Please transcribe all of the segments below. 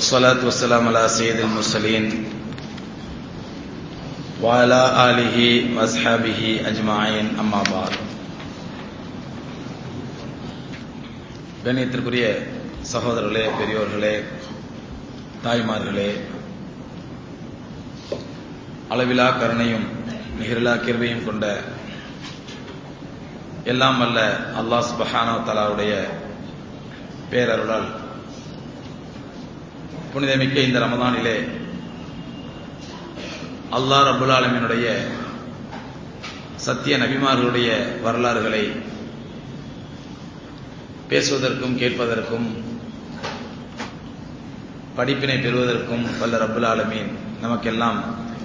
والصلاة والسلام على سيد المرسلين وعلى آله وأصحابه أجمعين أما بعد கண்ணியத்திற்குரிய சகோதரர்களே பெரியோர்களே தாய்மார்களே அளவிலா கருணையும் நிகரிலா கிருபையும் கொண்ட எல்லாம் அல்ல அல்லாஹ் சுபஹானோ தலாவுடைய பேரருளால் புனிதமிக்க இந்த ரமதானிலே அல்லாஹ் ரபுல் ஆலமினுடைய சத்திய நபிமார்களுடைய வரலாறுகளை பேசுவதற்கும் கேட்பதற்கும் படிப்பினை பெறுவதற்கும் வல்ல ரபுல் ஆலமீன் நமக்கெல்லாம்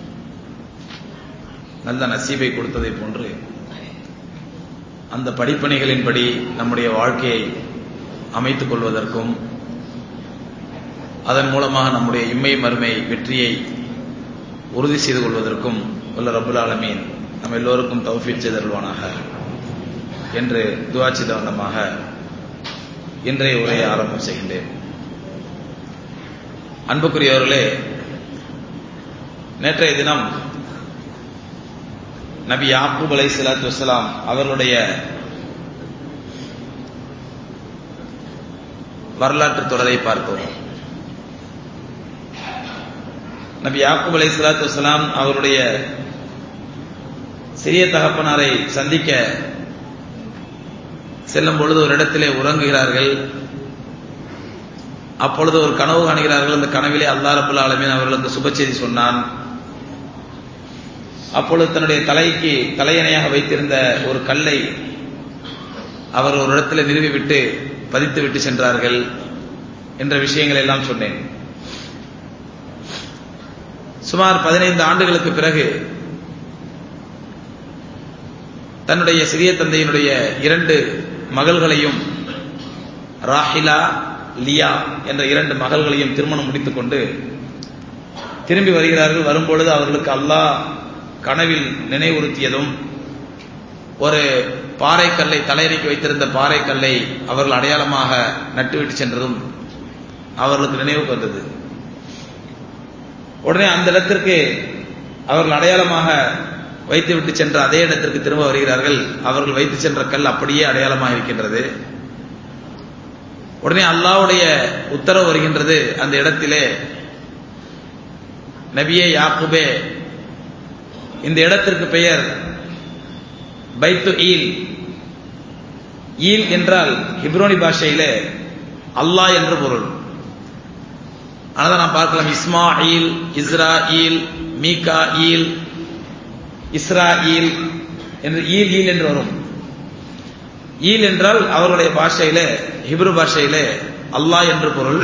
நல்ல நசீபை கொடுத்ததை போன்று அந்த படிப்பணிகளின்படி நம்முடைய வாழ்க்கையை அமைத்துக் கொள்வதற்கும் அதன் மூலமாக நம்முடைய இம்மை மறுமை வெற்றியை உறுதி செய்து கொள்வதற்கும் உள்ள ரபுல் ஆலமீன் நம்ம எல்லோருக்கும் தௌஃபீட் செய்தருள்வானாக என்று துவாச்சிதவந்தமாக இன்றைய உரையை ஆரம்பம் செய்கின்றேன் அன்புக்குரியவர்களே நேற்றைய தினம் நபி யாக்கூப் அலை சலாத்து வசலாம் அவர்களுடைய வரலாற்று தொடரை பார்த்தோம் நபி யாக்கூப் அலை சலாத்து வசலாம் அவருடைய சிறிய தகப்பனாரை சந்திக்க செல்லும் பொழுது ஒரு இடத்திலே உறங்குகிறார்கள் அப்பொழுது ஒரு கனவு காணுகிறார்கள் அந்த கனவிலே அல்லா ரபுல் ஆலமீன் அவர்களுக்கு சுப செய்தி சொன்னான் அப்பொழுது தன்னுடைய தலைக்கு தலையணையாக வைத்திருந்த ஒரு கல்லை அவர் ஒரு இடத்துல நிறுவி விட்டு பதித்து விட்டு சென்றார்கள் என்ற விஷயங்களை எல்லாம் சொன்னேன் சுமார் பதினைந்து ஆண்டுகளுக்கு பிறகு தன்னுடைய சிறிய தந்தையினுடைய இரண்டு மகள்களையும் ராஹிலா லியா என்ற இரண்டு மகள்களையும் திருமணம் முடித்துக் கொண்டு திரும்பி வருகிறார்கள் வரும்பொழுது அவர்களுக்கு அல்லாஹ் கனவில் நினைவுறுத்தியதும் ஒரு பாறைக்கல்லை தலையணைக்கு வைத்திருந்த பாறைக்கல்லை அவர்கள் அடையாளமாக நட்டுவிட்டு சென்றதும் அவர்களுக்கு நினைவுக்கு வந்தது உடனே அந்த இடத்திற்கு அவர்கள் அடையாளமாக வைத்துவிட்டு சென்ற அதே இடத்திற்கு திரும்ப வருகிறார்கள் அவர்கள் வைத்து சென்ற கல் அப்படியே அடையாளமாக இருக்கின்றது உடனே அல்லாவுடைய உத்தரவு வருகின்றது அந்த இடத்திலே நபியே யாக்குபே இந்த இடத்திற்கு பெயர் பைத்து ஈல் ஈல் என்றால் ஹிப்ரோனி பாஷையிலே அல்லாஹ் என்று பொருள் ஆனால் நாம் பார்க்கலாம் Ismail Israel Mikail Israel என்று ஈல் ஈல் என்று வரும் ஈல் என்றால் அவர்களுடைய பாஷையிலே ஹிப்ரு பாஷையிலே அல்லாஹ் என்று பொருள்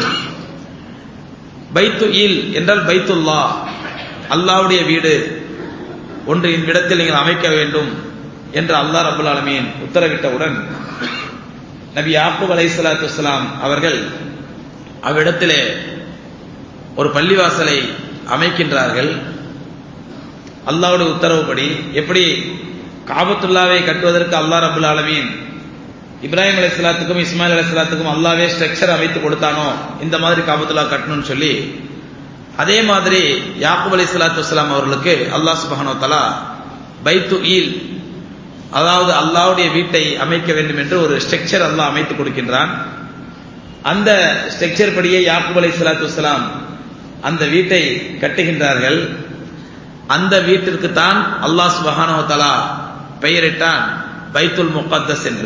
பைத்து ஈல் என்றால் பைத்துல்லா அல்லாவுடைய வீடு ஒன்று இவ்விடத்தில் நீங்கள் அமைக்க வேண்டும் என்று அல்லாஹ் ரபுல் ஆலமீன் உத்தரவிட்டவுடன் நபி யாக்கூப் அலை சலாத்து வலாம் அவர்கள் அவ்விடத்திலே ஒரு பள்ளிவாசலை அமைக்கின்றார்கள் அல்லாவுடைய உத்தரவுப்படி எப்படி காபத்துல்லாவை கட்டுவதற்கு அல்லா ரபுல் ஆலமீன் இப்ராஹிம் அலி சலாத்துக்கும் இஸ்மாயில் அலி சலாத்துக்கும் அல்லாவே ஸ்ட்ரக்சர் அமைத்து கொடுத்தானோ இந்த மாதிரி காபத்துல்லா கட்டணும்னு சொல்லி அதே மாதிரி யாக்கூப் அலி சலாத்து வலாம் அவர்களுக்கு அல்லாஹ் சுபஹானோ தலா பைத்து ஈல் அதாவது அல்லாவுடைய வீட்டை அமைக்க வேண்டும் என்று ஒரு ஸ்ட்ரக்சர் அல்லாஹ் அமைத்து கொடுக்கின்றான் அந்த ஸ்ட்ரக்சர் படியே யாக்கூப் அலி சலாத்து வலாம் அந்த வீட்டை கட்டுகின்றார்கள் அந்த வீட்டிற்கு தான் அல்லாஹ் சுபஹானோ தலா பெயரிட்டான் பைத்துல் முகத்தஸ் என்று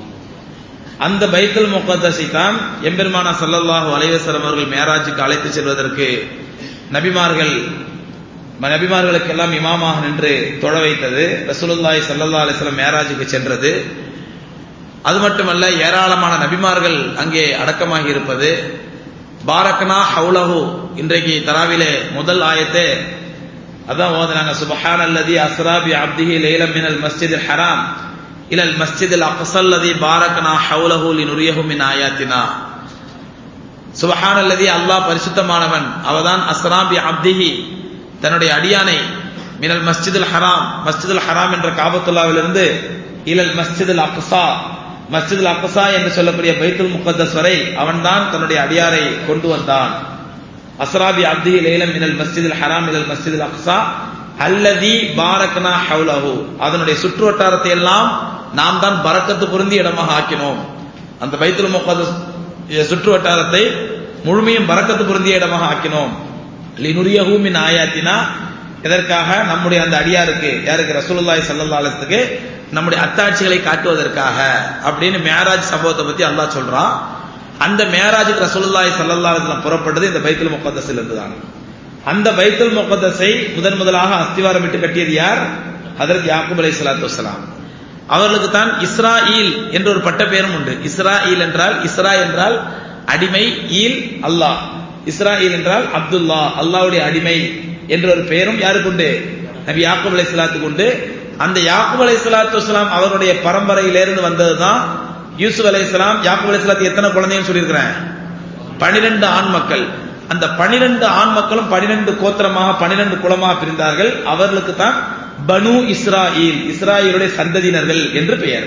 அந்த பைத்துல் முகத்தஸை தான் எம்பெருமானா சல்லல்லாஹு அலைவசலம் அவர்கள் மேராஜுக்கு அழைத்து செல்வதற்கு நபிமார்கள் நபிமார்களுக்கெல்லாம் இமாமாக நின்று தொழ வைத்தது ரசூலுல்லாய் சல்லல்லா அலிஸ்லாம் மேராஜுக்கு சென்றது அது மட்டுமல்ல ஏராளமான நபிமார்கள் அங்கே அடக்கமாகி இருப்பது பாரக்னா ஹவுலஹு இன்றைக்கு தராவிலே முதல் ஆயத்தே அதான் ஓதுனாங்க சுபஹான் அல்லதி அஸ்ராபி அப்திஹி லைலம் மினல் மஸ்ஜித் ஹராம் இலல் மஸ்ஜித் அல் அக்ஸல்லதி பாரக்னா ஹவுலஹு லினுரியஹு மின் ஆயாத்தினா சுபஹான் அல்லதி அல்லாஹ் பரிசுத்தமானவன் அவதான் அஸ்ராபி அப்திஹி தன்னுடைய அடியானை மினல் மஸ்ஜிதுல் ஹராம் மஸ்ஜிதுல் ஹராம் என்ற காபத்துல்லாவிலிருந்து இலல் மஸ்ஜிதுல் அக்ஸா மஸ்ஜிதுல் அக்ஸா என்று சொல்லக்கூடிய பைத்துல் முகத்தஸ் வரை அவன்தான் தன்னுடைய அடியாரை கொண்டு வந்தான் அஸ்ராபி அப்தி லேலம் மினல் மஸ்ஜிதில் ஹராம் மினல் மஸ்ஜிதில் அக்ஸா அல்லதி பாரக்னா ஹவுலஹு அதனுடைய சுற்று வட்டாரத்தை எல்லாம் நாம் தான் பரக்கத்து பொருந்தி இடமாக ஆக்கினோம் அந்த பைத்துல் முகதஸ் சுற்று வட்டாரத்தை முழுமையும் பரக்கத்து பொருந்திய இடமாக ஆக்கினோம் லினுரியஹு மின் ஆயாத்தினா எதற்காக நம்முடைய அந்த அடியாருக்கு யாருக்கு ரசூலுல்லாஹி ஸல்லல்லாஹு அலைஹி வஸல்லம் நம்முடைய அத்தாட்சிகளை காட்டுவதற்காக அப்படின்னு மேராஜ் சம்பவத்தை பத்தி அல்லாஹ் சொல்றான் அந்த மேராஜுக்கு ரசூலுல்லாஹி ஸல்லல்லாஹு அலைஹி வஸல்லம் புறப்பட்டது இந்த பைத்துல் முகத்தஸில் இருந்து தான் அந்த பைத்துல் முகத்தஸை முதன் முதலாக அஸ்திவாரம் விட்டு கட்டியது யார் ஹதரத் யாக்கூப் அலைஹிஸ்ஸலாத்து வஸலாம் அவர்களுக்கு தான் இஸ்ராயில் என்ற ஒரு பட்ட பெயரும் உண்டு இஸ்ராயில் என்றால் இஸ்ரா என்றால் அடிமை ஈல் அல்லாஹ் இஸ்ராயில் என்றால் அப்துல்லா அல்லாவுடைய அடிமை என்ற ஒரு பெயரும் யாருக்கு உண்டு நபி யாக்கூப் அலைஹிஸ்ஸலாத்துக்கு உண்டு அந்த யாக்கூப் அலைஹிஸ்ஸலாத்து வஸலாம் அவருடைய பரம்பரையிலிருந்து வந்ததுதான் யூசுப் அலைஹிஸ்ஸலாம் யாக்கூப் அலைஹிஸ்ஸலாத்து எத்தனை குழந்தைன்னு சொல்லியிருக்கிறேன் பனிரெண்டு ஆண் மக்கள் அந்த பனிரெண்டு ஆண் மக்களும் பனிரெண்டு கோத்திரமாக பனிரெண்டு குலமாக பிரிந்தார்கள் அவர்களுக்கு தான் பனு இஸ்ராயில் இஸ்ராயிலுடைய சந்ததியினர்கள் என்று பெயர்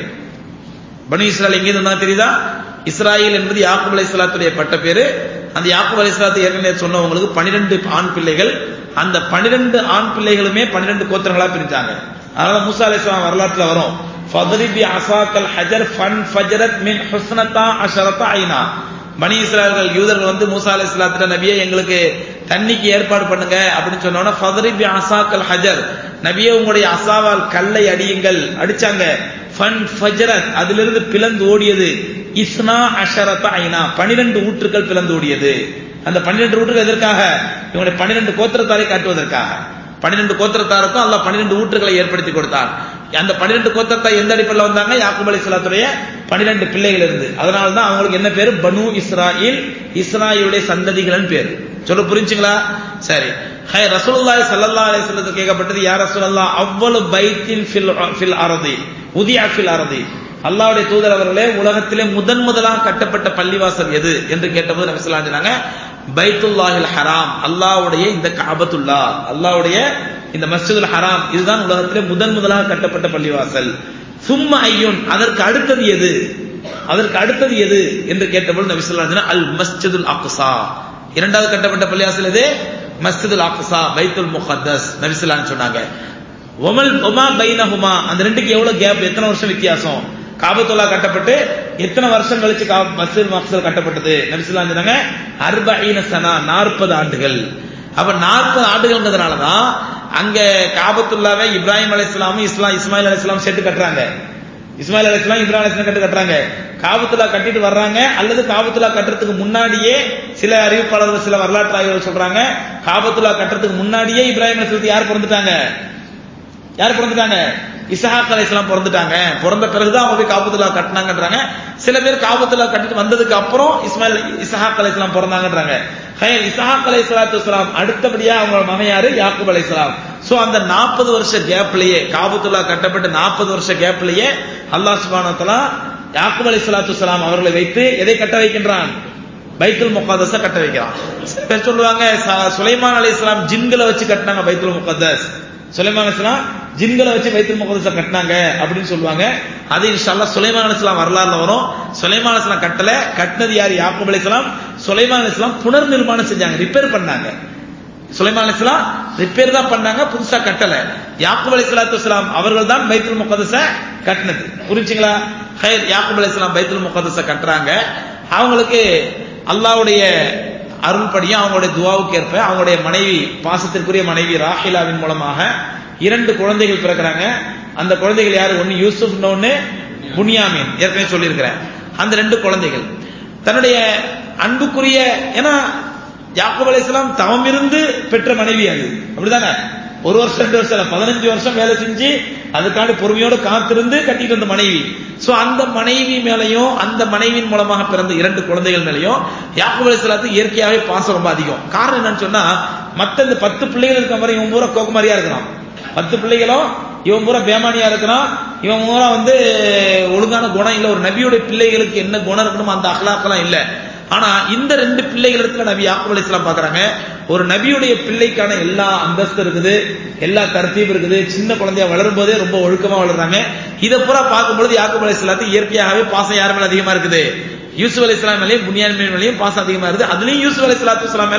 பனு இஸ்ராயல் எங்கே இருந்தா தெரியுதா இஸ்ராயில் என்பது யாக்கூப் அலைஹிஸ்ஸலாத்துடைய பட்ட பேரு அந்த யாக்கூப் அலைஹிஸ்ஸலாத்து ஏற்கனவே சொன்னவங்களுக்கு பனிரெண்டு ஆண் பிள்ளைகள் அந்த பனிரெண்டு ஆண் பிள்ளைகளுமே பனிரெண்டு கோத்திரங்களா பிரிஞ்சாங்க அதனால மூசா அலைஹிஸ்ஸலாம் வரலாற்றுல வரும் ஃபத்ரிபி அசாக்கல் ஹஜர் ஃபன் ஃபஜரத் மின் ஹுஸ்னதா அஷரதா ஐனா பனி இஸ்ராயல்கள் யூதர்கள் வந்து மூசா அலி இஸ்லாத்திர நபியே எங்களுக்கு தண்ணிக்கு ஏற்பாடு பண்ணுங்க அப்படின்னு சொன்னோன்னா ஃபதரிபி அசாக்கல் ஹஜர் நபியே உங்களுடைய அசாவால் கல்லை அடியுங்கள் அடிச்சாங்க ஃபன் ஃபஜரத் அதிலிருந்து பிளந்து ஓடியது இஸ்னா அஷரத ஐனா பனிரெண்டு ஊற்றுக்கள் பிளந்து ஓடியது அந்த பன்னிரெண்டு ஊற்றுகள் எதற்காக இவங்களுடைய பன்னிரெண்டு கோத்திரத்தாரை காட்டுவதற்காக பன்னிரெண்டு கோத்திரத்தாருக்கும் அல்லாஹ் பன்னிரெண்டு ஊற்றுகளை ஏற்படுத்தி கொடுத்தார் அந்த பன்னிரெண்டு கோத்திரத்தார் எந்த அடிப்படையில் வந்தாங்க யாக்கூப் அலி இஸ்லாத்துடைய பன்னிரெண்டு பிள்ளைகள் இருந்து அதனால தான் அவங்களுக்கு என்ன பேரு பனு இஸ்ராயில் இஸ்ராயிலுடைய சந்ததிகள் பேரு சொல்ல புரிஞ்சுங்களா சரி ஹை ரசூலுல்லாஹி ஸல்லல்லாஹு அலைஹி வஸல்லம் கேட்கப்பட்டது யா ரசூலல்லாஹ் அவ்வளவு பைத்தின் ஃபில் ஃபில் அரதி உதியா ஃபில் அரதி அல்லாஹ்வுடைய தூதர் அவர்களே உலகத்திலே முதன் முதலாக கட்டப்பட்ட பள்ளிவாசல் எது என்று கேட்டபோது நபி ஸல்லல்லாஹு அலைஹி சொன்னாங்க பைத்துல்லாஹில் ஹராம் அல்லாஹ்வுடைய இந்த காபத்துல்லா அல்லாஹ்வுடைய இந்த மஸ்ஜிதுல் ஹராம் இதுதான் உலகத்திலே முதன் முதலாக கட்டப்பட்ட பள்ளிவாசல் சும்மா ஐயுன் அதற்கு அடுத்தது எது அதற்கு அடுத்தது எது என்று கேட்டபோது நபி ஸல்லல்லாஹு அலைஹி அல் மஸ்ஜிதுல் அக்ஸா இரண்டாவது கட்டப்பட்ட பள்ளிவாசல் எது மஸ்ஜிதுல் அக்ஸா பைத்துல் முகத்தஸ் நபி ஸல்லல்லாஹு அலைஹி சொன்னாங்க ஒமல் ஒமா பைனஹுமா அந்த ரெண்டுக்கு எவ்வளவு கேப் எத்தனை வருஷம் வித்தியாசம் காபத்துல்லா கட்டப்பட்டு எத்தனை வருஷம் கழிச்சு மஸ்ஜித் மக்சல் கட்டப்பட்டது நபிசுல்லா சொன்னாங்க அர்பீன சனா நாற்பது ஆண்டுகள் அப்ப நாற்பது ஆண்டுகள்ங்கிறதுனால தான் அங்க காபத்துல்லாவை இப்ராஹிம் அலி இஸ்லாமும் இஸ்லாம் இஸ்மாயில் அலி இஸ்லாம் சேர்த்து கட்டுறாங்க இஸ்மாயில் அலி இஸ்லாம் இப்ராஹிம் அலி கட்டு கட்டுறாங்க காபத்துல்லா கட்டிட்டு வர்றாங்க அல்லது காபத்துல்லா கட்டுறதுக்கு முன்னாடியே சில அறிவிப்பாளர்கள் சில வரலாற்று ஆய்வுகள் சொல்றாங்க காபத்துல்லா கட்டுறதுக்கு முன்னாடியே இப்ராஹிம் அலி யார் பிறந்துட்டாங்க யார் பிறந்துட்டாங்க இசஹாக் அலை இஸ்லாம் பிறந்துட்டாங்க பிறந்த பிறகுதான் அவங்க போய் காபத்துல்லா கட்டினாங்கன்றாங்க சில பேர் காபத்துல்லா கட்டிட்டு வந்ததுக்கு அப்புறம் இஸ்மாயில் இசஹாக் அலை இஸ்லாம் பிறந்தாங்கன்றாங்க ஹயர் இசஹாக் அலை இஸ்லாத்து இஸ்லாம் அடுத்தபடியா அவங்க மகன் யாரு யாக்கூப் அலை இஸ்லாம் சோ அந்த நாற்பது வருஷ கேப்லயே காபத்துல்லா கட்டப்பட்ட நாற்பது வருஷ கேப்லயே அல்லாஹ் சுபானத்தலா யாக்கூப் அலை இஸ்லாத்து இஸ்லாம் அவர்களை வைத்து எதை கட்ட வைக்கின்றான் பைத்துல் முகாதஸ கட்ட வைக்கிறான் சில பேர் சொல்லுவாங்க சுலைமான் அலை இஸ்லாம் ஜின்களை வச்சு கட்டினாங்க பைத்துல் முகதஸ் சுலைமான் இஸ்லாம் ஜின்களை வச்சு பைத்துல் முகதஸ கட்டினாங்க அப்படின்னு சொல்லுவாங்க அது இன்ஷால்லா சுலைமான் அலிஸ்லாம் வரலாறுல வரும் சுலைமான் இஸ்லாம் கட்டல கட்டினது யார் யாக்கூப் அலிஸ்லாம் சுலைமான் இஸ்லாம் புனர் நிர்மாணம் செஞ்சாங்க ரிப்பேர் பண்ணாங்க சுலைமான் இஸ்லாம் ரிப்பேர் தான் பண்ணாங்க புதுசா கட்டல யாக்கூப் அலி சலாத்து வஸ்லாம் அவர்கள் தான் பைத்துல் முகதஸ கட்டினது புரிஞ்சுங்களா ஹயர் யாக்கூப் அலி இஸ்லாம் பைத்துல் முகதஸ கட்டுறாங்க அவங்களுக்கு அல்லாவுடைய அருள்படியும் அவங்களுடைய துவாவுக்கு ஏற்ப அவங்களுடைய மனைவி பாசத்திற்குரிய மனைவி ராஹிலாவின் மூலமாக இரண்டு குழந்தைகள் பிறக்கிறாங்க அந்த குழந்தைகள் யாரு ஒன்னு யூசுப் ஒன்னு புனியாமீன் ஏற்கனவே சொல்லியிருக்கிறேன் அந்த ரெண்டு குழந்தைகள் தன்னுடைய அன்புக்குரிய ஏன்னா யாக்கூப் அலைஹிஸ்ஸலாம் தவம் இருந்து பெற்ற மனைவி அது அப்படிதானே ஒரு வருஷம் ரெண்டு வருஷம் இல்ல பதினஞ்சு வருஷம் வேலை செஞ்சு அதுக்காண்டி பொறுமையோடு காத்திருந்து கட்டிட்டு வந்த மனைவி சோ அந்த மனைவி மேலையும் அந்த மனைவியின் மூலமாக பிறந்த இரண்டு குழந்தைகள் மேலையும் யாக்கூப் அலைஹிஸ்ஸலாத்து இயற்கையாகவே பாசம் ரொம்ப அதிகம் காரணம் என்னன்னு சொன்னா மத்த இந்த பத்து பிள்ளைகள் இருக்க மாதிரி இவன் பூரா கோக்குமாரியா இருக்கிறான் பத்து பிள்ளைகளும் இவன் பூரா பேமானியா இருக்கிறான் இவன் பூரா வந்து ஒழுங்கான குணம் இல்ல ஒரு நபியுடைய பிள்ளைகளுக்கு என்ன குணம் இருக்கணுமோ அந்த அகலாக்கெல்லாம் இல்ல ஆனா இந்த ரெண்டு பிள்ளைகள் இடத்துல நபி யாக்கூப் அலைஹிஸ்ஸலாம் பாக்குறாங்க ஒரு நபியுடைய பிள்ளைக்கான எல்லா அந்தஸ்து இருக்குது எல்லா தரத்தீப் இருக்குது சின்ன குழந்தையா வளரும் போதே ரொம்ப ஒழுக்கமா வளர்றாங்க இதை பூரா பார்க்கும்பொழுது யாக்கூப் அலைஹிஸ்ஸலாத்துக்கு இயற்கையாகவே பாசம் யார் மேல அதிகமா இருக்குது யூசுப் அலி இஸ்லாம் மேலேயும் புனியான் மேலேயும் பாசம் அதிகமா இருக்குது அதுலயும் யூசுப் அலி சலாத்து இஸ்லாம் மேல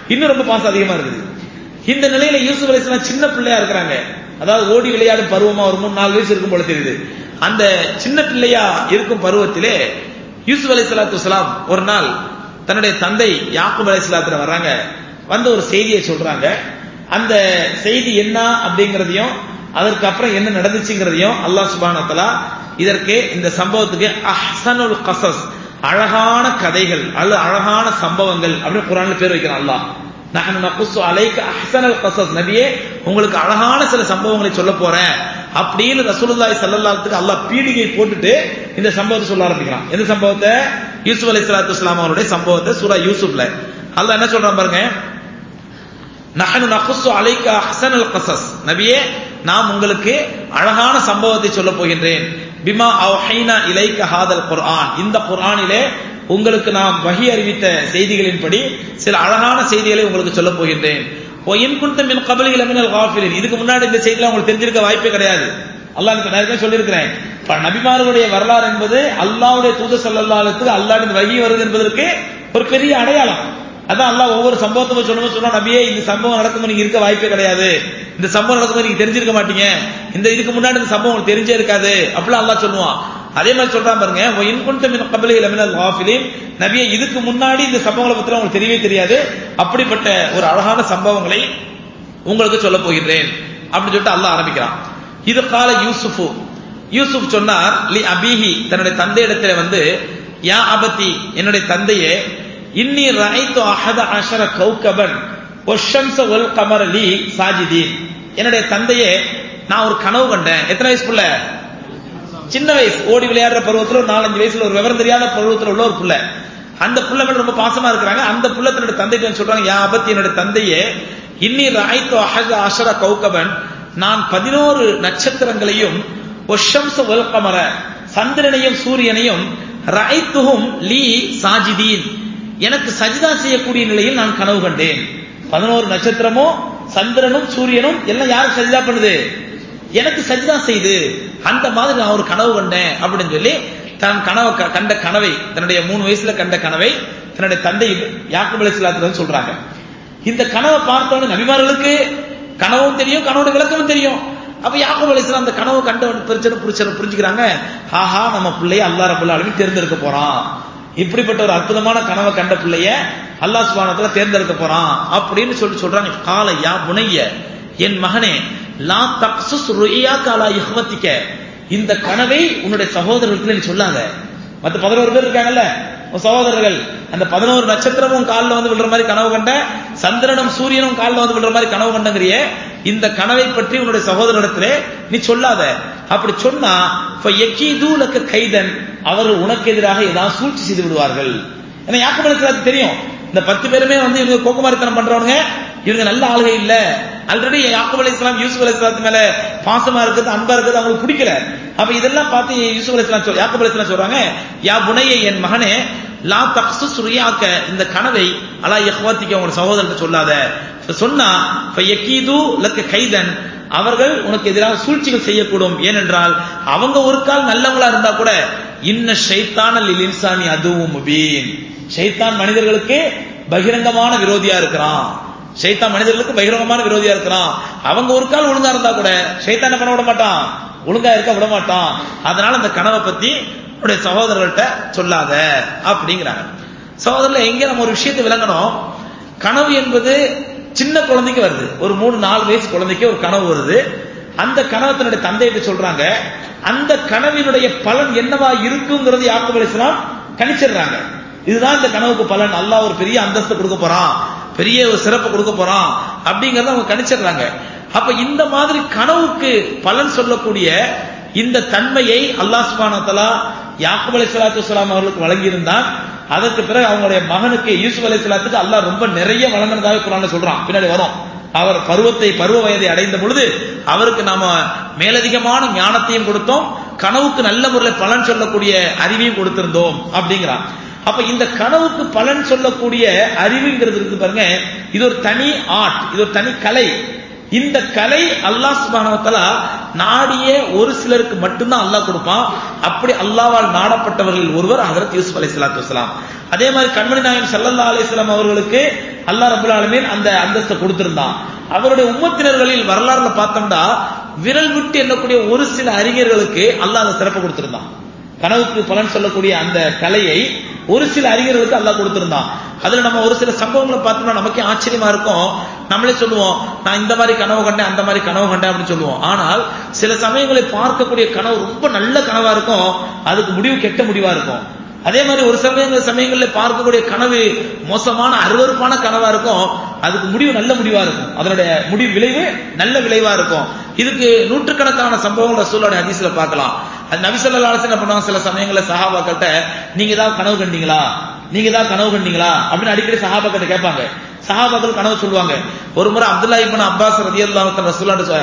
இன்னும் ரொம்ப பாசம் அதிகமா இருக்குது இந்த நிலையில யூசுப் அலைஹிஸ்ஸலாம் சின்ன பிள்ளையா இருக்கிறாங்க அதாவது ஓடி விளையாடும் பருவமா ஒரு மூணு நாலு வயசு இருக்கும் போல தெரியுது அந்த சின்ன பிள்ளையா இருக்கும் பருவத்திலே யூசுப் அலைஹிஸ்ஸலாத்து வஸலாம் ஒரு நாள் தன்னுடைய தந்தை யாக்கூப் அலைஹிஸ்ஸலாத்துல வர்றாங்க வந்து ஒரு செய்தியை சொல்றாங்க அந்த செய்தி என்ன அப்படிங்கறதையும் அதற்கு அப்புறம் என்ன நடந்துச்சுங்கிறதையும் அல்லாஹ் சுப்ஹானஹு வ தஆலா இதற்கு இந்த சம்பவத்துக்கு அஹ்சனுல் கசஸ் அழகான கதைகள் அல்லது அழகான சம்பவங்கள் அப்படின்னு குரான்ல பேர் வைக்கிறான் அல்லாஹ் நஹனு நகுஸ்ஸு அலைக்க அஹ்சனல் கசஸ் நபியே உங்களுக்கு அழகான சில சம்பவங்களை சொல்ல போறேன் அப்படின்னு ரசூலுல்லாஹி ஸல்லல்லாஹு அலைஹி அல்லாஹ் பீடிகை போட்டுட்டு இந்த சம்பவத்தை சொல்ல ஆரம்பிக்கிறான் எந்த சம்பவத்தை யூசுப் அலைஹிஸ்ஸலாத்து வஸலாம் அவருடைய சம்பவத்தை சூரா யூசுப்ல அல்லாஹ் என்ன சொல்றான் பாருங்க நஹனு நகுஸ்ஸு அலைக்க அஹ்சனல் கசஸ் நபியே நாம் உங்களுக்கு அழகான சம்பவத்தை சொல்ல போகின்றேன் பிமா அவ்ஹைனா இலைக்க ஹாதல் குர்ஆன் இந்த குர்ஆனிலே உங்களுக்கு நாம் வகி அறிவித்த செய்திகளின்படி சில அழகான செய்திகளை உங்களுக்கு சொல்ல போகின்றேன் ஓ இன் குன்தும் மின் கபலில் மினல் காஃபிலின் இதுக்கு முன்னாடி இந்த செய்திலாம் உங்களுக்கு தெரிஞ்சிருக்க வாய்ப்பே கிடையாது அல்லாஹ் இப்ப நிறைய சொல்லியிருக்கிறேன் இப்ப நபிமார்களுடைய வரலாறு என்பது அல்லாஹ்வுடைய தூத சல்லல்லாஹுக்கு அல்லாஹ் இந்த வகி வருது என்பதற்கு ஒரு பெரிய அடையாளம் அதான் அல்லாஹ் ஒவ்வொரு சம்பவத்தை சொல்லும்போது சொன்னா நபியே இந்த சம்பவம் நடக்கும்போது நீங்க இருக்க வாய்ப்பே கிடையாது இந்த சம்பவம் நடக்கும்போது நீங்க தெரிஞ்சிருக்க மாட்டீங்க இந்த இதுக்கு முன்னாடி இந்த சம்பவம் உங்களுக்கு தெரிஞ்சே இருக்காது அப்படிலாம் அல்லாஹ் சொல்லுவான் அதே மாதிரி சொல்றான் பாருங்க இன் குன்த மின் கபலில் மினல் காஃபிலின் நபியே இதுக்கு முன்னாடி இந்த சம்பவங்களை பத்தி உங்களுக்கு தெரியவே தெரியாது அப்படிப்பட்ட ஒரு அழகான சம்பவங்களை உங்களுக்கு சொல்ல போகின்றேன் அப்படின்னு சொல்லிட்டு அல்லாஹ் ஆரம்பிக்கிறான் இது கால யூசுஃபு யூசுப் சொன்னார் லி அபிஹி தன்னுடைய தந்தையிடத்துல வந்து யா அபத்தி என்னுடைய தந்தையே இன்னி ரஐத்து அஹத அஷர கௌகபன் ஒஷம்ச ஒல் கமர லி சாஜிதீன் என்னுடைய தந்தையே நான் ஒரு கனவு கண்டேன் எத்தனை வயசு புள்ள சின்ன வயசு ஓடி விளையாடுற பருவத்துல ஒரு நாலஞ்சு வயசுல ஒரு விவரம் தெரியாத பருவத்துல உள்ள ஒரு புள்ள அந்த புள்ள மேல ரொம்ப பாசமா இருக்கிறாங்க அந்த புள்ள தன்னுடைய தந்தைக்கு வந்து சொல்றாங்க யா அபத்தி என்னுடைய தந்தையே இன்னி ராய்த்து அஹத அஷர கௌகபன் நான் பதினோரு நட்சத்திரங்களையும் ஒஷம்ச ஒல் கமர சந்திரனையும் சூரியனையும் ராய்த்துஹும் லீ சாஜிதீன் எனக்கு சஜிதா செய்யக்கூடிய நிலையில் நான் கனவு கண்டேன் பதினோரு நட்சத்திரமும் சந்திரனும் சூரியனும் எல்லாம் யாருக்கு சஜிதா பண்ணுது எனக்கு சஜிதா செய்து அந்த மாதிரி நான் ஒரு கனவு கண்டேன் அப்படின்னு சொல்லி தன் கனவை கண்ட கனவை தன்னுடைய மூணு வயசுல கண்ட கனவை தன்னுடைய தந்தை யாக்குப் அலைஹிஸ்ஸலாத்து சொல்றாங்க இந்த கனவை பார்த்தவொடனே நபிமார்களுக்கு கனவும் தெரியும் கனவோட விளக்கமும் தெரியும் அப்ப யாக்கூப் அலைஹிஸ்ஸலாம் அந்த கனவு கண்ட பிரச்சனை புரிச்சனை புரிஞ்சுக்கிறாங்க ஆஹா நம்ம பிள்ளைய அல்லாஹ் ரபுல்லா அலமீன் தேர்ந்தெடுக்க போறான் இப்படிப்பட்ட ஒரு அற்புதமான கனவை கண்ட பிள்ளைய அல்லாஹ் சுபானத்துல தேர்ந்தெடுக்க போறான் அப்படின்னு சொல்லி சொல்றாங்க கால யா புனைய என் மகனே லா தக்சுஸ் ருயா காலா இஹ்வத்திக்க இந்த கனவை உன்னுடைய சகோதரர்களுக்கு நீ சொல்லாத மத்த பதினோரு பேர் இருக்காங்கல்ல உன் சகோதரர்கள் அந்த பதினோரு நட்சத்திரமும் காலில் வந்து விழுற மாதிரி கனவு கண்ட சந்திரனும் சூரியனும் காலில் வந்து விழுற மாதிரி கனவு கண்டங்கிறிய இந்த கனவை பற்றி உன்னுடைய சகோதரனிடத்திலே நீ சொல்லாத அப்படி சொன்னா எக்கீதூலக்க கைதன் அவர்கள் உனக்கு எதிராக ஏதாவது சூழ்ச்சி செய்து விடுவார்கள் ஏன்னா யாக்கப்படுத்துறது தெரியும் இந்த பத்து பேருமே வந்து இவங்க கோக்குமாரித்தனம் பண்றவங்க இவங்க நல்ல ஆளுகை இல்ல ஆல்ரெடி யாக்கூப் அலி இஸ்லாம் யூசுப் அலி இஸ்லாத்து மேல பாசமா இருக்குது அன்பா இருக்குது அவங்களுக்கு பிடிக்கல அப்ப இதெல்லாம் பார்த்து யூசுப் அலி இஸ்லாம் யாக்கூப் அலி இஸ்லாம் சொல்றாங்க யா புனைய என் மகனே லா தக்சு சுரியாக்க இந்த கனவை அலா யஹ்வாத்திக்க உங்க சகோதரத்தை சொல்லாத சொன்னா எக்கீது லக்க கைதன் அவர்கள் உனக்கு எதிராக சூழ்ச்சிகள் செய்யக்கூடும் ஏனென்றால் அவங்க ஒரு கால் நல்லவங்களா இருந்தா கூட இன்ன ஷைத்தான இன்சானி அதுவும் முபீன் ஷைத்தான் மனிதர்களுக்கு பகிரங்கமான விரோதியா இருக்கிறான் ஷைத்தான் மனிதர்களுக்கு பகிரங்கமான விரோதியா இருக்கிறான் அவங்க ஒரு கால் ஒழுங்கா இருந்தா கூட ஷைத்தான் என்ன பண்ண விட மாட்டான் ஒழுங்கா இருக்க விட மாட்டான் அதனால அந்த கனவை பத்தி உடைய சகோதரர்கள்ட்ட சொல்லாத அப்படிங்கிறாங்க சகோதரர்ல எங்க நம்ம ஒரு விஷயத்தை விளங்கணும் கனவு என்பது சின்ன குழந்தைக்கு வருது ஒரு மூணு நாலு வயசு குழந்தைக்கு ஒரு கனவு வருது அந்த கனவு தன்னுடைய தந்தையிட்ட சொல்றாங்க அந்த கனவினுடைய பலன் என்னவா இருக்குங்கிறது யாக்கூப் அலிஸ்லாம் கணிச்சிடுறாங்க இதுதான் இந்த கனவுக்கு பலன் அல்லாஹ் ஒரு பெரிய அந்தஸ்து கொடுக்க போறான் பெரிய ஒரு சிறப்பு கொடுக்க போறான் அப்படிங்கறத அவங்க கணிச்சிடுறாங்க அப்ப இந்த மாதிரி கனவுக்கு பலன் சொல்லக்கூடிய இந்த தன்மையை அல்லாஹ் சுபானத்தலா யாக்குப் அலி சலாத்து வலாம் அவர்களுக்கு வழங்கியிருந்தான் அதற்கு பிறகு அவங்களுடைய மகனுக்கு யூசுப் அலி சலாத்துக்கு அல்லாஹ் ரொம்ப நிறைய வழங்கினதாக குரான்ல சொல்றான் பின்னாடி வரும் அவர் பருவத்தை பருவ வயதை அடைந்த பொழுது அவருக்கு நாம மேலதிகமான ஞானத்தையும் கொடுத்தோம் கனவுக்கு நல்ல முறையில் பலன் சொல்லக்கூடிய அறிவையும் கொடுத்திருந்தோம் அப்படிங்கிறான் அப்ப இந்த கனவுக்கு பலன் சொல்லக்கூடிய அறிவுங்கிறது இருக்கு பாருங்க இது ஒரு தனி ஆர்ட் இது ஒரு தனி கலை இந்த கலை அல்லாஹ் சுபானவத்தலா நாடிய ஒரு சிலருக்கு மட்டும்தான் அல்லாஹ் கொடுப்பான் அப்படி அல்லாவால் நாடப்பட்டவர்கள் ஒருவர் ஹதரத் யூசுப் அலி சலாத்து வலாம் அதே மாதிரி கண்மணி நாயகம் சல்லல்லா அலிஸ்லாம் அவர்களுக்கு அல்லாஹ் ரபுல் ஆலமீன் அந்த அந்தஸ்தை கொடுத்திருந்தான் அவருடைய உம்மத்தினர்களில் வரலாறுல பார்த்தோம்னா விரல் விட்டு எண்ணக்கூடிய ஒரு சில அறிஞர்களுக்கு அல்லாஹ் அந்த சிறப்பு கொடுத்திருந்தான் கனவுக்கு பலன் சொல்லக்கூடிய அந்த கலையை ஒரு சில அறிஞர்களுக்கு அல்லாஹ் கொடுத்திருந்தான் அதுல நம்ம ஒரு சில சம்பவங்களை பார்த்தோம்னா நமக்கே ஆச்சரியமா இருக்கும் நம்மளே சொல்லுவோம் நான் இந்த மாதிரி கனவு கண்டேன் அந்த மாதிரி கனவு கண்டேன் அப்படின்னு சொல்லுவோம் ஆனால் சில சமயங்களை பார்க்கக்கூடிய கனவு ரொம்ப நல்ல கனவா இருக்கும் அதுக்கு முடிவு கெட்ட முடிவா இருக்கும் அதே மாதிரி ஒரு சமயங்கள் சமயங்களில் பார்க்கக்கூடிய கனவு மோசமான அருவறுப்பான கனவா இருக்கும் அதுக்கு முடிவு நல்ல முடிவா இருக்கும் அதனுடைய முடிவு விளைவு நல்ல விளைவா இருக்கும் இதுக்கு நூற்றுக்கணக்கான சம்பவங்கள் ரசூலோட ஹதீஸ்ல பார்க்கலாம் அது நபிசல்லா என்ன பண்ணுவாங்க சில சமயங்களில் சஹாபாக்கள்கிட்ட நீங்க தான் கனவு கண்டீங்களா நீங்க தான் கனவு கண்டீங்களா அப்படின்னு அடிக்கடி சஹாபாக்கிட்ட கேட்பாங்க சஹாபாக்கள் கனவு சொல்லுவாங்க ஒரு முறை அப்துல்லா இப்னு அப்பாஸ் ரதியல்லாஹு ரசூலாட்ட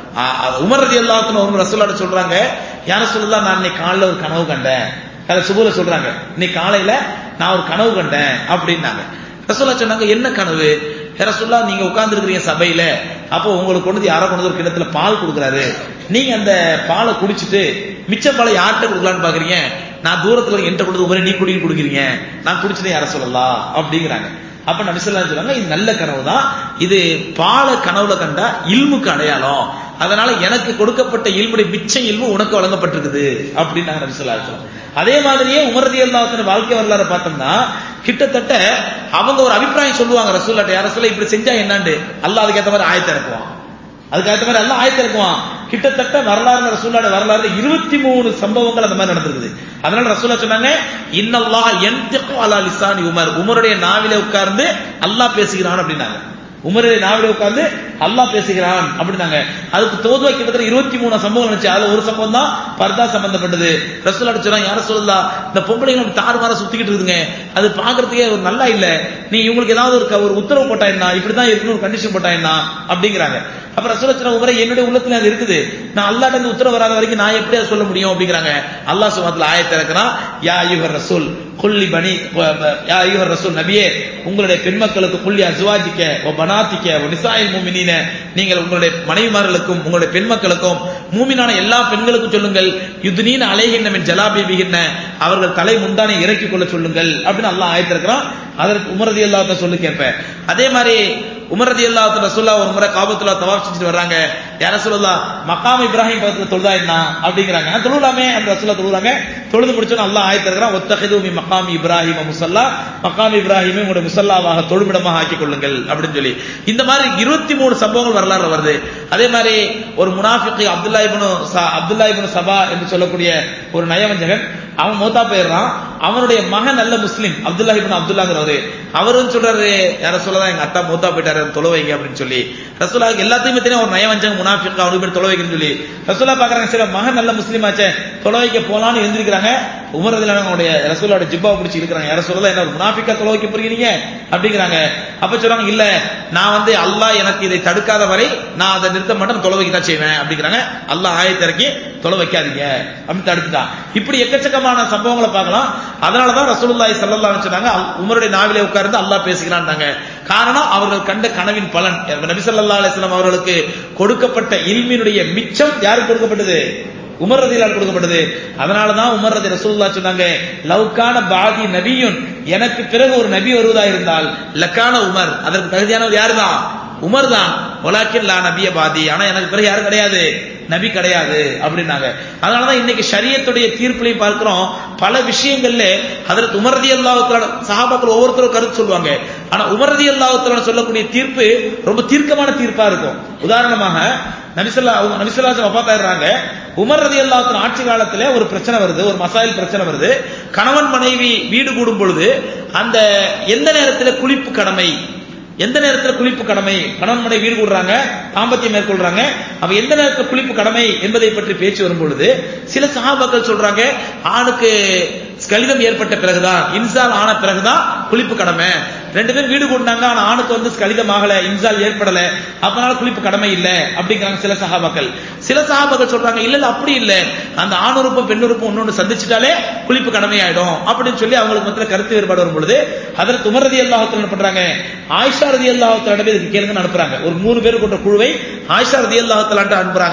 உமர் ரதியல்லாஹு ஒரு ரசூலாட்ட சொல்றாங்க யார சொல்லலாம் நான் இன்னைக்கு காலைல ஒரு கனவு கண்டேன் அதை சுபுல சொல்றாங்க இன்னைக்கு காலையில நான் ஒரு கனவு கண்டேன் அப்படின்னாங்க ரசூலா சொன்னாங்க என்ன கனவு ரசூல்லா நீங்க உட்கார்ந்து இருக்கிறீங்க சபையில அப்போ உங்களுக்கு கொண்டு வந்து யாரோ கொண்டு வந்து ஒரு கிணத்துல பால் கொடுக்குறாரு நீங்க அந்த பாலை குடிச்சிட்டு மிச்ச பாலை யார்கிட்ட கொடுக்கலான்னு பாக்குறீங்க நான் தூரத்துல என்கிட்ட கொடுத்து உமரே நீ குடிக்க குடிக்கிறீங்க நான் குடிச்சிட்டே யார சொல்லலாம் அப்படிங்கிறாங்க அப்ப நபிசல்லா சொல்றாங்க இது நல்ல கனவு தான் இது பால கனவுல கண்டா இல்முக்கு அடையாளம் அதனால எனக்கு கொடுக்கப்பட்ட இல்முடைய மிச்ச இல்மு உனக்கு வழங்கப்பட்டிருக்குது அப்படின்னு நாங்க நபிசல்லா சொல்றோம் அதே மாதிரியே உமரதி அல்லாத்தின வாழ்க்கை வரலாறு பார்த்தோம்னா கிட்டத்தட்ட அவங்க ஒரு அபிப்பிராயம் சொல்லுவாங்க ரசூல்லாட்ட யார சொல்ல இப்படி செஞ்சா என்னாண்டு அல்லாஹ் அதுக்கேற்ற மாதிரி ஆயத்தை இறக்குவான் அதுக்கேற்ற மாதிரி எல்லாம் ஆயத்தை இறக்குவான் கிட்டத்தட்ட வரலாறு ரசூல்லாட வரலாறு இருபத்தி மூணு சம்பவங்கள் அந்த மாதிரி நடந்திருக்குது அதனால ரசூல்லா சொன்னாங்க இன்னல்லாஹ் என்திகு அலா லிசானி உமர் உமருடைய நாவிலே உட்கார்ந்து அல்லாஹ் பேசுகிறான் அப்படின்னாங்க உமருடைய நாவிலே உட்கார்ந்து அல்லாஹ் பேசுகிறான் அப்படின்னாங்க அதுக்கு தோதுவா கிட்டத்தட்ட இருபத்தி மூணு சம்பவம் நினைச்சு அதுல ஒரு சம்பவம் தான் பர்தா சம்பந்தப்பட்டது ரசூல் அடிச்சா யார சொல்லலாம் இந்த பொம்பளைங்க அப்படி தாறு மாற சுத்திக்கிட்டு இருக்குங்க அது பாக்குறதுக்கே ஒரு நல்லா இல்ல நீ இவங்களுக்கு ஏதாவது ஒரு ஒரு உத்தரவு போட்டா என்ன இப்படிதான் இருக்கணும் ஒரு கண்டிஷன் போட்டா என்ன அப்படிங்கிறாங்க அப்ப ரசூலச்சன உமரை என்னுடைய உள்ளத்துல அது இருக்குது நான் அல்லாட்ட இருந்து உத்தரவு வராத வரைக்கும் நான் எப்படி அதை சொல்ல முடியும் அப்படிங்கிறாங்க அல்லாஹ் சுமத்துல ஆயத்தை இருக்கிறான் யா யுவர் ரசூல் குல்லி பனி யா யுவர் ரசூல் நபியே உங்களுடைய பெண்மக்களுக்கு புள்ளி அசுவாஜிக்க ஓ பனாத்திக்க ஓ நிசாயில் மூமினீன நீங்கள் உங்களுடைய மனைவிமார்களுக்கும் உங்களுடைய பெண்மக்களுக்கும் மூமினான எல்லா பெண்களுக்கும் சொல்லுங்கள் யுத்னீன அலைகின்ற ஜலாபிபிகின்ன அவர்கள் தலை முந்தானை இறக்கிக் கொள்ள சொல்லுங்கள் அப்படின்னு அல்லாஹ் ஆயத்திருக்கிறான் அதற்கு உமரதி அல்லாத்த சொல்லு கேட்பேன் அதே மாதிரி உமரதி அல்லாத்த ரசூல்லா ஒரு முறை காபத்துல்லா தவாப் செஞ்சுட்டு வர்றாங்க யார சொல்லலா மக்காம் இப்ராஹிம் பக்கத்துல தொழுதா என்ன அப்படிங்கிறாங்க தொழுலாமே அந்த ரசூல்லா தொழுறாங்க தொழுது முடிச்சோன்னு அல்லாஹ் ஆயத்திருக்கிறான் ஒத்தகது மீ மக்காம் இப்ராஹிம் முசல்லா மக்காம் இப்ராஹிமை உங்களுடைய முசல்லாவாக தொழுமிடமாக ஆக்கிக் கொள்ளுங்கள் அப்படின்னு சொல்லி இந்த மாதிரி இருபத்தி மூணு சம்பவங்கள் வரலாறு வருது அதே மாதிரி ஒரு முனாஃபிக்கு அப்துல்லா இபனு அப்துல்லா இபனு சபா என்று சொல்லக்கூடிய ஒரு நயவஞ்சகன் அவன் மூத்தா போயிடுறான் அவனுடைய மகன் நல்ல முஸ்லீம் அப்துல்லா இபின் அப்துல்லாங்கிறவரு அவரும் சொல்றாரு யார சொல்லதான் எங்க அத்தா மூத்தா போயிட்டாரு தொலை வைங்க அப்படின்னு சொல்லி ரசூலா எல்லாத்தையுமே தெரியும் ஒரு நயவஞ்சகம் முனாஃபிக் அவனுக்கு பேர் தொலை வைக்கணும்னு சொல்லி ரசூலா பாக்குறாங்க சில மகன் நல்ல முஸ்லீம் ஆச்சே தொலை வைக்க போலான்னு எழுந்திருக்கிறாங்க உமர் அவனுடைய ரசூலோட ஜிப்பா பிடிச்சி இருக்கிறாங்க யார சொல்லலாம் என்ன முனாஃபிக்கா தொலை வைக்க போறீங்க அப்படிங்கிறாங்க அப்ப சொல்றாங்க இல்ல நான் வந்து அல்லாஹ் எனக்கு இதை தடுக்காத வரை நான் அதை நிறுத்த மாட்டேன் தொலை வைக்க தான் செய்வேன் அப்படிங்கிறாங்க அல்லாஹ் ஆயத்தை இறக்கி தொலை வைக்காதீங்க அப்படின்னு தடுத்துட்டான் இப்படி எக்கச்சக்கமான சம்பவங்களை பார்க்கலாம் அதனாலதான் ரசூலுல்லாஹி ஸல்லல்லாஹு சொன்னாங்க உமருடைய நாவிலே உட்கார்ந்து அல்லாஹ் பேசுகிறான்ட்டாங்க காரணம் அவர்கள் கண்ட கனவின் பலன் நபி ஸல்லல்லாஹு அலைஹி வஸல்லம் அவர்களுக்கு கொடுக்கப்பட்ட இல்மினுடைய மிச்சம் யாருக்கு கொடுக்கப்பட்டது உமர் ரதிலால் கொடுக்கப்பட்டது அதனாலதான் உமர் ரதி ரசூல்லா சொன்னாங்க லவ்கான பாதி நபியுன் எனக்கு பிறகு ஒரு நபி வருவதா இருந்தால் லக்கான உமர் அதற்கு தகுதியானவர் யாருதான் உமர் தான் ஒலாக்கின் லா நபிய பாதி ஆனா எனக்கு பிறகு யாரும் கிடையாது நபி கிடையாது அப்படின்னாங்க அதனாலதான் இன்னைக்கு ஷரியத்துடைய தீர்ப்புலையும் பார்க்கிறோம் பல விஷயங்கள்ல அதற்கு உமரதி அல்லாஹத்துல சஹாபாக்கள் ஒவ்வொருத்தரும் கருத்து சொல்லுவாங்க ஆனா உமரதி அல்லாஹத்துல சொல்லக்கூடிய தீர்ப்பு ரொம்ப தீர்க்கமான தீர்ப்பா இருக்கும் உதாரணமாக நபிசல்லா அவங்க நபிசல்லாசம் வப்பாத்தாயிடுறாங்க உமர் ரதி அல்லாத்தின் ஆட்சி காலத்துல ஒரு பிரச்சனை வருது ஒரு மசாயில் பிரச்சனை வருது கணவன் மனைவி வீடு கூடும் பொழுது அந்த எந்த நேரத்தில் குளிப்பு கடமை எந்த நேரத்தில் குளிப்பு கடமை கணவன் மனைவி வீடு கூடுறாங்க தாம்பத்தியம் மேற்கொள்றாங்க அவ எந்த நேரத்தில் குளிப்பு கடமை என்பதை பற்றி பேச்சு வரும் பொழுது சில சகாபாக்கள் சொல்றாங்க ஆணுக்கு ஸ்கலிதம் ஏற்பட்ட பிறகுதான் இன்சால் ஆன பிறகுதான் குளிப்பு கடமை ரெண்டு பேரும் வீடு கூட்டினாங்க ஆனா ஆணுக்கு வந்து ஸ்கலிதம் ஆகல இன்சால் ஏற்படல அதனால குளிப்பு கடமை இல்ல அப்படிங்கிறாங்க சில சகாபாக்கள் சில சகாபாக்கள் சொல்றாங்க இல்ல இல்ல அப்படி இல்ல அந்த ஆணுறுப்பும் பெண்ணுறுப்பும் ஒன்னொன்னு சந்திச்சிட்டாலே குளிப்பு கடமை ஆயிடும் அப்படின்னு சொல்லி அவங்களுக்கு மத்தியில் கருத்து வேறுபாடு வரும் பொழுது அதற்கு உமரதி அல்லாஹத்தில் என்ன பண்றாங்க ஆயிஷா ரதி அல்லாஹத்தில் இதுக்கு கேளுங்கன்னு அனுப்புறாங்க ஒரு மூணு பேர் கொண்ட குழுவை ஆயிஷா ரதி அல்லாஹத்தில் அனுப்புறாங்க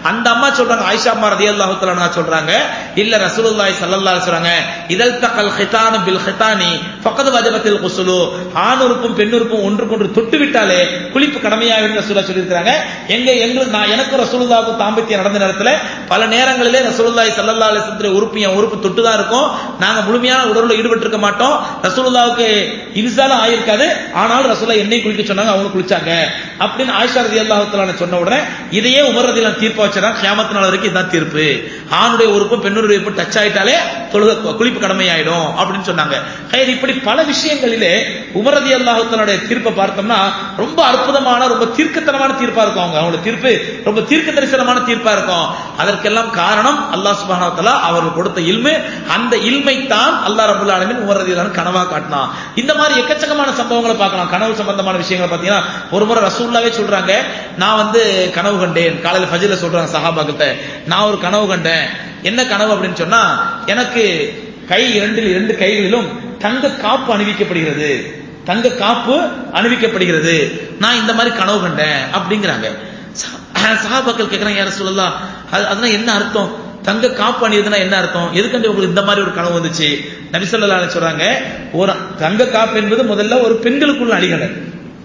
அந்த அம்மா சொல்றாங்க ஆயிஷா அம்மா ரலியல்லாஹு தஆலா சொல்றாங்க இல்ல ரசூலுல்லாஹி ஸல்லல்லாஹு அலைஹி சொல்றாங்க இதல் தகல் ஹிதானு பில் ஹிதானி ஃபக்கத் வஜபத்தில் குஸ்லு ஆண் உறுப்பும் பெண் உறுப்பும் ஒன்றுக்கொன்று தொட்டு விட்டாலே குளிப்பு கடமையாகும் ரசூலா சொல்லியிருக்காங்க எங்க எங்களுக்கு நான் எனக்கும் ரசூலுல்லாவுக்கும் தாம்பத்தியம் நடந்த நேரத்துல பல நேரங்களிலே ரசூலுல்லாஹி ஸல்லல்லாஹு அலைஹி வஸல்லம் உறுப்பு என் உறுப்பு தொட்டு தான் இருக்கும் நாங்க முழுமையான உடல்ல ஈடுபட்டு இருக்க மாட்டோம் ரசூலுல்லாவுக்கு இன்சாலும் ஆயிருக்காது ஆனால் ரசூலா என்னை குளிக்க சொன்னாங்க அவங்க குளிச்சாங்க அப்படின்னு ஆயிஷா ரலியல்லாஹு தஆலா சொன்ன உடனே இதையே உமர் ரலியல்லாஹு தீர்ப்பு வச்சாங்க கியாமத் நாள் வரைக்கும் இதான் தீர்ப்பு ஆணுடைய உறுப்பு பெண்ணுடைய உறுப்பு டச் ஆயிட்டாலே தொழுக குளிப்பு கடமையாயிடும் அப்படின்னு சொன்னாங்க ஹைர் இப்படி பல விஷயங்களிலே உமர் ரலியல்லாஹு தஆலாவுடைய தீர்ப்பை பார்த்தோம்னா ரொம்ப அற்புதமான ரொம்ப தீர்க்கத்தனமான தீர்ப்பா இருக்கும் அவங்க அவங்களோட தீர்ப்பு ரொம்ப தீர்க்க தரிசனமான தீர்ப்பா இருக்கும் அதற்கெல்லாம் காரணம் அல்லாஹ் சுப்ஹானஹு வ தஆலா அவர்கள் கொடுத்த இல்மு அந்த இல்மை தான் அல்லாஹ் ரப்பல் ஆலமீன் உமர் ரலியல்லாஹு கனவா காட்டினான் இந்த மாதிரி எக்கச்சக்கமான சம்பவங்களை பார்க்கலாம் கனவு சம்பந்தமான விஷயங்களை பார்த்தீங்கன்னா ஒரு முறை ரசூல்லாவே சொல்றாங்க நான் வந்து கனவு கண்டேன் காலையில ஃபஜ்ர்ல சொல்றாங்க சஹாபாக்கிட்ட நான் ஒரு கனவு கண்டேன் என்ன கனவு அப்படின்னு சொன்னா எனக்கு கை இரண்டில் இரண்டு கைகளிலும் தங்க காப்பு அணிவிக்கப்படுகிறது தங்க காப்பு அணிவிக்கப்படுகிறது நான் இந்த மாதிரி கனவு கண்டேன் அப்படிங்கிறாங்க சஹா- சஹாபாக்கள் கேட்கறாங்க யார சொல்லலாம் அதெல்லாம் என்ன அர்த்தம் தங்க காப்பு அணியுதுன்னா என்ன அர்த்தம் எதுக்கண்டி உங்களுக்கு இந்த மாதிரி ஒரு கனவு வந்துச்சு நபி ஸல்லல்லாஹு அலைஹி சொல்றாங்க ஒரு தங்க காப்பு என்பது முதல்ல ஒரு பெண்களுக்குள்ள அணிகலன்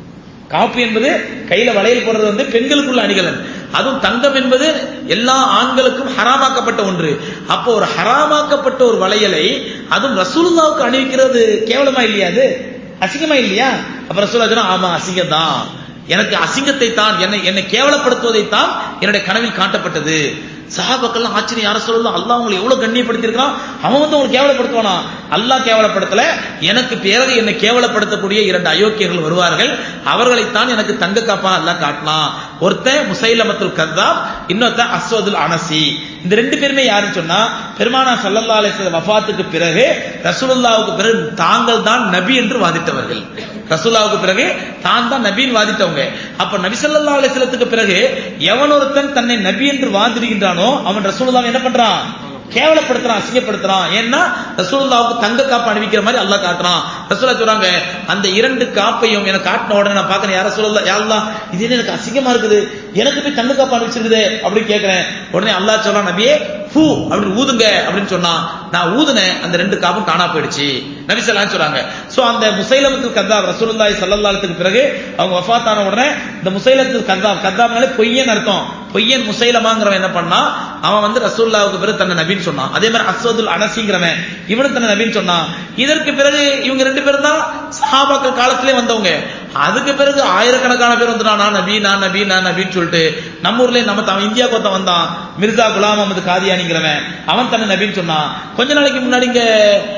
காப்பு என்பது கையில வளையல் போடுறது வந்து பெண்களுக்குள்ள அணிகலன் அதுவும் தங்கம் என்பது எல்லா ஆண்களுக்கும் ஹராமாக்கப்பட்ட ஒன்று அப்போ ஒரு ஹராமாக்கப்பட்ட ஒரு வளையலை அதுவும் ரசூலுல்லாவுக்கு அணிவிக்கிறது கேவலமா இல்லையா அது அசிங்கமா இல்லையா அப்ப ரசூல்லா சொன்னா ஆமா அசிங்கம் தான் எனக்கு அசிங்கத்தை தான் என்னை என்னை கேவலப்படுத்துவதை தான் என்னுடைய கனவில் காட்டப்பட்டது சஹாபாக்கள்லாம் ஆச்சரியம் யார சொல்லலாம் அல்லாஹ் உங்களை எவ்வளவு கண்ணியப்படுத்தியிருக்கான் அவன் வந்து உங்களை கேவலப்படுத்துவானா அல்லாஹ் கேவலப்படுத்தல எனக்கு பிறகு என்னை கேவலப்படுத்தக்கூடிய இரண்டு அயோக்கியர்கள் வருவார்கள் அவர்களைத்தான் எனக்கு தங்க காப்பாக அல்லாஹ் காட்டினான் ஒருத்தன் முசைலமத்துல் கத்தாப் இன்னொருத்தன் அஸ்வதுல் அனசி இந்த ரெண்டு பேருமே யாருன்னு சொன்னா பெருமானா சல்லல்லா அலிஸ்லாம் வஃபாத்துக்கு பிறகு ரசூலுல்லாவுக்கு பிறகு தாங்கள் தான் நபி என்று வாதிட்டவர்கள் ரசூலுல்லாவுக்கு பிறகு தான் தான் நபின்னு வாதிட்டவங்க அப்ப நபி ஸல்லல்லாஹு அலைஹி வஸல்லத்துக்கு பிறகு எவன் ஒருத்தன் தன்னை நபி என்று வாதிடுகின்றானோ அவன் ரசூலுல்லாவை என்ன பண்றான் கேவலப்படுத்துறான் அசிங்கப்படுத்துறான் ஏன்னா ரசூலுல்லாவுக்கு தங்க காப்பு அணிவிக்கிற மாதிரி அல்லாஹ் காட்டுறான் ரசூலா சொல்றாங்க அந்த இரண்டு காப்பையும் எனக்கு காட்டின உடனே நான் பார்க்கறேன் யார சொல்லல யாரெல்லாம் இது என்ன எனக்கு அசிங்கமா இருக்குது எனக்கு போய் தங்க காப்பு அணிவிச்சிருக்குது அப்படின்னு கேட்கிறேன் உடனே அல்லாஹ் சொல்றான் நபியே ஃபூ அப்படின்னு ஊதுங்க அப்படின்னு சொன்னா நான் ஊதுனேன் அந்த ரெண்டு காப்பும் காணா போயிடுச்சு நபி ஸல்லல்லாஹு சொல்றாங்க சோ அந்த முசைலமத்துல் கத்தாப் ரசூலுல்லாஹி ஸல்லல்லாஹு அலைஹி வஸல்லம் பிறகு அவங்க வஃபாத் ஆன உடனே இந்த முசைலத்துல் கத்தாப் கத்தாப்னாலே பொய்யன் அர்த்தம் பொய்யன் முசைலமாங்கிறவன் என்ன பண்ணா அவன் வந்து ரசூலுல்லாவுக்கு பிறகு தன்னை நபின்னு சொன்னான் அதே மாதிரி அஸ்வதுல் அனசிங்கிறவன் இவனும் தன்னை நபின்னு சொன்னான் இதற்கு பிறகு இவங்க ரெண்டு பேரும் தான் சஹாபாக்கள் காலத்திலே வந்தவங்க அதுக்கு பிறகு ஆயிரக்கணக்கான பேர் வந்து நான் நபி நான் நபி நான் நபின்னு சொல்லிட்டு நம்ம ஊர்லயே நம்ம த- இந்தியா கொத்த வந்தான் மிர்சா குலாம் அஹமது காதியானிங்கிறவன் அவன் தன்னை நபின்னு சொன்னான் கொஞ்ச நாளைக்கு முன்னாடி இங்க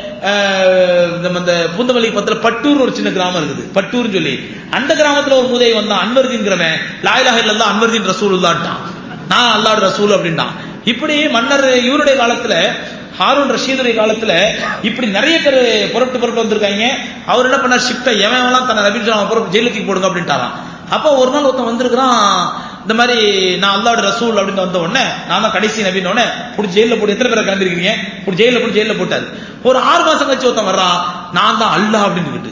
அஹ், நம்ம இந்த பூந்தமல்லி பக்கத்துல பட்டூர் ஒரு சின்ன கிராமம் இருக்குது பட்டூர்னு சொல்லி அந்த கிராமத்துல ஒரு மூதை வந்தான் அன்வர்தீன்கிறவன் லாயிலாக இல்லல்லா அன்வர்தீன் ரசூலுல்லான்ட்டான் நான் அல்லாஹ் ரசூல் அப்படின்ட்டான் இப்படி மன்னர் இவருடைய காலத்துல ஹாரூன் ரஷீதுடைய காலத்துல இப்படி நிறைய பேர் புறப்பட்டு புறப்பட்டு வந்திருக்காங்க அவர் என்ன பண்ணார் ஷிஃப்டா எவன் எவன்லாம் தன்னை நபின்னு சொன்னா புறப்பட்டு ஜெயிலுக்கு போடுங்க அப்படின்ட்டாராம் அப்போ ஒரு நாள் ஒருத்தன் வந்திருக்கிறான் இந்த மாதிரி நான் அல்லாஹ்வுடைய ரசூல் அப்படின்னு வந்த உடனே நான் தான் கடைசி நபின்னு உடனே புடி ஜெயில போட்டு எத்தனை பேரை கிளம்பிருக்கீங்க புடி ஜெயில போட்டு ஜெயில போட்டாரு ஒரு ஆறு மாசம் கழிச்சு ஒருத்தன் வர்றான் நான் தான் அல்லாஹ் அப்படின்னு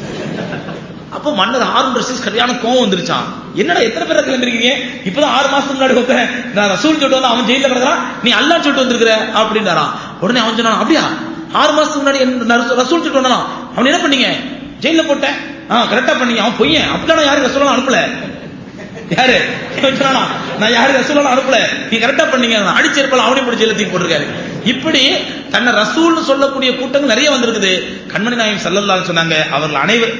அப்போ மன்னர் ஹாரூன் ரஷீத் சரியான கோவம் வந்துருச்சான் என்னடா எத்தனை பேரை கிளம்பிருக்கீங்க இப்பதான் ஆறு மாசத்துக்கு முன்னாடி ஒருத்தன் நான் ரசூல் சொல்லிட்டு வந்தா அவன் ஜெயில கிடக்குறான் நீ அல்லாஹ் சொல்லிட்டு வந்திருக்கிற அப்படின்னாரான் உடனே அவன் சொன்னான் அப்படியா ஆறு மாசத்துக்கு முன்னாடி என்ன- நான் ரசூல் ரசூல் சொல்லிட்டு வந்தானா அவன் என்ன பண்ணீங்க ஜெயில போட்டேன் ஆ கரெக்டா பண்ணீங்க அவன் பொய்யன் அப்படிலாம் யாரும் ரசூலாம் அனுப்பல யாரு இவன் சொன்னானா நான் யாரு ரசூலாம் அனுப்பல நீ கரெக்டா பண்ணீங்க நான் அடிச்சிருப்பல அவனையும் பிடிச்சி ஜெயில தூக்கி போட்டிருக்காரு இப்படி தன்னை ரசூல்னு சொல்லக்கூடிய கூட்டங்கள் நிறைய வந்திருக்குது கண்மணி நாயகம் ஸல்லல்லாஹு சொன்னாங்க அவர்கள் அனைவர்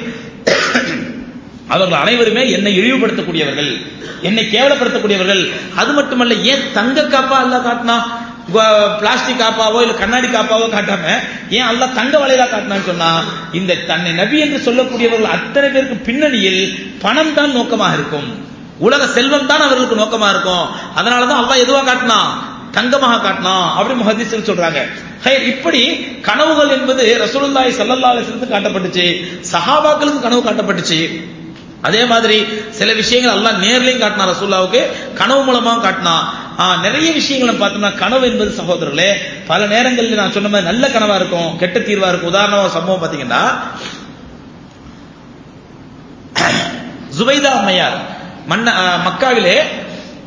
அவர்கள் அனைவருமே என்னை இழிவுபடுத்தக்கூடியவர்கள் என்னை கேவலப்படுத்தக்கூடியவர்கள் அது மட்டுமல்ல ஏன் தங்க காப்பா அல்லாஹ் காட்டினா பிளாஸ்டிக் காப்பாவோ இல்ல கண்ணாடி காப்பாவோ காட்டாம ஏன் அல்லாஹ் தங்க வளையலா காட்டினான்னு சொன்னா இந்த தன்னை நபி என்று சொல்லக்கூடியவர்கள் அத்தனை பேருக்கு பின்னணியில் பணம் தான் நோக்கமாக இருக்கும் உலக செல்வம் தான் அவர்களுக்கு நோக்கமா இருக்கும் அதனாலதான் அல்லாஹ் எதுவா காட்டினா தங்கமாக காட்டினான் அப்படி முஹதீஸ்கள் சொல்றாங்க ஹைர், இப்படி கனவுகள் என்பது ரசூலுல்லாஹி ஸல்லல்லாஹு அலைஹி வஸல்லம் காட்டப்பட்டுச்சு சஹாபாக்களுக்கு கனவு காட்டப்பட்டுச்சு அதே மாதிரி சில விஷயங்கள் அல்லாஹ் நேர்லயும் காட்டினா ரசூல்லாவுக்கு கனவு மூலமா காட்டினா ஆ, நிறைய விஷயங்களை பார்த்தோம்னா கனவு என்பது சகோதரர்களே பல நேரங்களில் நான் சொன்ன மாதிரி நல்ல கனவா இருக்கும் கெட்ட தீர்வா இருக்கும் உதாரணமா ஒரு சம்பவம் பாத்தீங்கன்னா ஜுபைதா அம்மையார் மன்ன ஆ, மக்காவிலே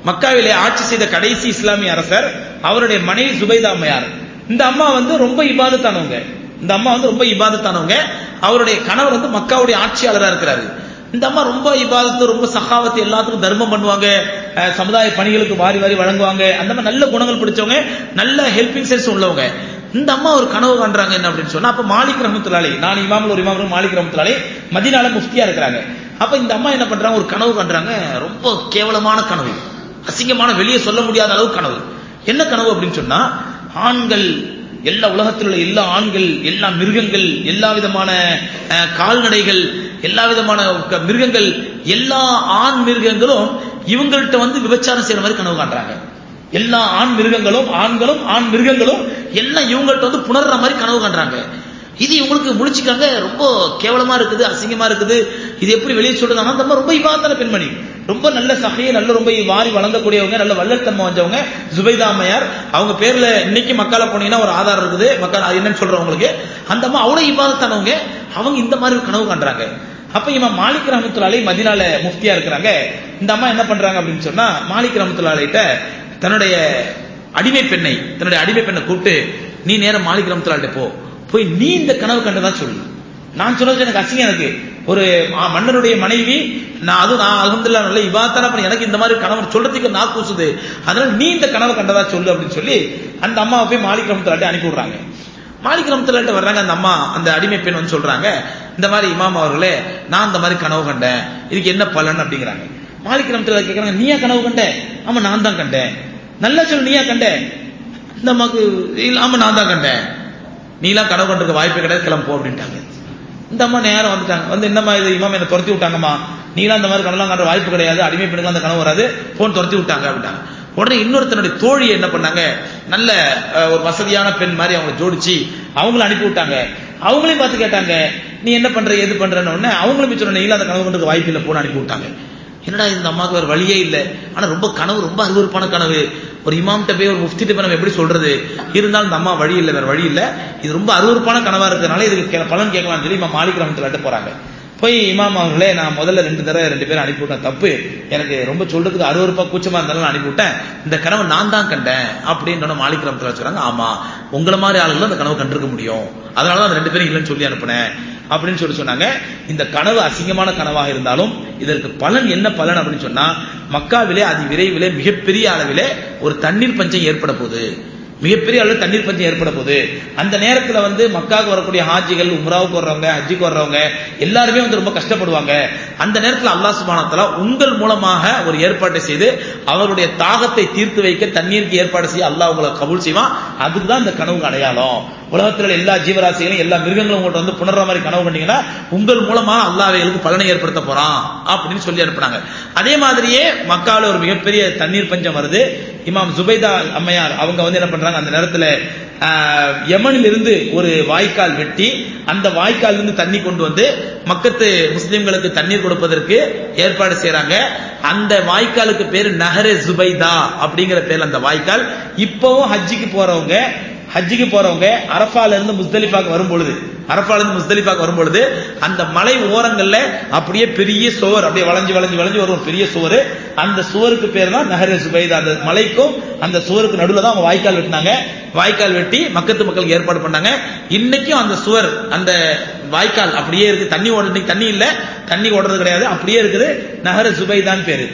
மக்காவிலே ஆட்சி செய்த கடைசி இஸ்லாமிய அரசர் அவருடைய மனைவி சுபைதா அம்மையார் இந்த அம்மா வந்து ரொம்ப இபாதத்தானவங்க இந்த அம்மா வந்து ரொம்ப இபாதத்தானவங்க அவருடைய கணவர் வந்து மக்காவுடைய ஆட்சியாளராக இருக்கிறாரு இந்த அம்மா ரொம்ப இபாதத்து ரொம்ப சகாவத்து எல்லாத்துக்கும் தர்மம் பண்ணுவாங்க அஹ், சமுதாய பணிகளுக்கு வாரி வாரி வழங்குவாங்க அந்த மாதிரி நல்ல குணங்கள் பிடிச்சவங்க நல்ல ஹெல்பிங் சென்ஸ் உள்ளவங்க இந்த அம்மா ஒரு கனவு காண்றாங்க என்ன அப்படின்னு சொன்னா அப்ப மாலிக் ரஹமத்துல்லாலி நான் இமாமல் ஒரு இமாமல் மாலிக் ரஹமத்துல்லாலி மதினால முஃப்தியா இருக்கிறாங்க அப்ப இந்த அம்மா என்ன பண்றாங்க ஒரு கனவு காண்றாங்க ரொம்ப கேவலமான கனவு அசிங்கமான வெளியே சொல்ல முடியாத அளவு கனவு என்ன கனவு அப்படின்னு சொன்னா ஆண்கள் எல்லா உலகத்தில் உள்ள எல்லா ஆண்கள் எல்லா மிருகங்கள் எல்லா விதமான அஹ், கால்நடைகள் எல்லா விதமான க- மிருகங்கள் எல்லா ஆண் மிருகங்களும் இவங்கள்ட்ட வந்து விபச்சாரம் செய்யற மாதிரி கனவு காண்றாங்க எல்லா ஆண் மிருகங்களும் ஆண்களும் ஆண் மிருகங்களும் எல்லாம் இவங்கள்ட்ட வந்து புணர்ற மாதிரி கனவு காண்றாங்க இது இவங்களுக்கு முழிச்சுக்காங்க ரொம்ப கேவலமா இருக்குது அசிங்கமா இருக்குது இது எப்படி வெளியே சொல்றது ஆனா நம்ம ரொம்ப இபாத்தான பெண்மணி ரொம்ப நல்ல சகையை நல்ல ரொம்ப வாரி வழங்கக்கூடியவங்க நல்ல வல்லத்தன்மை வந்தவங்க ஜுபைதா அம்மையார் அவங்க பேர்ல இன்னைக்கு மக்கால போனீங்கன்னா ஒரு ஆதாரம் இருக்குது மக்கள் அது என்னன்னு சொல்றேன் உங்களுக்கு அந்த அம்மா அவ்வளவு இபாதத்தானவங்க அவங்க இந்த மாதிரி ஒரு கனவு காண்றாங்க அப்ப இவன் மாலிக் ரஹமத்துல்லாலை மதினால முஃப்தியா இருக்கிறாங்க இந்த அம்மா என்ன பண்றாங்க அப்படின்னு சொன்னா மாலிக் ரஹமத்துல்லாலைட்ட தன்னுடைய அடிமை பெண்ணை தன்னுடைய அடிமை பெண்ணை கூப்பிட்டு நீ நேரம் மாலிக் ரஹமத்துல்லாட்ட போ போய் நீ இந்த கனவு கண்டதா சொல்லு நான் சொன்னது எனக்கு அசிங்கம் எனக்கு ஒரு ஆ, மன்னருடைய மனைவி நான் அதுவும் நான் அலமதுல்லா நல்ல இவாத்தான பண்ணி எனக்கு இந்த மாதிரி கனவு சொல்றதுக்கு நான் கூசுது அதனால நீ இந்த கனவு கண்டதா சொல்லு அப்படின்னு சொல்லி அந்த அம்மாவை போய் மாலிக் ரஹமத்துல்லாட்ட அனுப்பி விடுறாங்க மாலிக் ரஹமத்துல்லாட்ட வர்றாங்க அந்த அம்மா அந்த அடிமை பெண் வந்து சொல்றாங்க இந்த மாதிரி இமாம் அவர்களே நான் இந்த மாதிரி கனவு கண்டேன் இதுக்கு என்ன பலன் அப்படிங்கிறாங்க மாலிக் ரஹமத்துல்லா கேட்கறாங்க நீயா கனவு கண்ட ஆமா நான் தான் கண்டேன் நல்லா சொல்லு நீயா கண்ட இந்த அம்மாக்கு இல்ல ஆமா நான் தான் கண்டேன் நீலாம் கனவு கண்டிருக்க வாய்ப்பே கிடையாது கிளம்பு போ அப்படின்ட்டாங்க இந்த அம்மா நேரம் வந்துட்டாங்க வந்து என்னம்மா இது இமாம் என்ன துரத்தி விட்டாங்கம்மா நீலாம் இந்த மாதிரி கனவுலாம் காண்ற வாய்ப்பு கிடையாது அடிமை பெண்ணுக்கு அந்த கனவு வராது போன் துரத்தி விட்டாங்க அப்படின்ட்டாங்க உடனே இன்னொருத்தனுடைய தோழியை என்ன பண்ணாங்க நல்ல அஹ், ஒரு வசதியான பெண் மாதிரி அவங்களை ஜோடிச்சு அவங்களும் அனுப்பி விட்டாங்க அவங்களையும் பார்த்து கேட்டாங்க நீ என்ன பண்ற எது பண்றன்னு உடனே அவங்களும் போய் சொன்ன இல்ல அந்த கனவு கண்டுக்க வாய்ப்பு இல்லை போன அனுப்பி விட்டாங்க என்னடா இந்த அம்மாவுக்கு வேற வழியே இல்லை ஆனா ரொம்ப கனவு ரொம்ப அருவருப்பான கனவு ஒரு இமாம்கிட்ட போய் ஒரு முஃப்திட்ட போய் நம்ம எப்படி சொல்றது இருந்தாலும் இந்த அம்மா வழி இல்லை வேற வழி இல்லை இது ரொம்ப அருவருப்பான கனவா இருக்கிறதுனால இதுக்கு கே- பலன் கேட்கலாம்னு சொல்லி இமாம் மாலிக் ரஹமத்துல போறாங்க போய் இமாம் அவர்களே நான் முதல்ல ரெண்டு தடவை ரெண்டு பேரும் அனுப்பிவிட்டேன் தப்பு எனக்கு ரொம்ப சொல்றதுக்கு அருவருப்பா கூச்சமா இருந்தாலும் நான் அனுப்பிவிட்டேன் இந்த கனவை நான் தான் கண்டேன் அப்படின்னு மாலிக் ரஹமத்துல சொல்றாங்க ஆமா உங்களை மாதிரி ஆளுங்களும் அந்த கனவை கண்டிருக்க முடியும் அதனால தான் அந்த ரெண்டு பேரும் இல்லைன்னு சொல்லி அனுப்புனேன் அப்படின்னு சொல்லி சொன்னாங்க இந்த கனவு அசிங்கமான கனவாக இருந்தாலும் இதற்கு பலன் என்ன பலன் அப்படின்னு சொன்னா மக்காவிலே அதி விரைவிலே மிகப்பெரிய அளவிலே ஒரு தண்ணீர் பஞ்சம் ஏற்பட போகுது மிகப்பெரிய அளவில் தண்ணீர் பஞ்சம் ஏற்பட போகுது அந்த நேரத்துல வந்து மக்காவுக்கு வரக்கூடிய ஹாஜிகள் உம்ராவுக்கு வர்றவங்க ஹஜ்ஜிக்கு வர்றவங்க எல்லாருமே வந்து ரொம்ப கஷ்டப்படுவாங்க அந்த நேரத்துல அல்லாஹ் சுப்ஹானஹு வ தஆலா உங்கள் மூலமாக ஒரு ஏற்பாட்டை செய்து அவருடைய தாகத்தை தீர்த்து வைக்க தண்ணீருக்கு ஏற்பாடு செய்ய அல்லாஹ் உங்களை கபூல் செய்வான் அதுக்கு தான் இந்த கனவுக்கு அடையாளம் உலகத்தில் உள்ள எல்லா ஜீவராசிகளும் எல்லா மிருகங்களும் உங்கள்ட்ட வந்து புணர்ற மாதிரி கனவு கண்டீங்கன்னா உங்கள் மூலமா அல்லாஹ் அவைகளுக்கு பலனை ஏற்படுத்த போறான் அப்படின்னு சொல்லி அனுப்புனாங்க அதே மாதிரியே மக்கால ஒரு மிகப்பெரிய தண்ணீர் பஞ்சம் வருது இமாம் ஜுபைதா அம்மையார் அவங்க வந்து என்ன பண்றாங்க அந்த நேரத்துல ஆஹ், யமனில் இருந்து ஒரு வாய்க்கால் வெட்டி அந்த வாய்க்கால் இருந்து தண்ணி கொண்டு வந்து மக்கத்து முஸ்லிம்களுக்கு தண்ணீர் கொடுப்பதற்கு ஏற்பாடு செய்றாங்க அந்த வாய்க்காலுக்கு பேரு நஹரே ஜுபைதா அப்படிங்கிற பேர்ல அந்த வாய்க்கால் இப்பவும் ஹஜ்ஜிக்கு போறவங்க ஹஜ்ஜிக்கு போறவங்க அரஃபால இருந்து முஸ்தலிஃபாக்கு வரும் பொழுது அரஃபால இருந்து முஸ்தலிஃபாக்கு வரும் பொழுது அந்த மலை ஓரங்கள்ல அப்படியே பெரிய சுவர் அப்படியே வளைஞ்சு வளைஞ்சு வளைஞ்சு வரும் பெரிய சுவர் அந்த சுவருக்கு பேர் தான் நஹர சுபைதா அந்த மலைக்கும் அந்த சுவருக்கு நடுவுல தான் அவங்க வாய்க்கால் வெட்டினாங்க வாய்க்கால் வெட்டி மக்கத்து மக்களுக்கு ஏற்பாடு பண்ணாங்க இன்னைக்கும் அந்த சுவர் அந்த வாய்க்கால் அப்படியே இருக்கு தண்ணி ஓட இன்னைக்கு தண்ணி இல்ல தண்ணி ஓடுறது கிடையாது அப்படியே இருக்குது நஹர சுபைதான் பேரு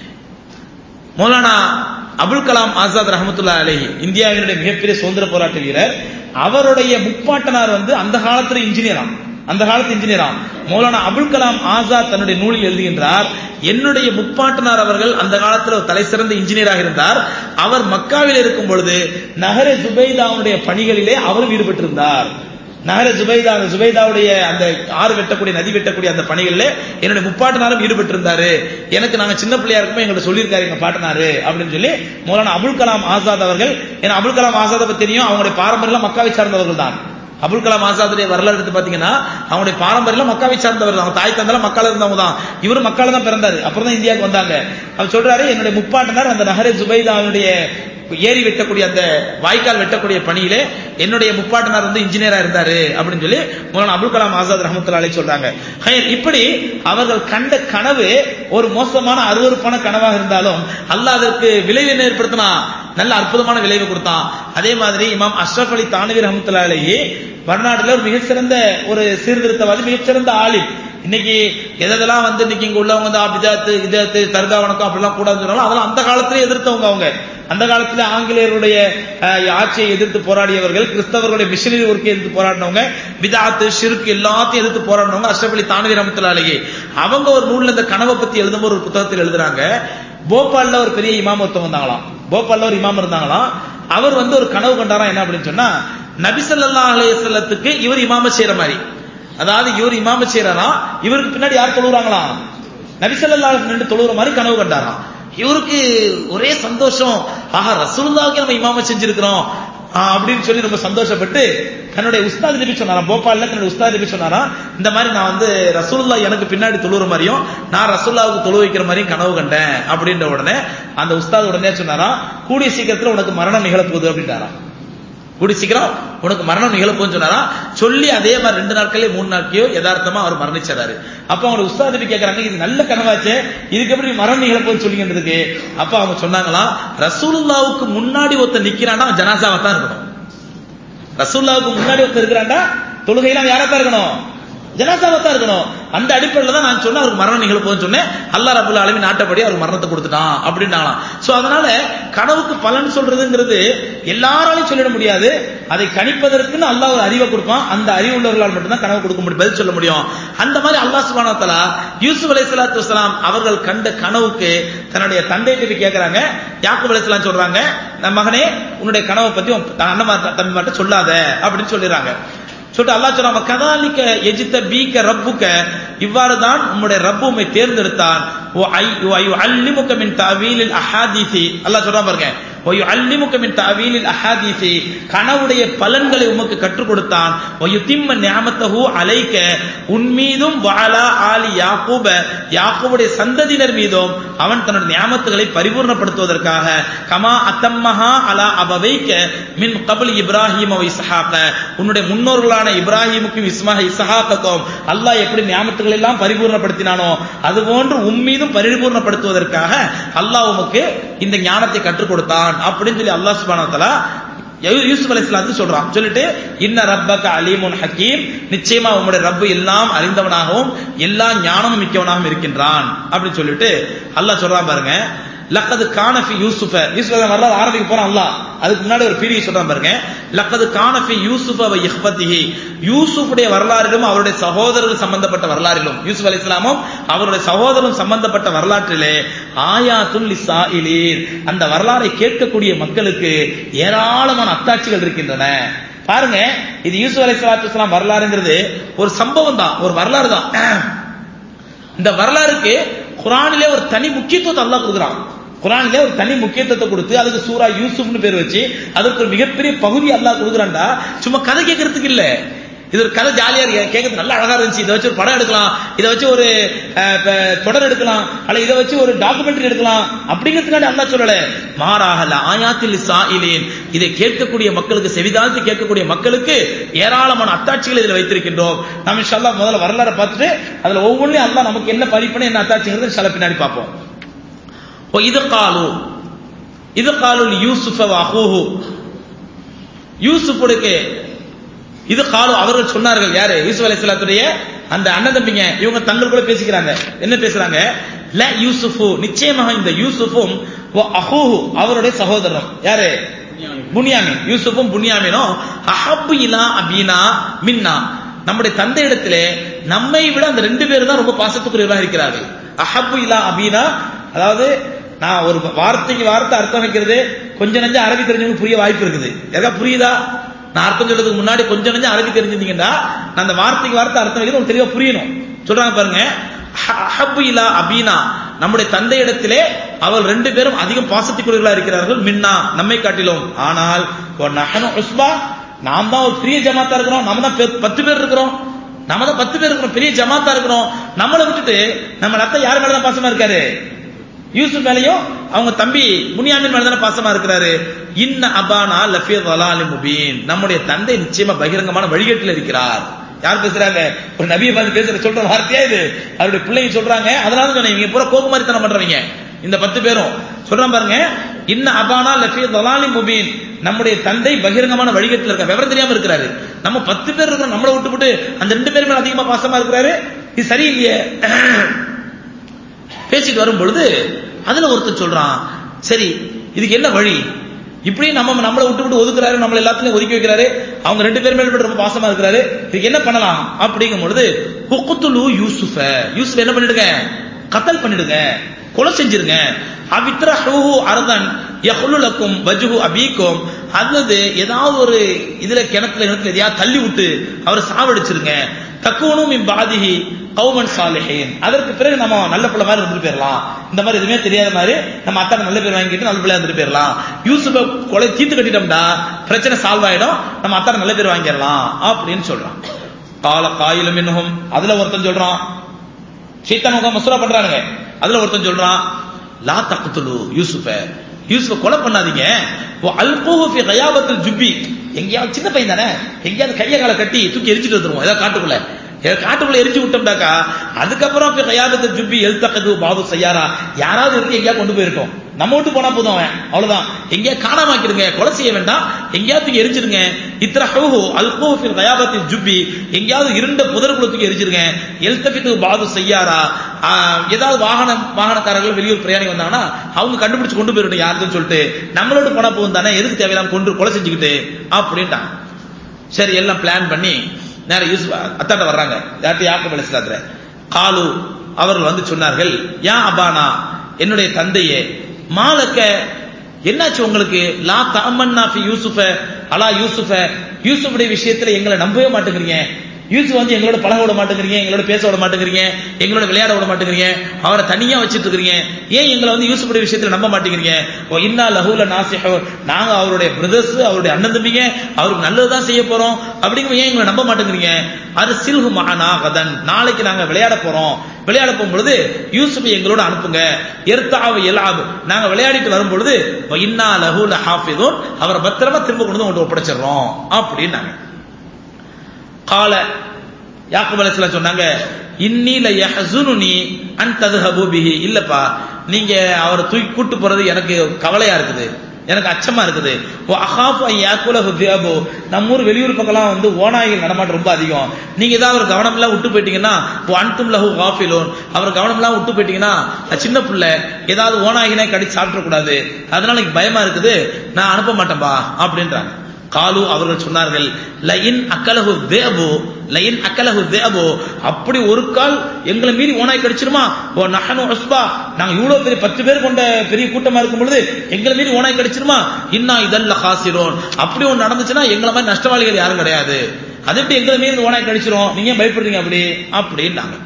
மௌலானா அபுல் கலாம் ஆசாத் ரஹமத்துல்லா அலைஹி இந்தியாவினுடைய மிகப்பெரிய சுதந்திர போராட்ட வீரர் அவருடைய முப்பாட்டனார் வந்து அந்த காலத்துல இன்ஜினியராம் அந்த காலத்து இன்ஜினியராம் மௌலானா அபுல் கலாம் ஆசாத் தன்னுடைய நூலில் எழுதுகின்றார் என்னுடைய முப்பாட்டனார் அவர்கள் அந்த காலத்துல ஒரு தலை சிறந்த இன்ஜினியராக இருந்தார் அவர் மக்காவில் இருக்கும் பொழுது நகர ஜுபைதாவுடைய பணிகளிலே அவரும் ஈடுபட்டிருந்தார் நகர ஜுபைதா அந்த ஜுபைதாவுடைய அந்த ஆறு வெட்டக்கூடிய நதி வெட்டக்கூடிய அந்த பணிகளில் என்னுடைய முப்பாட்டனாரும் ஈடுபட்டிருந்தாரு எனக்கு நாங்க சின்ன பிள்ளையா இருக்கும்போது எங்கள்ட்ட சொல்லியிருக்காரு எங்க பாட்டனாரு அப்படின்னு சொல்லி மௌலானா அபுல் கலாம் ஆசாத் அவர்கள் ஏன்னா அபுல் கலாம் ஆசாத்தை பத்தி தெரியும் அவங்களுடைய பாரம்பரியம் மக்காவை சார்ந்தவர்கள் தான் அபுல் கலாம் ஆசாத்துடைய வரலாறு எடுத்து பாத்தீங்கன்னா அவங்களுடைய பாரம்பரியம் மக்காவை சார்ந்தவர் அவங்க தாய் தந்தால மக்கால இருந்தவங்க தான் இவரும் மக்கால தான் பிறந்தாரு அப்புறம் தான் இந்தியாவுக்கு வந்தாங்க அவர் சொல்றாரு என்னுடைய முப்பாட்டனார் அந்த நகர ஜுபைதாவுடைய ஏரி வெட்டக்கூடிய அந்த வாய்க்கால் வெட்டக்கூடிய பணியிலே என்னுடைய முப்பாட்டனார் வந்து இன்ஜினியரா இருந்தாரு அப்படின்னு சொல்லி மௌலானா அபுல் கலாம் ஆசாத் ரஹமத்துல்லாலே சொல்றாங்க ஹைர், இப்படி அவர்கள் கண்ட கனவு ஒரு மோசமான அருவருப்பான கனவாக இருந்தாலும் அல்லாஹ் அதற்கு விளைவு என்ன ஏற்படுத்தினா நல்ல அற்புதமான விளைவு கொடுத்தான் அதே மாதிரி இமாம் அஷ்ரஃப் அலி தானவி ரஹமத்துல்லாலேயே வடநாட்டுல ஒரு மிகச்சிறந்த ஒரு சீர்திருத்தவாதி மிகச்சிறந்த ஆலிம் இன்னைக்கு எதெல்லாம் வந்து இன்னைக்கு இங்க உள்ளவங்க வந்து பிஜாத்து இஜாத்து தர்கா வணக்கம் அப்படிலாம் கூடாதுன்னு சொன்னாலும் அதெல்லாம் அந்த காலத்திலே எதிர்த்தவங்க அவங்க அந்த காலத்துல ஆங்கிலேயருடைய அஹ், ஆட்சியை எதிர்த்து போராடியவர்கள் கிறிஸ்தவர்களுடைய மிஷினரி ஒர்க்கை எதிர்த்து போராடினவங்க பிதாத்து ஷிருக்கு எல்லாத்தையும் எதிர்த்து போராடினவங்க அஷ்ரப் அலி தானவி ரஹமத்துல்லாலேயே அவங்க ஒரு நூல்ல இந்த கனவை பத்தி எழுதும்போது ஒரு புத்தகத்தில் எழுதுறாங்க போபால்ல ஒரு பெரிய இமாம் ஒருத்தவங்க வந்தாங்களாம் போபால்ல ஒரு இமாம் இருந்தாங்களாம் அவர் வந்து ஒரு கனவு கண்டாராம் என்ன அப்படின்னு சொன்னா நபிசல்லா அலையத்துக்கு இவர் இமாம செய்யற மாதிரி அதாவது இவர் இமாம செய்யறாராம் இவருக்கு பின்னாடி யார் தொழுகிறாங்களாம் நபிசல்லா நின்று தொழுகிற மாதிரி கனவு கண்டாராம் இவருக்கு ஒரே சந்தோஷம் ஆஹா ரசூலுல்லாவுக்கு நம்ம இமாம செஞ்சிருக்கிறோம் ஆ, அப்படின்னு சொல்லி ரொம்ப சந்தோஷப்பட்டு தன்னுடைய உஸ்தாத் நபி சொன்னாராம் போபால்ல தன்னுடைய உஸ்தாத் நபி சொன்னாராம் இந்த மாதிரி நான் வந்து ரசூலுல்லா எனக்கு பின்னாடி தொழுகிற மாதிரியும் நான் ரசூலுல்லாவுக்கு தொழு வைக்கிற மாதிரியும் கனவு கண்டேன் அப்படின்ற உடனே அந்த உஸ்தாத் உடனே சொன்னாராம் கூடிய சீக்கிரத்துல உனக்கு மரணம் நிகழப்போகுது அப்படின்றாராம் கூடி சீக்கிரம் உனக்கு மரணம் நிகழப்போன்னு சொன்னாரா சொல்லி அதே மாதிரி ரெண்டு நாட்களே மூணு நாட்கையோ யதார்த்தமா அவர் மரணிச்சாரு அப்ப அவங்க உஸ்தாத் நபி கேக்குறாங்க இது நல்ல கனவாச்சே இதுக்கு எப்படி மரணம் நிகழப்போன்னு சொல்லிக்கின்றதுக்கு அப்ப அவங்க சொன்னாங்களாம் ரசூலுல்லாவுக்கு முன்னாடி ஒருத்தர் நிக்கிறான்னா அவன் ஜனாசாவா தான் இருக்கணும் ரசூல்லாவுக்கு முன்னாடி ஒருத்தர் இருக்கிறாண்டா தொழுகையெல்லாம் யாரா தான் இருக்கணும் ஜனாசாவா தான் இருக்கணும் அந்த அடிப்படையில் தான் நான் சொன்னேன் அவருக்கு மரணம் நிகழப்போன்னு சொன்னேன் அல்லா ரபுல் அளவி நாட்டப்படி அவருக்கு மரணத்தை கொடுத்துட்டான் அப்படின்னாலாம் சோ அதனால கனவுக்கு பலன் சொல்றதுங்கிறது எல்லாராலையும் சொல்லிட முடியாது அதை கணிப்பதற்குன்னு அல்லாஹ் ஒரு அறிவை கொடுப்பான் அந்த அறிவு உள்ளவர்களால் மட்டும்தான் கனவு கொடுக்க முடியும் பதில் சொல்ல முடியும் அந்த மாதிரி அல்லாஹ் சுப்ஹானஹு வ தஆலா யூசுப் அலைஹிஸ்ஸலாத்து வஸலாம் அவர்கள் கண்ட கனவுக்கு தன்னுடைய தந்தை போய் கேக்குறாங்க யாக்கூப் அலைஹிஸ்ஸலாம் சொல்றாங்க "நம் மகனே உன்னுடைய கனவை பத்தி உன் த- அண்ணன் மாட்ட- தம்பி மாட்ட சொல்லாத அப்படின்னு சொல்லிடுறாங்க சொல்லிட்டு அல்லாஹ் சொல்றாங்க கதாலிக்க எஜித்த பீக்க ரப்புக்க இவ்வாறு தான் உம்முடைய ரப்பு உம்மை தேர்ந்தெடுத்தான் ஓ ஐ ஓ ஐ அல்லிமுக மின் தவீலில் அஹாதீசி அல்லாஹ் சொல்றான் பாருங்க ஓ அல்லிமுக மின் தவீலில் அஹாதீசி கனவுடைய பலன்களை உமக்கு கற்றுக் கொடுத்தான் ஓ யுத்திம்ம நியாமத்தஹு அலைக்க உன் மீதும் வாலா ஆலி யாக்கூப யாக்கூபுடைய சந்ததியினர் மீதும் அவன் தன்னுடைய நியாமத்துகளை பரிபூர்ணப்படுத்துவதற்காக கமா அத்தம்மஹா அலா அபவைக்க மின் கபல் இப்ராஹிம் அவ இஸ்ஹாக்க உன்னுடைய முன்னோர்களான இப்ராஹிமுக்கும் இஸ்மா இஸ்ஹாக்கும் அல்லாஹ் எப்படி நியாமத்துகள் எல்லாம் பரிபூர்ணப்படுத்தினானோ அதுபோன்று உம்மீதும் பரிபூர்ணப்படுத்துவதற்காக அல்லாஹ் உமக்கு இந்த ஞானத்தை கற்றுக் கொடுத்தான் அப்படின்னு சொல்லி அல்லாஹ் சுப்ஹானஹு வ தஆலா யூ- யூசுப் அலைஹிஸ்ஸலாத்துக்கு சொல்றான் சொல்லிட்டு இன்ன ரப்பக அலீமுன் ஹக்கீம் நிச்சயமா உம்முடைய ரப்பு எல்லாம் அறிந்தவனாகவும் எல்லா ஞானமும் மிக்கவனாகவும் இருக்கின்றான் அப்படின்னு சொல்லிட்டு அல்லாஹ் சொல்றான் பாருங்க லக்கது கானஃபி யூசுஃப யூசுஃப் வரலாறு ஆரம்பிக்க போறான் அல்லாஹ் அதுக்கு முன்னாடி ஒரு பீரிய சொல்றான் பாருங்க லக்கது கானஃபி யூசுஃப வ இஹ்பத்திஹி யூசுஃபுடைய வரலாறிலும் அவருடைய சகோதரர்கள் சம்பந்தப்பட்ட வரலாறிலும் யூசுப் அலைஹிஸ்ஸலாமும் அவருடைய சகோதரரும் சம்பந்தப்பட்ட வரலாற்றிலே ஆயாத்துல் லிசாயிலீன் அந்த வரலாறை கேட்கக்கூடிய மக்களுக்கு ஏராளமான அத்தாட்சிகள் இருக்கின்றன பாருங்க இது யூசுப் அலைஹிஸ்ஸலாத்து வஸலாம் வரலாறுங்கிறது ஒரு சம்பவம் தான் ஒரு வரலாறு தான் இந்த வரலாறுக்கு குரானிலே ஒரு தனி முக்கியத்துவத்தை அல்லாஹ் கொடுக்குறான் குரானிலே ஒரு தனி முக்கியத்துவத்தை கொடுத்து அதுக்கு சூரா யூசுப்னு பேர் வச்சு அதுக்கு ஒரு மிகப்பெரிய பகுதி அல்லாஹ் கொடுக்குறான்டா சும்மா கதை கேட்கறதுக்கு இல்ல இது ஒரு கதை ஜாலியா இருக்கு கேட்கறது நல்லா அழகா இருந்துச்சு இதை வச்சு ஒரு படம் எடுக்கலாம் இதை வச்சு ஒரு அஹ், ப- தொடர் எடுக்கலாம் அல்ல இதை வச்சு ஒரு டாக்குமெண்ட்ரி எடுக்கலாம் அப்படிங்கிறதுக்காண்டி அல்லாஹ் சொல்லல மாறாகல ஆயாத்தில் சாயிலேன் இதை கேட்கக்கூடிய மக்களுக்கு செவிதாழ்த்தி கேட்கக்கூடிய மக்களுக்கு ஏராளமான அத்தாட்சிகளை இதில் வைத்திருக்கின்றோம் நம்ம இன்ஷா முதல்ல வரலாறை பார்த்துட்டு அதுல ஒவ்வொன்றையும் அல்லாஹ் நமக்கு என்ன படிப்பனை என்ன அத்தாட்சிங்கிறது இன்ஷா அல்லாஹ் பின்னாடி பார்ப்போம் ஓ இது காலு இது காலு யூசுஃப அஹூஹு யூசுஃபுடைய இது காலு அவர்கள் சொன்னார்கள் யாரு யூசுப் அலைஹிஸ்ஸலாத்துடைய அந்த அண்ணன் தம்பிங்க இவங்க தங்களுக்குள்ள பேசிக்கிறாங்க என்ன பேசுறாங்க ல யூசுஃபு நிச்சயமாக இந்த யூசுஃபும் வ அஹூஹு அவருடைய சகோதரரும் யாரு புனியாமின் யூசுஃபும் புனியாமினும் அஹப்பு இலா அபீனா மின்னா நம்முடைய தந்தை இடத்திலே நம்மை விட அந்த ரெண்டு பேரும் தான் ரொம்ப பாசத்துக்குரியவராக இருக்கிறார்கள் அஹப்பு இலா அபீனா அதாவது நான் ஒரு வார்த்தைக்கு வார்த்தை அர்த்தம் வைக்கிறது கொஞ்சம் நஞ்சம் அரபி தெரிஞ்சவங்க புரிய வாய்ப்பு இருக்குது எதா புரியுதா நான் அர்த்தம் சொல்றதுக்கு முன்னாடி கொஞ்சம் நஞ்சம் அரபி தெரிஞ்சிருந்தீங்கன்னா நான் அந்த வார்த்தைக்கு வார்த்தை அர்த்தம் வைக்கிறது உங்களுக்கு தெளிவா புரியணும் சொல்றாங்க பாருங்க அஹ- அஹப்பு இலா அபீனா நம்முடைய தந்தை இடத்திலே அவள் ரெண்டு பேரும் அதிகம் பாசத்துக்குரியவர்களா இருக்கிறார்கள் மின்னா நம்மை காட்டிலும் ஆனால் வ நஹனு உஸ்பா நாம் தான் ஒரு பெரிய ஜமாத்தா இருக்கிறோம் நம்ம தான் பெ- பத்து பேர் இருக்கிறோம் நம்ம தான் பத்து பேர் இருக்கிறோம் பெரிய ஜமாத்தா இருக்கிறோம் நம்மளை விட்டுட்டு நம்ம அத்தை யார் மேல தான் பாசமா இருக்காரு யூசுப் மேலயும் அவங்க தம்பி புனியாமின் மேல தானே பாசமா இருக்கிறாரு இன்ன அபானா லஃபிய வலாலி முபீன் நம்முடைய தந்தை நிச்சயமா பகிரங்கமான வழிகேட்டில் இருக்கிறார் யார் பேசுறாங்க ஒரு நபியை பார்த்து பேசுற சொல்ற வார்த்தையா இது அவருடைய பிள்ளைங்க சொல்றாங்க அதனால சொன்னேன் இவங்க பூரா கோகுமாரித்தனம் பண்றவங்க இந்த பத்து பேரும் சொல்றான் பாருங்க இன்ன அபானா லஃபிய வலாலி முபீன் நம்முடைய தந்தை பகிரங்கமான வழிகேட்டில் இருக்க விவரம் தெரியாம இருக்கிறாரு நம்ம பத்து பேர் இருக்கிறோம் நம்மளை விட்டு விட்டு அந்த ரெண்டு பேர் மேல அதிகமா பாசமா இருக்கிறாரு இது சரியில்லையே பேசிட்டு வரும் பொழுது அதுல ஒருத்தர் சொல்றான் சரி இதுக்கு என்ன வழி இப்படி நம்ம நம்மளை விட்டு விட்டு ஒதுக்குறாரு நம்மள எல்லாத்துலயும் ஒதுக்கி வைக்கிறாரு அவங்க ரெண்டு பேர் மேல ரொம்ப பாசமா இருக்கிறாரு இதுக்கு என்ன பண்ணலாம் அப்படிங்கும் பொழுது குக்குத்துலு யூசுஃப யூசுப் என்ன பண்ணிடுங்க கத்தல் பண்ணிடுங்க கொலை செஞ்சிருங்க அவித்ரஹு அரதன் யஹ்லுலக்கும் வஜ்ஹு அபீக்கும் அல்லது ஏதாவது ஒரு இதுல கிணத்துல கிணத்துல எதையாவது தள்ளி விட்டு அவரை சாவடிச்சிருங்க தக்குவனும் இம் பாதிஹி கௌமன் சாலிஹின் அதற்கு பிறகு நம்ம நல்ல பிள்ளை மாதிரி இருந்துட்டு போயிடலாம் இந்த மாதிரி எதுவுமே தெரியாத மாதிரி நம்ம அத்தனை நல்ல பேர் வாங்கிட்டு நல்ல பிள்ளையா இருந்துட்டு போயிடலாம் யூசுஃபை கொலை தீர்த்து கட்டிட்டோம்டா பிரச்சனை சால்வ் ஆயிடும் நம்ம அத்தனை நல்ல பேர் வாங்கிடலாம் அப்படின்னு சொல்றான் கால காயிலும் இன்னும் அதுல ஒருத்தன் சொல்றான் சீத்தான் முகம் மசூரா பண்றானுங்க அதுல ஒருத்தன் சொல்றான் லா தக்குத்துலு யூசுஃப யூசுஃப கொலை பண்ணாதீங்க அல்கோஹு ஃபி கயாபத்தில் ஜுப்பி எங்கேயாவது சின்ன பையன் தானே எங்கேயாவது கையை காலை கட்டி தூக்கி எரிச்சிட்டு வந்துருவோம் ஏதாவது காட்டுக்குள்ள காட்டுக்குள்ள எரிஞ்சு விட்டோம்டாக்கா அதுக்கப்புறம் இப்ப கையாபத்தை ஜுப்பி எழுத்தக்கது பாபு செய்யாரா யாராவது இருக்கு எங்கேயா கொண்டு போயிருக்கோம் நம்ம விட்டு போனா போதும் அவன் அவ்வளவுதான் எங்கேயா காணாமாக்கிடுங்க கொலை செய்ய வேண்டாம் எங்கேயாவது எரிஞ்சிருங்க இத்தர ஹூஹு அல்கோஃபில் கயாபத்தில் ஜுப்பி எங்கேயாவது இருண்ட புதர்குளத்துக்கு எரிஞ்சிருங்க எழுத்தபித்து பாது செய்யாரா ஏதாவது வாகனம் வாகனக்காரர்கள் வெளியூர் பிரயாணி வந்தாங்கன்னா அவங்க கண்டுபிடிச்சு கொண்டு போயிடணும் யாருன்னு சொல்லிட்டு நம்மளோட போனா போகும் தானே எதுக்கு தேவையில்லாம கொண்டு கொலை செஞ்சுக்கிட்டு அப்படின்ட்டான் சரி எல்லாம் பிளான் பண்ணி நேரம் யூசுப் அத்தாட்ட வர்றாங்க யார்ட்டு யாக்கம் அலிஸ்லாத்துல காலு அவர்கள் வந்து சொன்னார்கள் யா அபானா என்னுடைய தந்தையே மாலக்க என்னாச்சு உங்களுக்கு லா தமன்னா ஃபி யூசுஃப அலா யூசுஃப யூசுஃபுடைய விஷயத்துல எங்களை நம்பவே மாட்டேங்கிறீங்க யூசுப் வந்து எங்களோட பழக விட மாட்டேங்கிறீங்க எங்களோட பேச விட மாட்டேங்கிறீங்க எங்களோட விளையாட விட மாட்டேங்கிறீங்க அவரை தனியா வச்சிட்டு இருக்கிறீங்க ஏன் எங்களை வந்து யூசுஃபுடைய விஷயத்துல நம்ப மாட்டேங்கிறீங்க ஓ இன்னா லஹூல நாசிஹோ நாங்க அவருடைய பிரதர்ஸ் அவருடைய அண்ணன் தம்பிங்க அவருக்கு நல்லதுதான் செய்ய போறோம் அப்படிங்கிற ஏன் எங்களை நம்ப மாட்டேங்கிறீங்க அது சில்ஹு மகனா கதன் நாளைக்கு நாங்க விளையாட போறோம் விளையாட போகும்பொழுது யூசுப் எங்களோட அனுப்புங்க எர்த்தாவு எலாபு நாங்க விளையாடிட்டு வரும்பொழுது இன்னா லஹூல ஹாஃபிதுன் அவரை பத்திரமா திரும்ப கொண்டு வந்து உங்கள்ட்ட ஒப்படைச்சிடுறோம் அப்படின்னாங்க கால யாக்குப் அலைஹிஸ்ஸலாம் சொன்னாங்க இன்னில யஹ்சுனுனி அன் ததுஹபு பிஹி இல்லப்பா நீங்க அவரை தூக்கி கூட்டு போறது எனக்கு கவலையா இருக்குது எனக்கு அச்சமா இருக்குது ஓ அஹாஃப் ஐ யாக்குலஹு தியாபு நம்ம ஊர் வெளியூர் பக்கம்லாம் வந்து ஓநாய்கள் நடமாட்டம் ரொம்ப அதிகம் நீங்க ஏதாவது ஒரு கவனம் எல்லாம் விட்டு போயிட்டீங்கன்னா ஓ அன்தும் லஹு காஃபிலோன் அவர் கவனம் எல்லாம் விட்டு போயிட்டீங்கன்னா சின்ன பிள்ளை ஏதாவது ஓநாய்களே கடிச்சு சாப்பிடக்கூடாது அதனால எனக்கு பயமா இருக்குது நான் அனுப்ப மாட்டேன்பா அப்படின்றாங்க காலு அவர்கள் சொன்னார்கள் லயின் அக்கலஹு தேபு லயின் அக்கலஹு தேபு அப்படி ஒரு கால் எங்களை மீறி ஓனாய் கடிச்சிருமா ஓ நஹனு அஸ்பா நாங்க இவ்வளவு பெரிய பத்து பேர் கொண்ட பெரிய கூட்டமா இருக்கும் பொழுது எங்களை மீறி ஓனாய் கடிச்சிருமா இன்னா இதல்ல ஹாசிரோன் அப்படி ஒன்று நடந்துச்சுன்னா எங்களை மாதிரி நஷ்டவாளிகள் யாரும் கிடையாது அது எப்படி எங்களை மீறி ஓனாய் கடிச்சிரும் நீங்க ஏன் பயப்படுறீங்க அப்படி அப்படின்னாங்க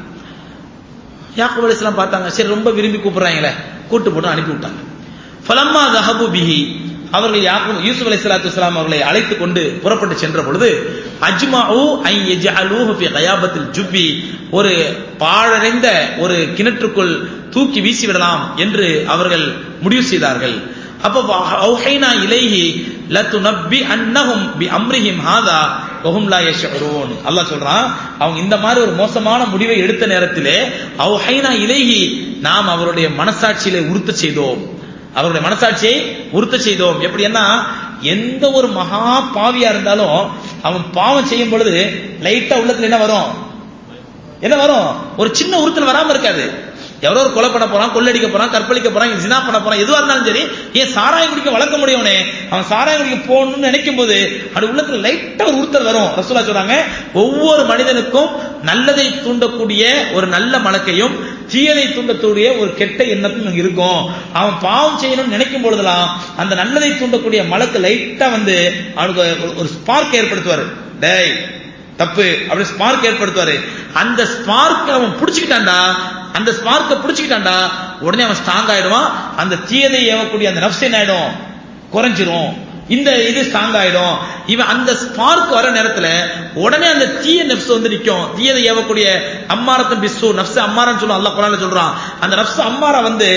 யாக்கூப் அலிஸ்லாம் பார்த்தாங்க சரி ரொம்ப விரும்பி கூப்பிடுறாங்களே கூட்டு போட்டு அனுப்பி விட்டாங்க ஃபலம்மா தஹபு பிஹி அவர்கள் யாக்கும் யூசுப் அலை சலாத்து வலாம் அவர்களை அழைத்து கொண்டு புறப்பட்டு சென்ற பொழுது அஜ்மாஉ ஐ யஜ்அலூஹு ஃபி கயாபத்தில் ஜுப்பி ஒரு பாழடைந்த ஒரு கிணற்றுக்குள் தூக்கி வீசி விடலாம் என்று அவர்கள் முடிவு செய்தார்கள் அப்ப அவுஹைனா இலைஹி லத்துனப்பி அன்னஹும் பி அம்ரிஹிம் ஹாதா வஹும் லா யஷ்உரூன் அல்லாஹ் சொல்றான் அவங்க இந்த மாதிரி ஒரு மோசமான முடிவை எடுத்த நேரத்திலே அவுஹைனா இலைஹி நாம் அவருடைய மனசாட்சியிலே உறுத்த செய்தோம் அவருடைய மனசாட்சியை உறுத்த செய்தோம் எப்படின்னா எந்த ஒரு மகா பாவியா இருந்தாலும் அவன் பாவம் செய்யும் பொழுது லைட்டா உள்ளத்துல என்ன வரும் என்ன வரும் ஒரு சின்ன உறுத்தல் வராம இருக்காது எவ்வளோ ஒரு கொலை பண்ண போறான் கொள்ளடிக்க போறான் கற்பழிக்க போறான் ஜினா பண்ண போறான் எதுவா இருந்தாலும் சரி ஏன் சாராயம் குடிக்க வளர்க்க முடியும்னே அவன் சாராயம் குடிக்க போகணும்னு நினைக்கும் போது அது உள்ளத்துல லைட்டா ஒரு உறுத்தல் வரும் ரசூலா சொல்றாங்க ஒவ்வொரு மனிதனுக்கும் நல்லதை தூண்டக்கூடிய ஒரு நல்ல மலக்கையும் தீயதை தூண்டக்கூடிய ஒரு கெட்ட எண்ணத்தும் இங்க இருக்கும் அவன் பாவம் செய்யணும்னு நினைக்கும் பொழுதெல்லாம் அந்த நல்லதை தூண்டக்கூடிய மலக்கு லைட்டா வந்து அவனுக்கு ஒரு ஸ்பார்க் ஏற்படுத்துவாரு டேய் தப்பு அப்படி ஸ்பார்க் ஏற்படுத்துவாரு அந்த ஸ்பார்க் அவன் பிடிச்சுக்கிட்டான்டா அந்த ஸ்பார்க்க பிடிச்சுக்கிட்டான்டா உடனே அவன் ஸ்ட்ராங் ஆயிடுவான் அந்த தீயதை ஏவக்கூடிய அந்த நப்ஸ் என்ன ஆயிடும் குறைஞ்சிரும் இந்த இது ஸ்ட்ராங் ஆயிடும் இவன் அந்த ஸ்பார்க் வர நேரத்துல உடனே அந்த தீய நப்ஸ் வந்து நிக்கும் தீயதை ஏவக்கூடிய அம்மாரத்தம் பிஸ்ஸு நப்ஸ் அம்மாரன்னு சொல்லுவோம் அல்லா குரான்ல சொல்றான் அந்த நப்ஸ் அம்மாரா வந்து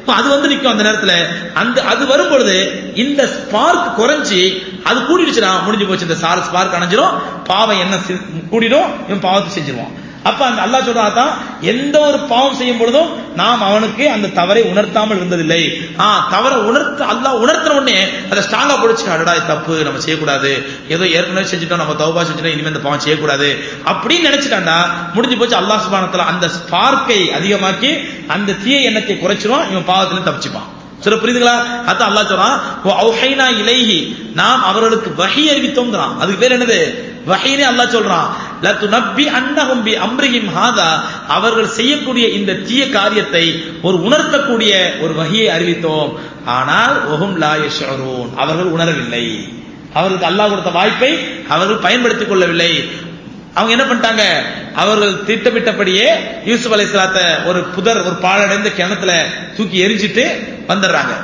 இப்ப அது வந்து நிக்கும் அந்த நேரத்துல அந்த அது வரும் பொழுது இந்த ஸ்பார்க் குறைஞ்சி அது கூடிடுச்சுன்னா முடிஞ்சு போச்சு இந்த சார் ஸ்பார்க் அணைஞ்சிரும் பாவம் என்ன சி- கூடிடும் இவன் பாவத்தை செஞ்சிருவான் அப்ப அந்த அல்லாஹ் சொல்றாதான் எந்த ஒரு பாவம் செய்யும் பொழுதும் நாம் அவனுக்கு அந்த தவறை உணர்த்தாமல் இருந்ததில்லை ஆ தவறை உணர்த்த அல்லாஹ் உணர்த்தின உடனே அதை ஸ்ட்ராங்கா பிடிச்சு அடடா இது தப்பு நம்ம செய்யக்கூடாது ஏதோ ஏற்கனவே செஞ்சுட்டோம் நம்ம தௌபா செஞ்சுட்டோம் இனிமே இந்த பாவம் செய்யக்கூடாது அப்படின்னு நினைச்சுட்டாண்டா முடிஞ்சு போச்சு அல்லாஹ் சுபானத்துல அந்த ஸ்பார்க்கை அதிகமாக்கி அந்த தீய எண்ணத்தை குறைச்சிரும் இவன் பாவத்துல தப்பிச்சுப்பான் சில புரியுதுங்களா அதான் அல்லாஹ் சொல்றான் "வ அவ்ஹைனா இலைஹி நாம் அவர்களுக்கு வஹி அறிவித்தோம்ங்கிறான் அதுக்கு பேர் என்னது வஹீனே அல்லாஹ் சொல்றான் லத்துனப்பி அன்னஹும் பி அம்ரிஹிம் ஹாதா அவர்கள் செய்யக்கூடிய இந்த தீய காரியத்தை ஒரு உணர்த்தக்கூடிய ஒரு வகையை அறிவித்தோம் ஆனால் ஒஹும் லா யஷ்உரூன் அவர்கள் உணரவில்லை அவர்களுக்கு அல்லாஹ் கொடுத்த வாய்ப்பை அவர்கள் பயன்படுத்திக் கொள்ளவில்லை அவங்க என்ன பண்ணிட்டாங்க அவர்கள் திட்டமிட்டபடியே யூசுப் அலைஹிஸ்ஸலாத்த ஒரு புதர் ஒரு பாழடைந்த கிணத்துல தூக்கி எரிஞ்சிட்டு வந்துடுறாங்க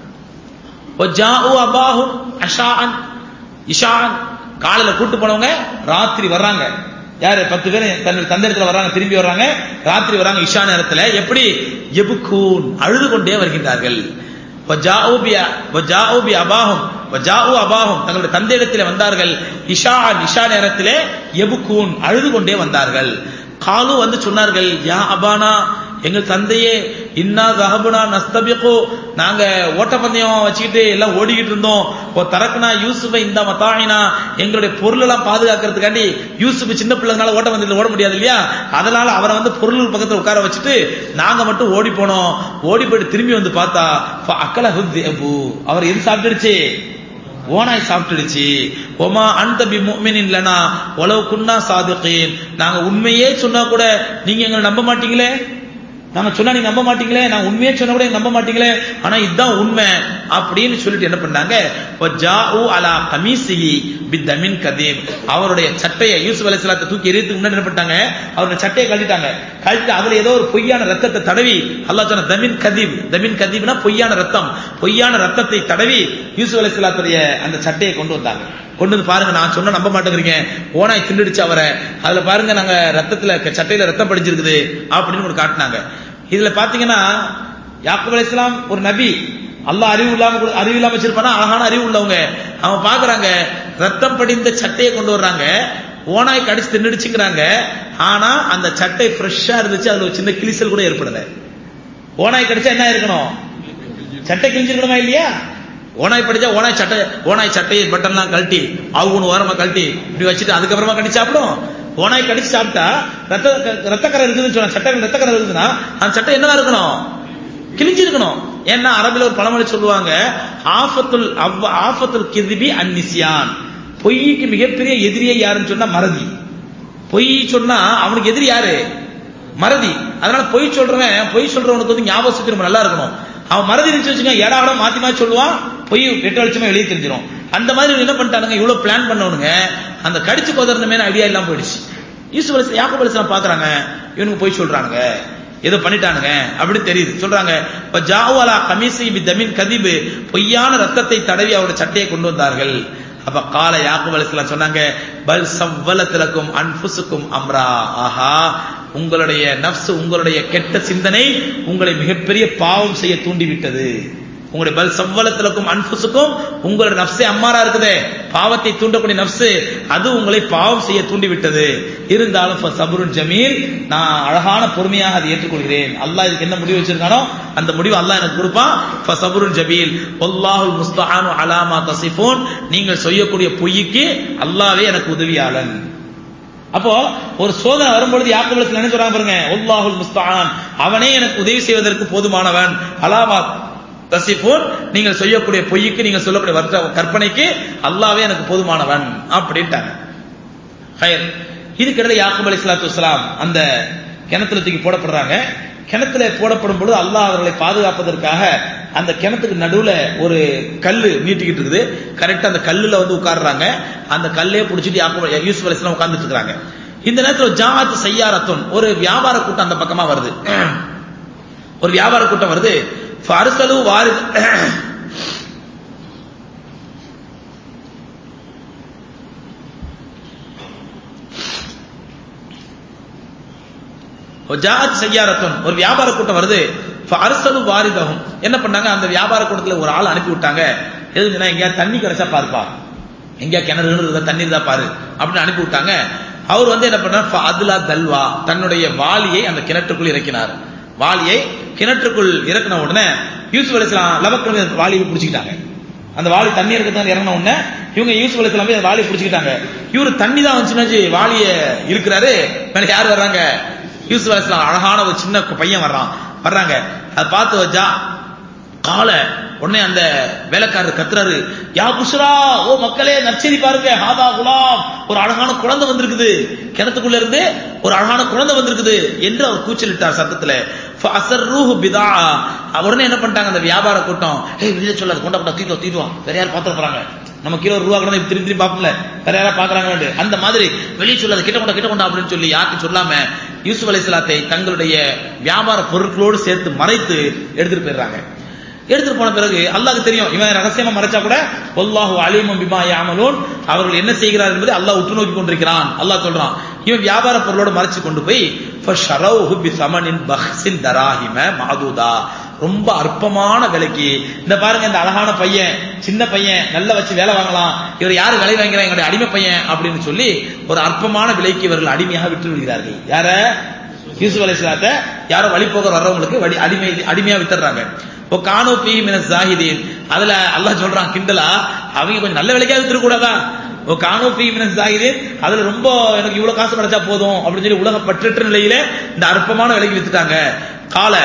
வஜாஉ அபாஹும் அஷாஅன் இஷான் காலையில கூட்டு போனவங்க ராத்திரி வர்றாங்க யாரு பத்து பேர் தன்னுடைய தந்திரத்துல வர்றாங்க திரும்பி வர்றாங்க ராத்திரி வர்றாங்க இஷா நேரத்துல எப்படி எபுக்கூன் அழுது கொண்டே வருகின்றார்கள் வஜாஉ பி வஜாஉ பி அபாஹும் வஜாஉ அபாஹும் தங்களுடைய தந்தையிடத்திலே வந்தார்கள் இஷா இஷா நேரத்திலே எபுக்கூன் அழுது கொண்டே வந்தார்கள் காலு வந்து சொன்னார்கள் யா அபானா எங்கள் தந்தையே இன்னா தஹபுனா நஸ்தபிகோ நாங்க ஓட்டப்பந்தயம் வச்சுக்கிட்டு எல்லாம் ஓடிக்கிட்டு இருந்தோம் ஓ தரக்குனா யூசுஃபை இந்த மத்தாயினா எங்களுடைய பொருள் எல்லாம் பாதுகாக்கிறதுக்காண்டி யூசுப் சின்ன பிள்ளைங்களால ஓட்டப்பந்தயத்தில் ஓட முடியாது இல்லையா அதனால அவரை வந்து பொருள் பக்கத்துல உட்கார வச்சுட்டு நாங்க மட்டும் ஓடி போனோம் ஓடி போயிட்டு திரும்பி வந்து பார்த்தா அக்கல அவர் எது சாப்பிட்டுடுச்சு ஓனாய் சாப்பிட்டுடுச்சு ஒமா அன்தபி முஃமினின் லனா உலவு குன்னா சாதிகீன் நாங்க உண்மையே சொன்னா கூட நீங்க எங்களை நம்ப மாட்டீங்களே நாங்க சொன்னா நீங்க நம்ப மாட்டீங்களே நான் உண்மையே சொன்னா கூட நீங்க நம்ப மாட்டீங்களே ஆனா இதுதான் உண்மை அப்படின்னு சொல்லிட்டு என்ன பண்ணாங்க ஜாஉ அலா கமீசிஹி பித்தமின் கதீம் அவருடைய சட்டையை யூசுப் அலைஹிஸ்ஸலாத்தை தூக்கி எறியதுக்கு முன்னாடி என்ன பண்ணிட்டாங்க அவருடைய சட்டையை கழட்டிட்டாங்க கழட்டிட்டு அதுல ஏதோ ஒரு பொய்யான ரத்தத்தை தடவி அல்லாஹ் சொன்ன தமின் கதீப் தமின் கதீப்னா பொய்யான ரத்தம் பொய்யான ரத்தத்தை தடவி யூசுப் அலைஹிஸ்ஸலாத்துடைய அந்த சட்டையை கொண்டு வந்தாங்க கொண்டு வந்து பாருங்க நான் சொன்ன நம்ப மாட்டேங்கிறீங்க ஓனாய் திண்டுடுச்சு அவரை அதுல பாருங்க நாங்க ரத்தத்துல சட்டையில ரத்தம் படிஞ்சிருக்குது அப்படின்னு ஒரு காட்டினாங்க இதுல பாத்தீங்கன்னா யாக்கூப் அலைஹிஸ்ஸலாம் ஒரு நபி அல்லாஹ் அறிவு இல்லாம கொடு- அறிவு இல்லாம வச்சிருப்பானா அழகான அறிவு உள்ளவங்க அவங்க பாக்குறாங்க ரத்தம் படிந்த சட்டையை கொண்டு வர்றாங்க ஓனாய் கடிச்சு தின்னுடுச்சுங்கிறாங்க ஆனா அந்த சட்டை ஃப்ரெஷ்ஷா இருந்துச்சு அதுல ஒரு சின்ன கிழிசல் கூட ஏற்படல ஓனாய் கடிச்சா என்ன இருக்கணும் சட்டை கிழிஞ்சிருக்கணுமா இல்லையா ஓனாய் படிச்சா ஓனாய் சட்டை ஓனாய் சட்டையை பட்டன்லாம் கழட்டி அவங்க ஓரமா கழட்டி இப்படி வச்சுட்டு அதுக்கப்புறமா கடிச்சு சாப்பிடும் ஓனாய் கடிச்சு சாப்பிட்டா ரத்த ரத்தக்கரை இருக்குதுன்னு சொன்னா சட்டை ரத்தக்கரை இருக்குதுன்னா அந்த சட்டை என்னவா இருக்கணும் கிழிஞ்சிருக்கணும் ஏன்னா அரபில ஒரு பழமொழி சொல்லுவாங்க ஆஃபத்துல் அவ்வ ஆஃபத்துல் கிதிபி அந்நிசியான் பொய்க்கு மிகப்பெரிய எதிரியே யாருன்னு சொன்னா மறதி பொய் சொன்னா அவனுக்கு எதிரி யாரு மறதி அதனால பொய் சொல்றவன் பொய் சொல்றவனுக்கு வந்து ஞாபகம் சக்தி ரொம்ப நல்லா இருக்கணும் அவன் மறதி இருந்துச்சு வச்சுக்கோங்க ஏடாவிட மாத்தி மாத்தி சொல்லுவான் பொய் வெட்ட வெளிச்சமா வெளியே தெரிஞ்சிடும் அந்த மாதிரி இவங்க என்ன பண்ணிட்டானுங்க இவ்வளவு பிளான் பண்ணவனுங்க அந்த கடிச்சு கொதறன மேல ஐடியா இல்லாம போயிடுச்சு யூசுப் அலிஸ் யாக்கோப் அலிஸ்லாம் பாக்குறாங்க இவனுக்கு போய் சொல்றானுங்க ஏதோ பண்ணிட்டானுங்க அப்படி தெரியுது சொல்றாங்க இப்ப ஜாவாலா கமிசி பி தமின் கதிபு பொய்யான ரத்தத்தை தடவி அவருடைய சட்டையை கொண்டு வந்தார்கள் அப்ப கால யாக்கூப் அலிஸ்லாம் சொன்னாங்க பல் சவ்வலத்திலக்கும் அன்புசுக்கும் அம்ரா ஆஹா உங்களுடைய நப்சு உங்களுடைய கெட்ட சிந்தனை உங்களை மிகப்பெரிய பாவம் செய்ய தூண்டிவிட்டது உங்களுடைய பல் சவ்வலத்திலக்கும் அன்புசுக்கும் உங்களுடைய நப்சே அம்மாரா இருக்குதே பாவத்தை தூண்டக்கூடிய நப்சு அது உங்களை பாவம் செய்ய தூண்டிவிட்டது இருந்தாலும் ஃப சபருன் ஜமீல் நான் அழகான பொறுமையாக அதை ஏற்றுக்கொள்கிறேன் அல்லாஹ் இதுக்கு என்ன முடிவு வச்சிருக்கானோ அந்த முடிவு அல்லாஹ் எனக்கு கொடுப்பான் ஃப சபருன் ஜமீல் வல்லாஹுல் முஸ்தஆனு அலாமா தசிஃபூன் நீங்கள் செய்யக்கூடிய பொய்க்கு அல்லாஹ்வே எனக்கு உதவியாளன் அப்போ ஒரு சோதனை வரும்பொழுது யாக்கோபுல என்ன சொல்றாங்க பாருங்க ஒல்லாஹுல் முஸ்தான் அவனே எனக்கு உதவி செய்வதற்கு போதுமானவன் அலாமா தசிஃபூன் நீங்கள் செய்யக்கூடிய பொய்க்கு நீங்க சொல்லக்கூடிய வர்த்த கற்பனைக்கு அல்லாவே எனக்கு போதுமானவன் அப்படின்ட்டாங்க ஹயர் இதுக்கிடையில யாக்கூப் அலி சலாத்து வலாம் அந்த கிணத்துல தூக்கி போடப்படுறாங்க கிணத்துல போடப்படும் பொழுது அல்லாஹ் அவர்களை பாதுகாப்பதற்காக அந்த கிணத்துக்கு நடுவுல ஒரு கல்லு நீட்டிக்கிட்டு இருக்குது கரெக்டா அந்த கல்லுல வந்து உட்கார்றாங்க அந்த கல்லே பிடிச்சிட்டு யாக்கூப் யூசுப் அலி இஸ்லாம் உட்கார்ந்துட்டு இருக்காங்க இந்த நேரத்தில் ஜாத் செய்யாரத்துன் ஒரு வியாபார கூட்டம் அந்த பக்கமா வருது ஒரு வியாபார கூட்டம் வருது ஃபர்சலு வாரித் ஜாத் செய்யாரத்துன் ஒரு வியாபார கூட்டம் வருது அரசலு வாரிதகும் என்ன பண்ணாங்க அந்த வியாபார கூடத்துல ஒரு ஆள் அனுப்பி விட்டாங்க எதுக்குன்னா எங்கேயா தண்ணி கிடைச்சா பாருப்பா எங்கேயா கிணறு இருந்தா தண்ணி இருந்தா பாரு அப்படின்னு அனுப்பி விட்டாங்க அவர் வந்து என்ன பண்ணார் அதுலா தல்வா தன்னுடைய வாளியை அந்த கிணற்றுக்குள் இறக்கினார் வாளியை கிணற்றுக்குள் இறக்கின உடனே யூசுப் அலிஸ்லாம் லவக்கிழமை வாளியை பிடிச்சிக்கிட்டாங்க அந்த வாளி தண்ணி இருக்கிறது இறங்கின உடனே இவங்க யூசுப் அலிஸ்லாம் போய் வாளியை பிடிச்சிக்கிட்டாங்க இவரு தண்ணி தான் வந்துச்சுன்னு வாளிய இருக்கிறாரு மேல யார் வர்றாங்க யூசுப் அலிஸ்லாம் அழகான ஒரு சின்ன பையன் வர்றான் வர்றாங்க அதை பார்த்து வச்சா கால உடனே அந்த வேலைக்காரர் கத்துறாரு யா புஷ்ரா ஓ மக்களே நற்செய்தி பாருங்க ஹாதா குலாம் ஒரு அழகான குழந்தை வந்திருக்குது கிணத்துக்குள்ள இருந்து ஒரு அழகான குழந்தை வந்திருக்குது என்று அவர் கூச்சலிட்டார் சத்தத்துல ஃபஅஸர்ரூஹு பிதா உடனே என்ன பண்ணிட்டாங்க அந்த வியாபார கூட்டம் ஏய் வெளியே சொல்லாது கொண்டா கொண்டா தீட்டுவா தீட்டுவா வேற யார் பாத்துற போறாங்க நம்ம கீழே ஒரு ரூபா கூட திரும்பி திரும்பி பார்ப்போம்ல வேற யாரா பாக்குறாங்க அந்த மாதிரி வெளியே சொல்லாது கிட்ட கொண்டா கிட்ட கொண்டா அப்படின்னு சொல்லி யாருக்கும் சொல்லாம யூசுப் அலைஹிஸ்ஸலாத்தை தங்களுடைய வியாபார பொருட்களோடு சேர்த்து மறைத்து எடுத்துட்டு போயிடுறாங்க எடுத்துட்டு போன பிறகு அல்லாஹ்க்கு தெரியும் இவன் ரகசியமா மறைச்சா கூட வல்லாஹு அலீமும் பிமா யாமலூன் அவர்கள் என்ன செய்கிறார் என்பதை அல்லாஹ் உற்று நோக்கி கொண்டிருக்கிறான் அல்லாஹ் சொல்றான் இவன் வியாபார பொருளோட மறைச்சு கொண்டு போய் ஃபஷரௌஹு பிஸமனின் பஹ்ஸின் தராஹிம மாதூதா ரொம்ப அற்பமான விலைக்கு இந்த பாருங்க இந்த அழகான பையன் சின்ன பையன் நல்லா வச்சு வேலை வாங்கலாம் இவர் யாரு விலை வாங்கிறாங்க எங்களுடைய அடிமை பையன் அப்படின்னு சொல்லி ஒரு அற்பமான விலைக்கு இவர்கள் அடிமையாக விட்டு விடுகிறார்கள் யார யூசுப் அலைஹிஸ்ஸலாத்தை யாரோ வழிபோக வர்றவங்களுக்கு வழி அடிமை அடிமையா வித்துறாங்க இப்போ கானோ பி மின ஜாஹிதீன் அதுல அல்லாஹ் சொல்றான் கிண்டலா அவங்க கொஞ்சம் நல்ல விலைக்காக வித்துற கூடாதா ஓ கானோ பி மின ஜாஹிதீன் அதுல ரொம்ப எனக்கு இவ்வளவு காசு கிடைச்சா போதும் அப்படின்னு சொல்லி உலக பற்றற்ற நிலையில இந்த அற்பமான விலைக்கு வித்துட்டாங்க கால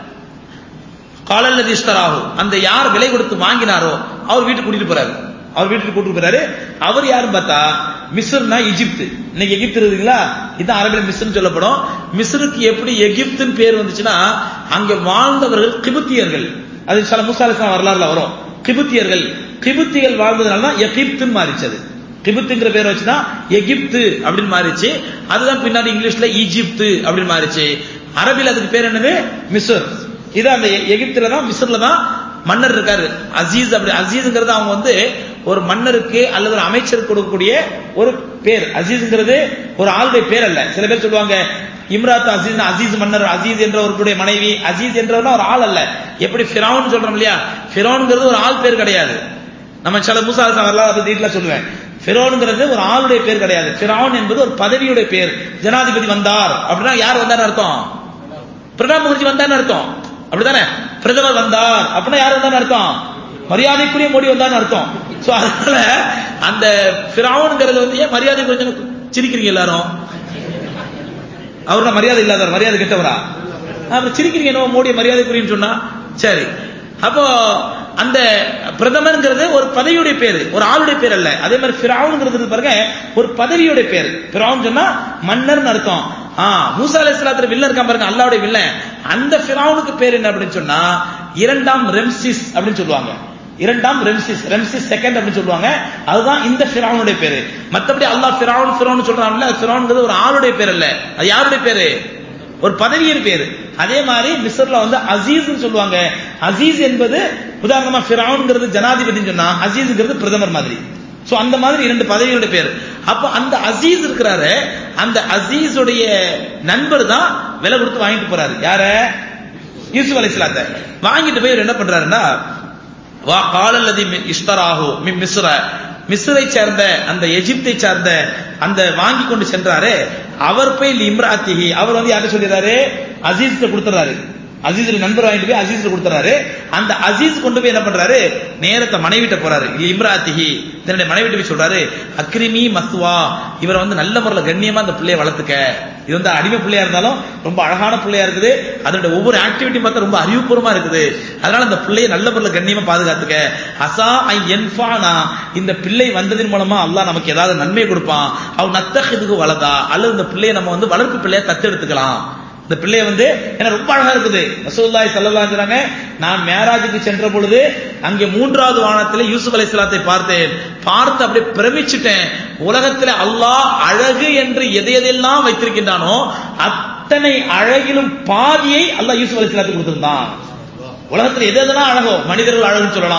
காலல்லதி இஷ்டராகும் அந்த யார் விலை கொடுத்து வாங்கினாரோ அவர் வீட்டுக்கு கூட்டிட்டு போறாரு அவர் வீட்டுக்கு கூட்டிட்டு போறாரு அவர் யாருன்னு பார்த்தா மிஸ்ர்னா எகிப்து இன்னைக்கு எகிப்து இருக்குங்களா இதான் அரபில மிஸ்ர்னு சொல்லப்படும் மிஸ்ருக்கு எப்படி எகிப்துன்னு பேர் வந்துச்சுன்னா அங்க வாழ்ந்தவர்கள் கிபுத்தியர்கள் அது சில முசாலிஸ்லாம் வரலாறுல வரும் கிபுத்தியர்கள் கிபுத்திகள் வாழ்ந்ததுனால தான் எகிப்துன்னு மாறிச்சது கிபுத்துங்கிற பேர் வச்சுதான் எகிப்து அப்படின்னு மாறிச்சு அதுதான் பின்னாடி இங்கிலீஷ்ல ஈஜிப்து அப்படின்னு மாறிச்சு அரபில் அதுக்கு பேர் என்னது மிஸ்ர் இது அந்த எகிப்துல தான் மிஸ்ர்ல தான் மன்னர் இருக்காரு அசீஸ் அப்படி அசீஸ்ங்கிறது அவங்க வந்து ஒரு மன்னருக்கு அல்லது ஒரு அமைச்சருக்கு கொடுக்கக்கூடிய ஒரு பேர் அசீஸ்ங்கிறது ஒரு ஆளுடைய பேர் அல்ல சில பேர் சொல்லுவாங்க இம்ராத் அசீஸ் அசீஸ் மன்னர் அசீஸ் என்றவர்களுடைய மனைவி அசீஸ் என்றவர் ஒரு ஆள் அல்ல எப்படி ஃபிரௌன் சொல்றோம் இல்லையா ஃபிரௌன்ங்கிறது ஒரு ஆள் பேர் கிடையாது நம்ம சில மூசா வரலாறு அதை டீட்டெயிலா சொல்லுவேன் ஃபிரோனுங்கிறது ஒரு ஆளுடைய பேர் கிடையாது ஃபிரௌன் என்பது ஒரு பதவியுடைய பேர் ஜனாதிபதி வந்தார் அப்படின்னா யார் வந்தார் அர்த்தம் பிரணாப் முகர்ஜி வந்தான்னு அர்த்தம் அப்படிதானே பிரதமர் வந்தார் அப்படின்னா யார் வந்தான்னு அர்த்தம் மரியாதைக்குரிய மோடி வந்தான்னு அர்த்தம் சோ அதனால அந்த பிராவுன்ங்கிறது வந்து ஏன் மரியாதை கொஞ்சம் சிரிக்கிறீங்க எல்லாரும் அவர்னா மரியாதை இல்லாதவர் மரியாதை கெட்டவரா அப்புறம் சிரிக்கிறீங்க என்ன மோடி மரியாதைக்குரியன்னு சொன்னா சரி அப்போ அந்த பிரதமர்ங்கிறது ஒரு பதவியுடைய பேரு ஒரு ஆளுடைய பேர் அல்ல அதே மாதிரி பிராவுன்ங்கிறது பாருங்க ஒரு பதவியுடைய பேர் பிராவுன் சொன்னா மன்னர்னு அர்த்தம் ஆ மூசா அலைஹிஸ்ஸலாத்துல வில்லன் இருக்கான் பாருங்க அல்லாவுடைய வில்லன் அந்த பிராவுனுக்கு பேர் என்ன அப்படின்னு சொன்னா இரண்டாம் ரெம்சிஸ் அப்படின்னு சொல்லுவாங்க இரண்டாம் ரெம்சிஸ் ரெம்சிஸ் செகண்ட் அப்படின்னு சொல்லுவாங்க அதுதான் இந்த பிராவுனுடைய பேரு மத்தபடி அல்லாஹ் பிராவுன் பிராவுன் சொல்றாங்கல்ல பிராவுன்ங்கிறது ஒரு ஆளுடைய பேர் அல்ல அது யாருடைய பேரு ஒரு பதவியின் பேரு அதே மாதிரி மிஸ்ர்ல வந்து அசீஸ் சொல்லுவாங்க அசீஸ் என்பது உதாரணமா பிராவுன்ங்கிறது ஜனாதிபதினு சொன்னா அசீஸ்ங்கிறது பிரதமர் மாதிரி சோ அந்த மாதிரி இரண்டு பதவியோட பேர் அப்ப அந்த அசீஸ் இருக்கிறாரு அந்த அசீஸுடைய நண்பர் தான் விலை கொடுத்து வாங்கிட்டு போறாரு யார யூசுப் அலிஸ்லாத்த வாங்கிட்டு போய் என்ன பண்றாருன்னா வா காலல்லதி இஷ்தராஹு மின் மிஸ்ர மிஸ்ரை சேர்ந்த அந்த எஜிப்தை சார்ந்த அந்த வாங்கி கொண்டு சென்றாரு அவர் போய் இம்ராத்திஹி அவர் வந்து யார்கிட்ட சொல்லிடுறாரு அசீஸ் கொடுத்துறாரு அசீஸ் நண்பர் வாங்கிட்டு போய் அசீஸ் கொடுத்துறாரு அந்த அசீஸ் கொண்டு போய் என்ன பண்றாரு நேரத்தை மனைவிட்ட போறாரு இம்ராத்திஹி தன்னுடைய மனைவிட்ட போய் சொல்றாரு அக்ரிமி மஸ்வா இவரை வந்து நல்ல முறையில் கண்ணியமா அந்த பிள்ளைய வளர்த்துக்க இது வந்து அடிமை பிள்ளையா இருந்தாலும் ரொம்ப அழகான பிள்ளையா இருக்குது அதோட ஒவ்வொரு ஆக்டிவிட்டி பார்த்தா ரொம்ப அறிவுபூர்வமா இருக்குது அதனால அந்த பிள்ளையை நல்ல முறையில் கண்ணியமா பாதுகாத்துக்க அசா ஐ என்ஃபானா இந்த பிள்ளை வந்ததின் மூலமா அல்லாஹ் நமக்கு ஏதாவது நன்மை கொடுப்பான் அவன் நத்தகதுக்கு வளதா அல்லது இந்த பிள்ளையை நம்ம வந்து வளர்ப்பு பிள்ளைய தத்தெடுத்துக்கலாம் இந்த பிள்ளைய வந்து ஏன்னா ரொம்ப அழகா இருக்குது ரசூல்லாய் சல்லல்லா சொல்றாங்க நான் மேராஜுக்கு சென்ற பொழுது அங்கே மூன்றாவது வானத்தில் யூசுப் அலைஹிஸ்ஸலாத்தை பார்த்தேன் பார்த்து அப்படியே பிரமிச்சுட்டேன் உலகத்தில் அல்லாஹ் அழகு என்று எதை எதெல்லாம் வைத்திருக்கின்றானோ அத்தனை அழகிலும் பாதியை அல்லாஹ் யூசுப் அலைஹிஸ்ஸலாத்துக்கு கொடுத்திருந்தான் உலகத்துல எது எதெல்லாம் அழகோ மனிதர்கள் அழகுன்னு சொல்லலாம்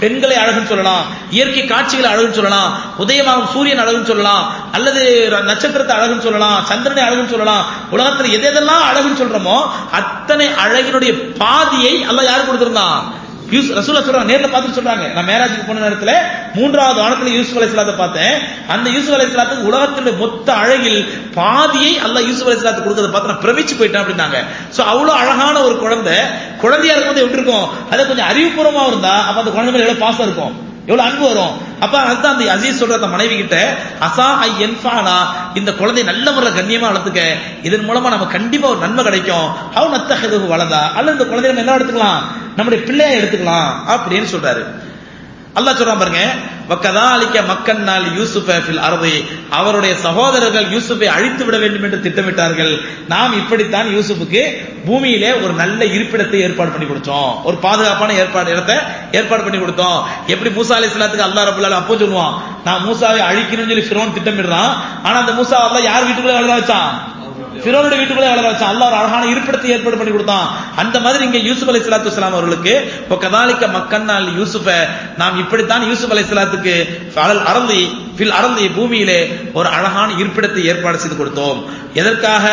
பெண்களை அழகுன்னு சொல்லலாம் இயற்கை காட்சிகளை அழகுன்னு சொல்லலாம் உதயமாகும் சூரியன் அழகுன்னு சொல்லலாம் அல்லது ர- நட்சத்திரத்தை அழகுன்னு சொல்லலாம் சந்திரனை அழகுன்னு சொல்லலாம் உலகத்துல எது எதெல்லாம் அழகுன்னு சொல்றோமோ அத்தனை அழகினுடைய பாதியை அல்லாஹ் யாரு கொடுத்திருந்தான் யூஸ் ரசூலா சொல்றாங்க நேர்ல பார்த்து சொல்றாங்க நான் மேராஜுக்கு போன நேரத்துல மூன்றாவது வானத்துல யூசுப் அலைஹிஸ்ஸலாத்தை பார்த்தேன் அந்த யூசுப் அலைஹிஸ்ஸலாத்துக்கு உலகத்தினுடைய மொத்த அழகில் பாதியை அல்லாஹ் யூசுப் அலைஹிஸ்ஸலாத்துக்கு கொடுக்கறத பார்த்து நான் பிரமிச்சு போயிட்டேன் அப்படின்னாங்க சோ அவ்வளவு அழகான ஒரு குழந்தை குழந்தையா இருக்கும்போது எப்படி இருக்கும் அது கொஞ்சம் அறிவுபூர்வமா இருந்தா அப்ப அந்த குழந்தை மேல எவ்வளவு பாசம் இருக்கும் எவ்வளவு அன்பு வரும் அப்ப அதுதான் அந்த அசீஸ் சொல்ற அந்த மனைவி கிட்ட அசா ஐ என்ஃபானா இந்த குழந்தை நல்ல முறையில் கண்ணியமா வளர்த்துக்க இதன் மூலமா நம்ம கண்டிப்பா ஒரு நன்மை கிடைக்கும் ஹவு நத்தகது வளதா அல்லது இந்த குழந்தைய நம்ம என்ன எடுத்துக்கலாம் நம்முடைய பிள்ளையா எடுத்துக்கலாம் அப்படின்னு சொல்றாரு அல்லாஹ் சொல்றான் பாருங்க வக்கதாலிக்க மக்கன்னால் யூசுஃப ஃபில் அர்தி அவருடைய சகோதரர்கள் யூசுஃபை அழித்து விட வேண்டும் என்று திட்டமிட்டார்கள் நாம் இப்படித்தான் யூசுஃபுக்கு பூமியிலே ஒரு நல்ல இருப்பிடத்தை ஏற்பாடு பண்ணி கொடுத்தோம் ஒரு பாதுகாப்பான ஏற்பாடு இடத்தை ஏற்பாடு பண்ணி கொடுத்தோம் எப்படி மூசா அலைஹிஸ்ஸலாத்துக்கு அல்லாஹ் ரப்பல் ஆலமீன் அப்போ சொல்லுவான் நான் மூசாவை அழிக்கணும்னு சொல்லி ஃபிரௌன் திட்டமிடுறான் ஆனா அந்த மூசா அல்லாஹ் யார் வீட்டுக்குள்ள வளர வச்சான் ஃபிரோனுடைய வீட்டுக்குள்ளே வளர வச்சான் அல்லாஹ் ஒரு அழகான இருப்பிடத்தை ஏற்பாடு பண்ணி கொடுத்தான் அந்த மாதிரி இங்க யூசுப் அலை சலாத்து வலாம் அவர்களுக்கு இப்போ கதாலிக்க மக்கன்னால் யூசுஃப நாம் இப்படித்தான் யூசுப் அலை சலாத்துக்கு அலல் அறந்தி ஃபில் அறந்தி பூமியிலே ஒரு அழகான இருப்பிடத்தை ஏற்பாடு செய்து கொடுத்தோம் எதற்காக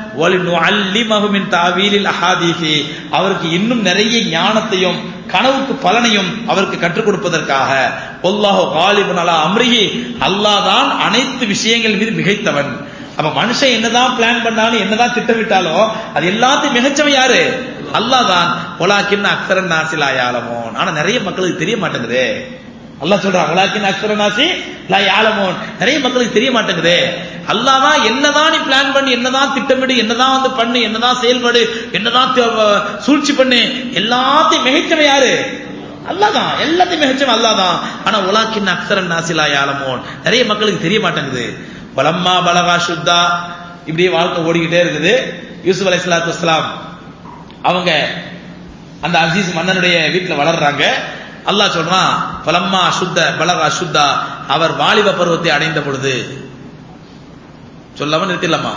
அல்லிமகுமின் தாவீலில் அஹாதீஃபி அவருக்கு இன்னும் நிறைய ஞானத்தையும் கனவுக்கு பலனையும் அவருக்கு கற்றுக் கொடுப்பதற்காக ஒல்லாஹோ காலிபன் அலா அம்ரிஹி அல்லாஹ் தான் அனைத்து விஷயங்கள் மீது மிகைத்தவன் அப்ப மனுஷன் என்னதான் பிளான் பண்ணாலும் என்னதான் திட்டமிட்டாலும் அது எல்லாத்தையும் மிகச்சவன் யாரு அல்லாஹ் தான் ஒலாக்கின் அக்சரன் நாசிலா யாலமோன் ஆனா நிறைய மக்களுக்கு தெரிய மாட்டேங்குது அல்லாஹ் சொல்றான் ஒலாக்கின் அக்சரன் நாசி லா யாலமோன் நிறைய மக்களுக்கு தெரிய மாட்டேங்குது அல்லாஹ் தான் என்னதான் நீ பிளான் பண்ணி என்னதான் திட்டமிடு என்னதான் வந்து பண்ணு என்னதான் செயல்படு என்னதான் தி- சூழ்ச்சி பண்ணு எல்லாத்தையும் மிகைச்சவன் யாரு அல்லாதான் எல்லாத்தையும் மிகச்சவன் அல்லாதான் ஆனா உலாக்கின் அக்சரன் நாசிலா யாலமோன் நிறைய மக்களுக்கு தெரிய மாட்டேங்குது பலம்மா பலகா சுத்தா இப்படியே வாழ்க்கை ஓடிக்கிட்டே இருக்குது யூசுப் அலை சலாத்து வஸ்லாம் அவங்க அந்த அசீஸ் மன்னனுடைய வீட்டுல வளர்றாங்க அல்லாஹ் சொல்றான் பலம்மா சுத்த பலகா சுத்தா அவர் வாலிப பருவத்தை அடைந்த பொழுது சொல்லாம நிறுத்திடலாமா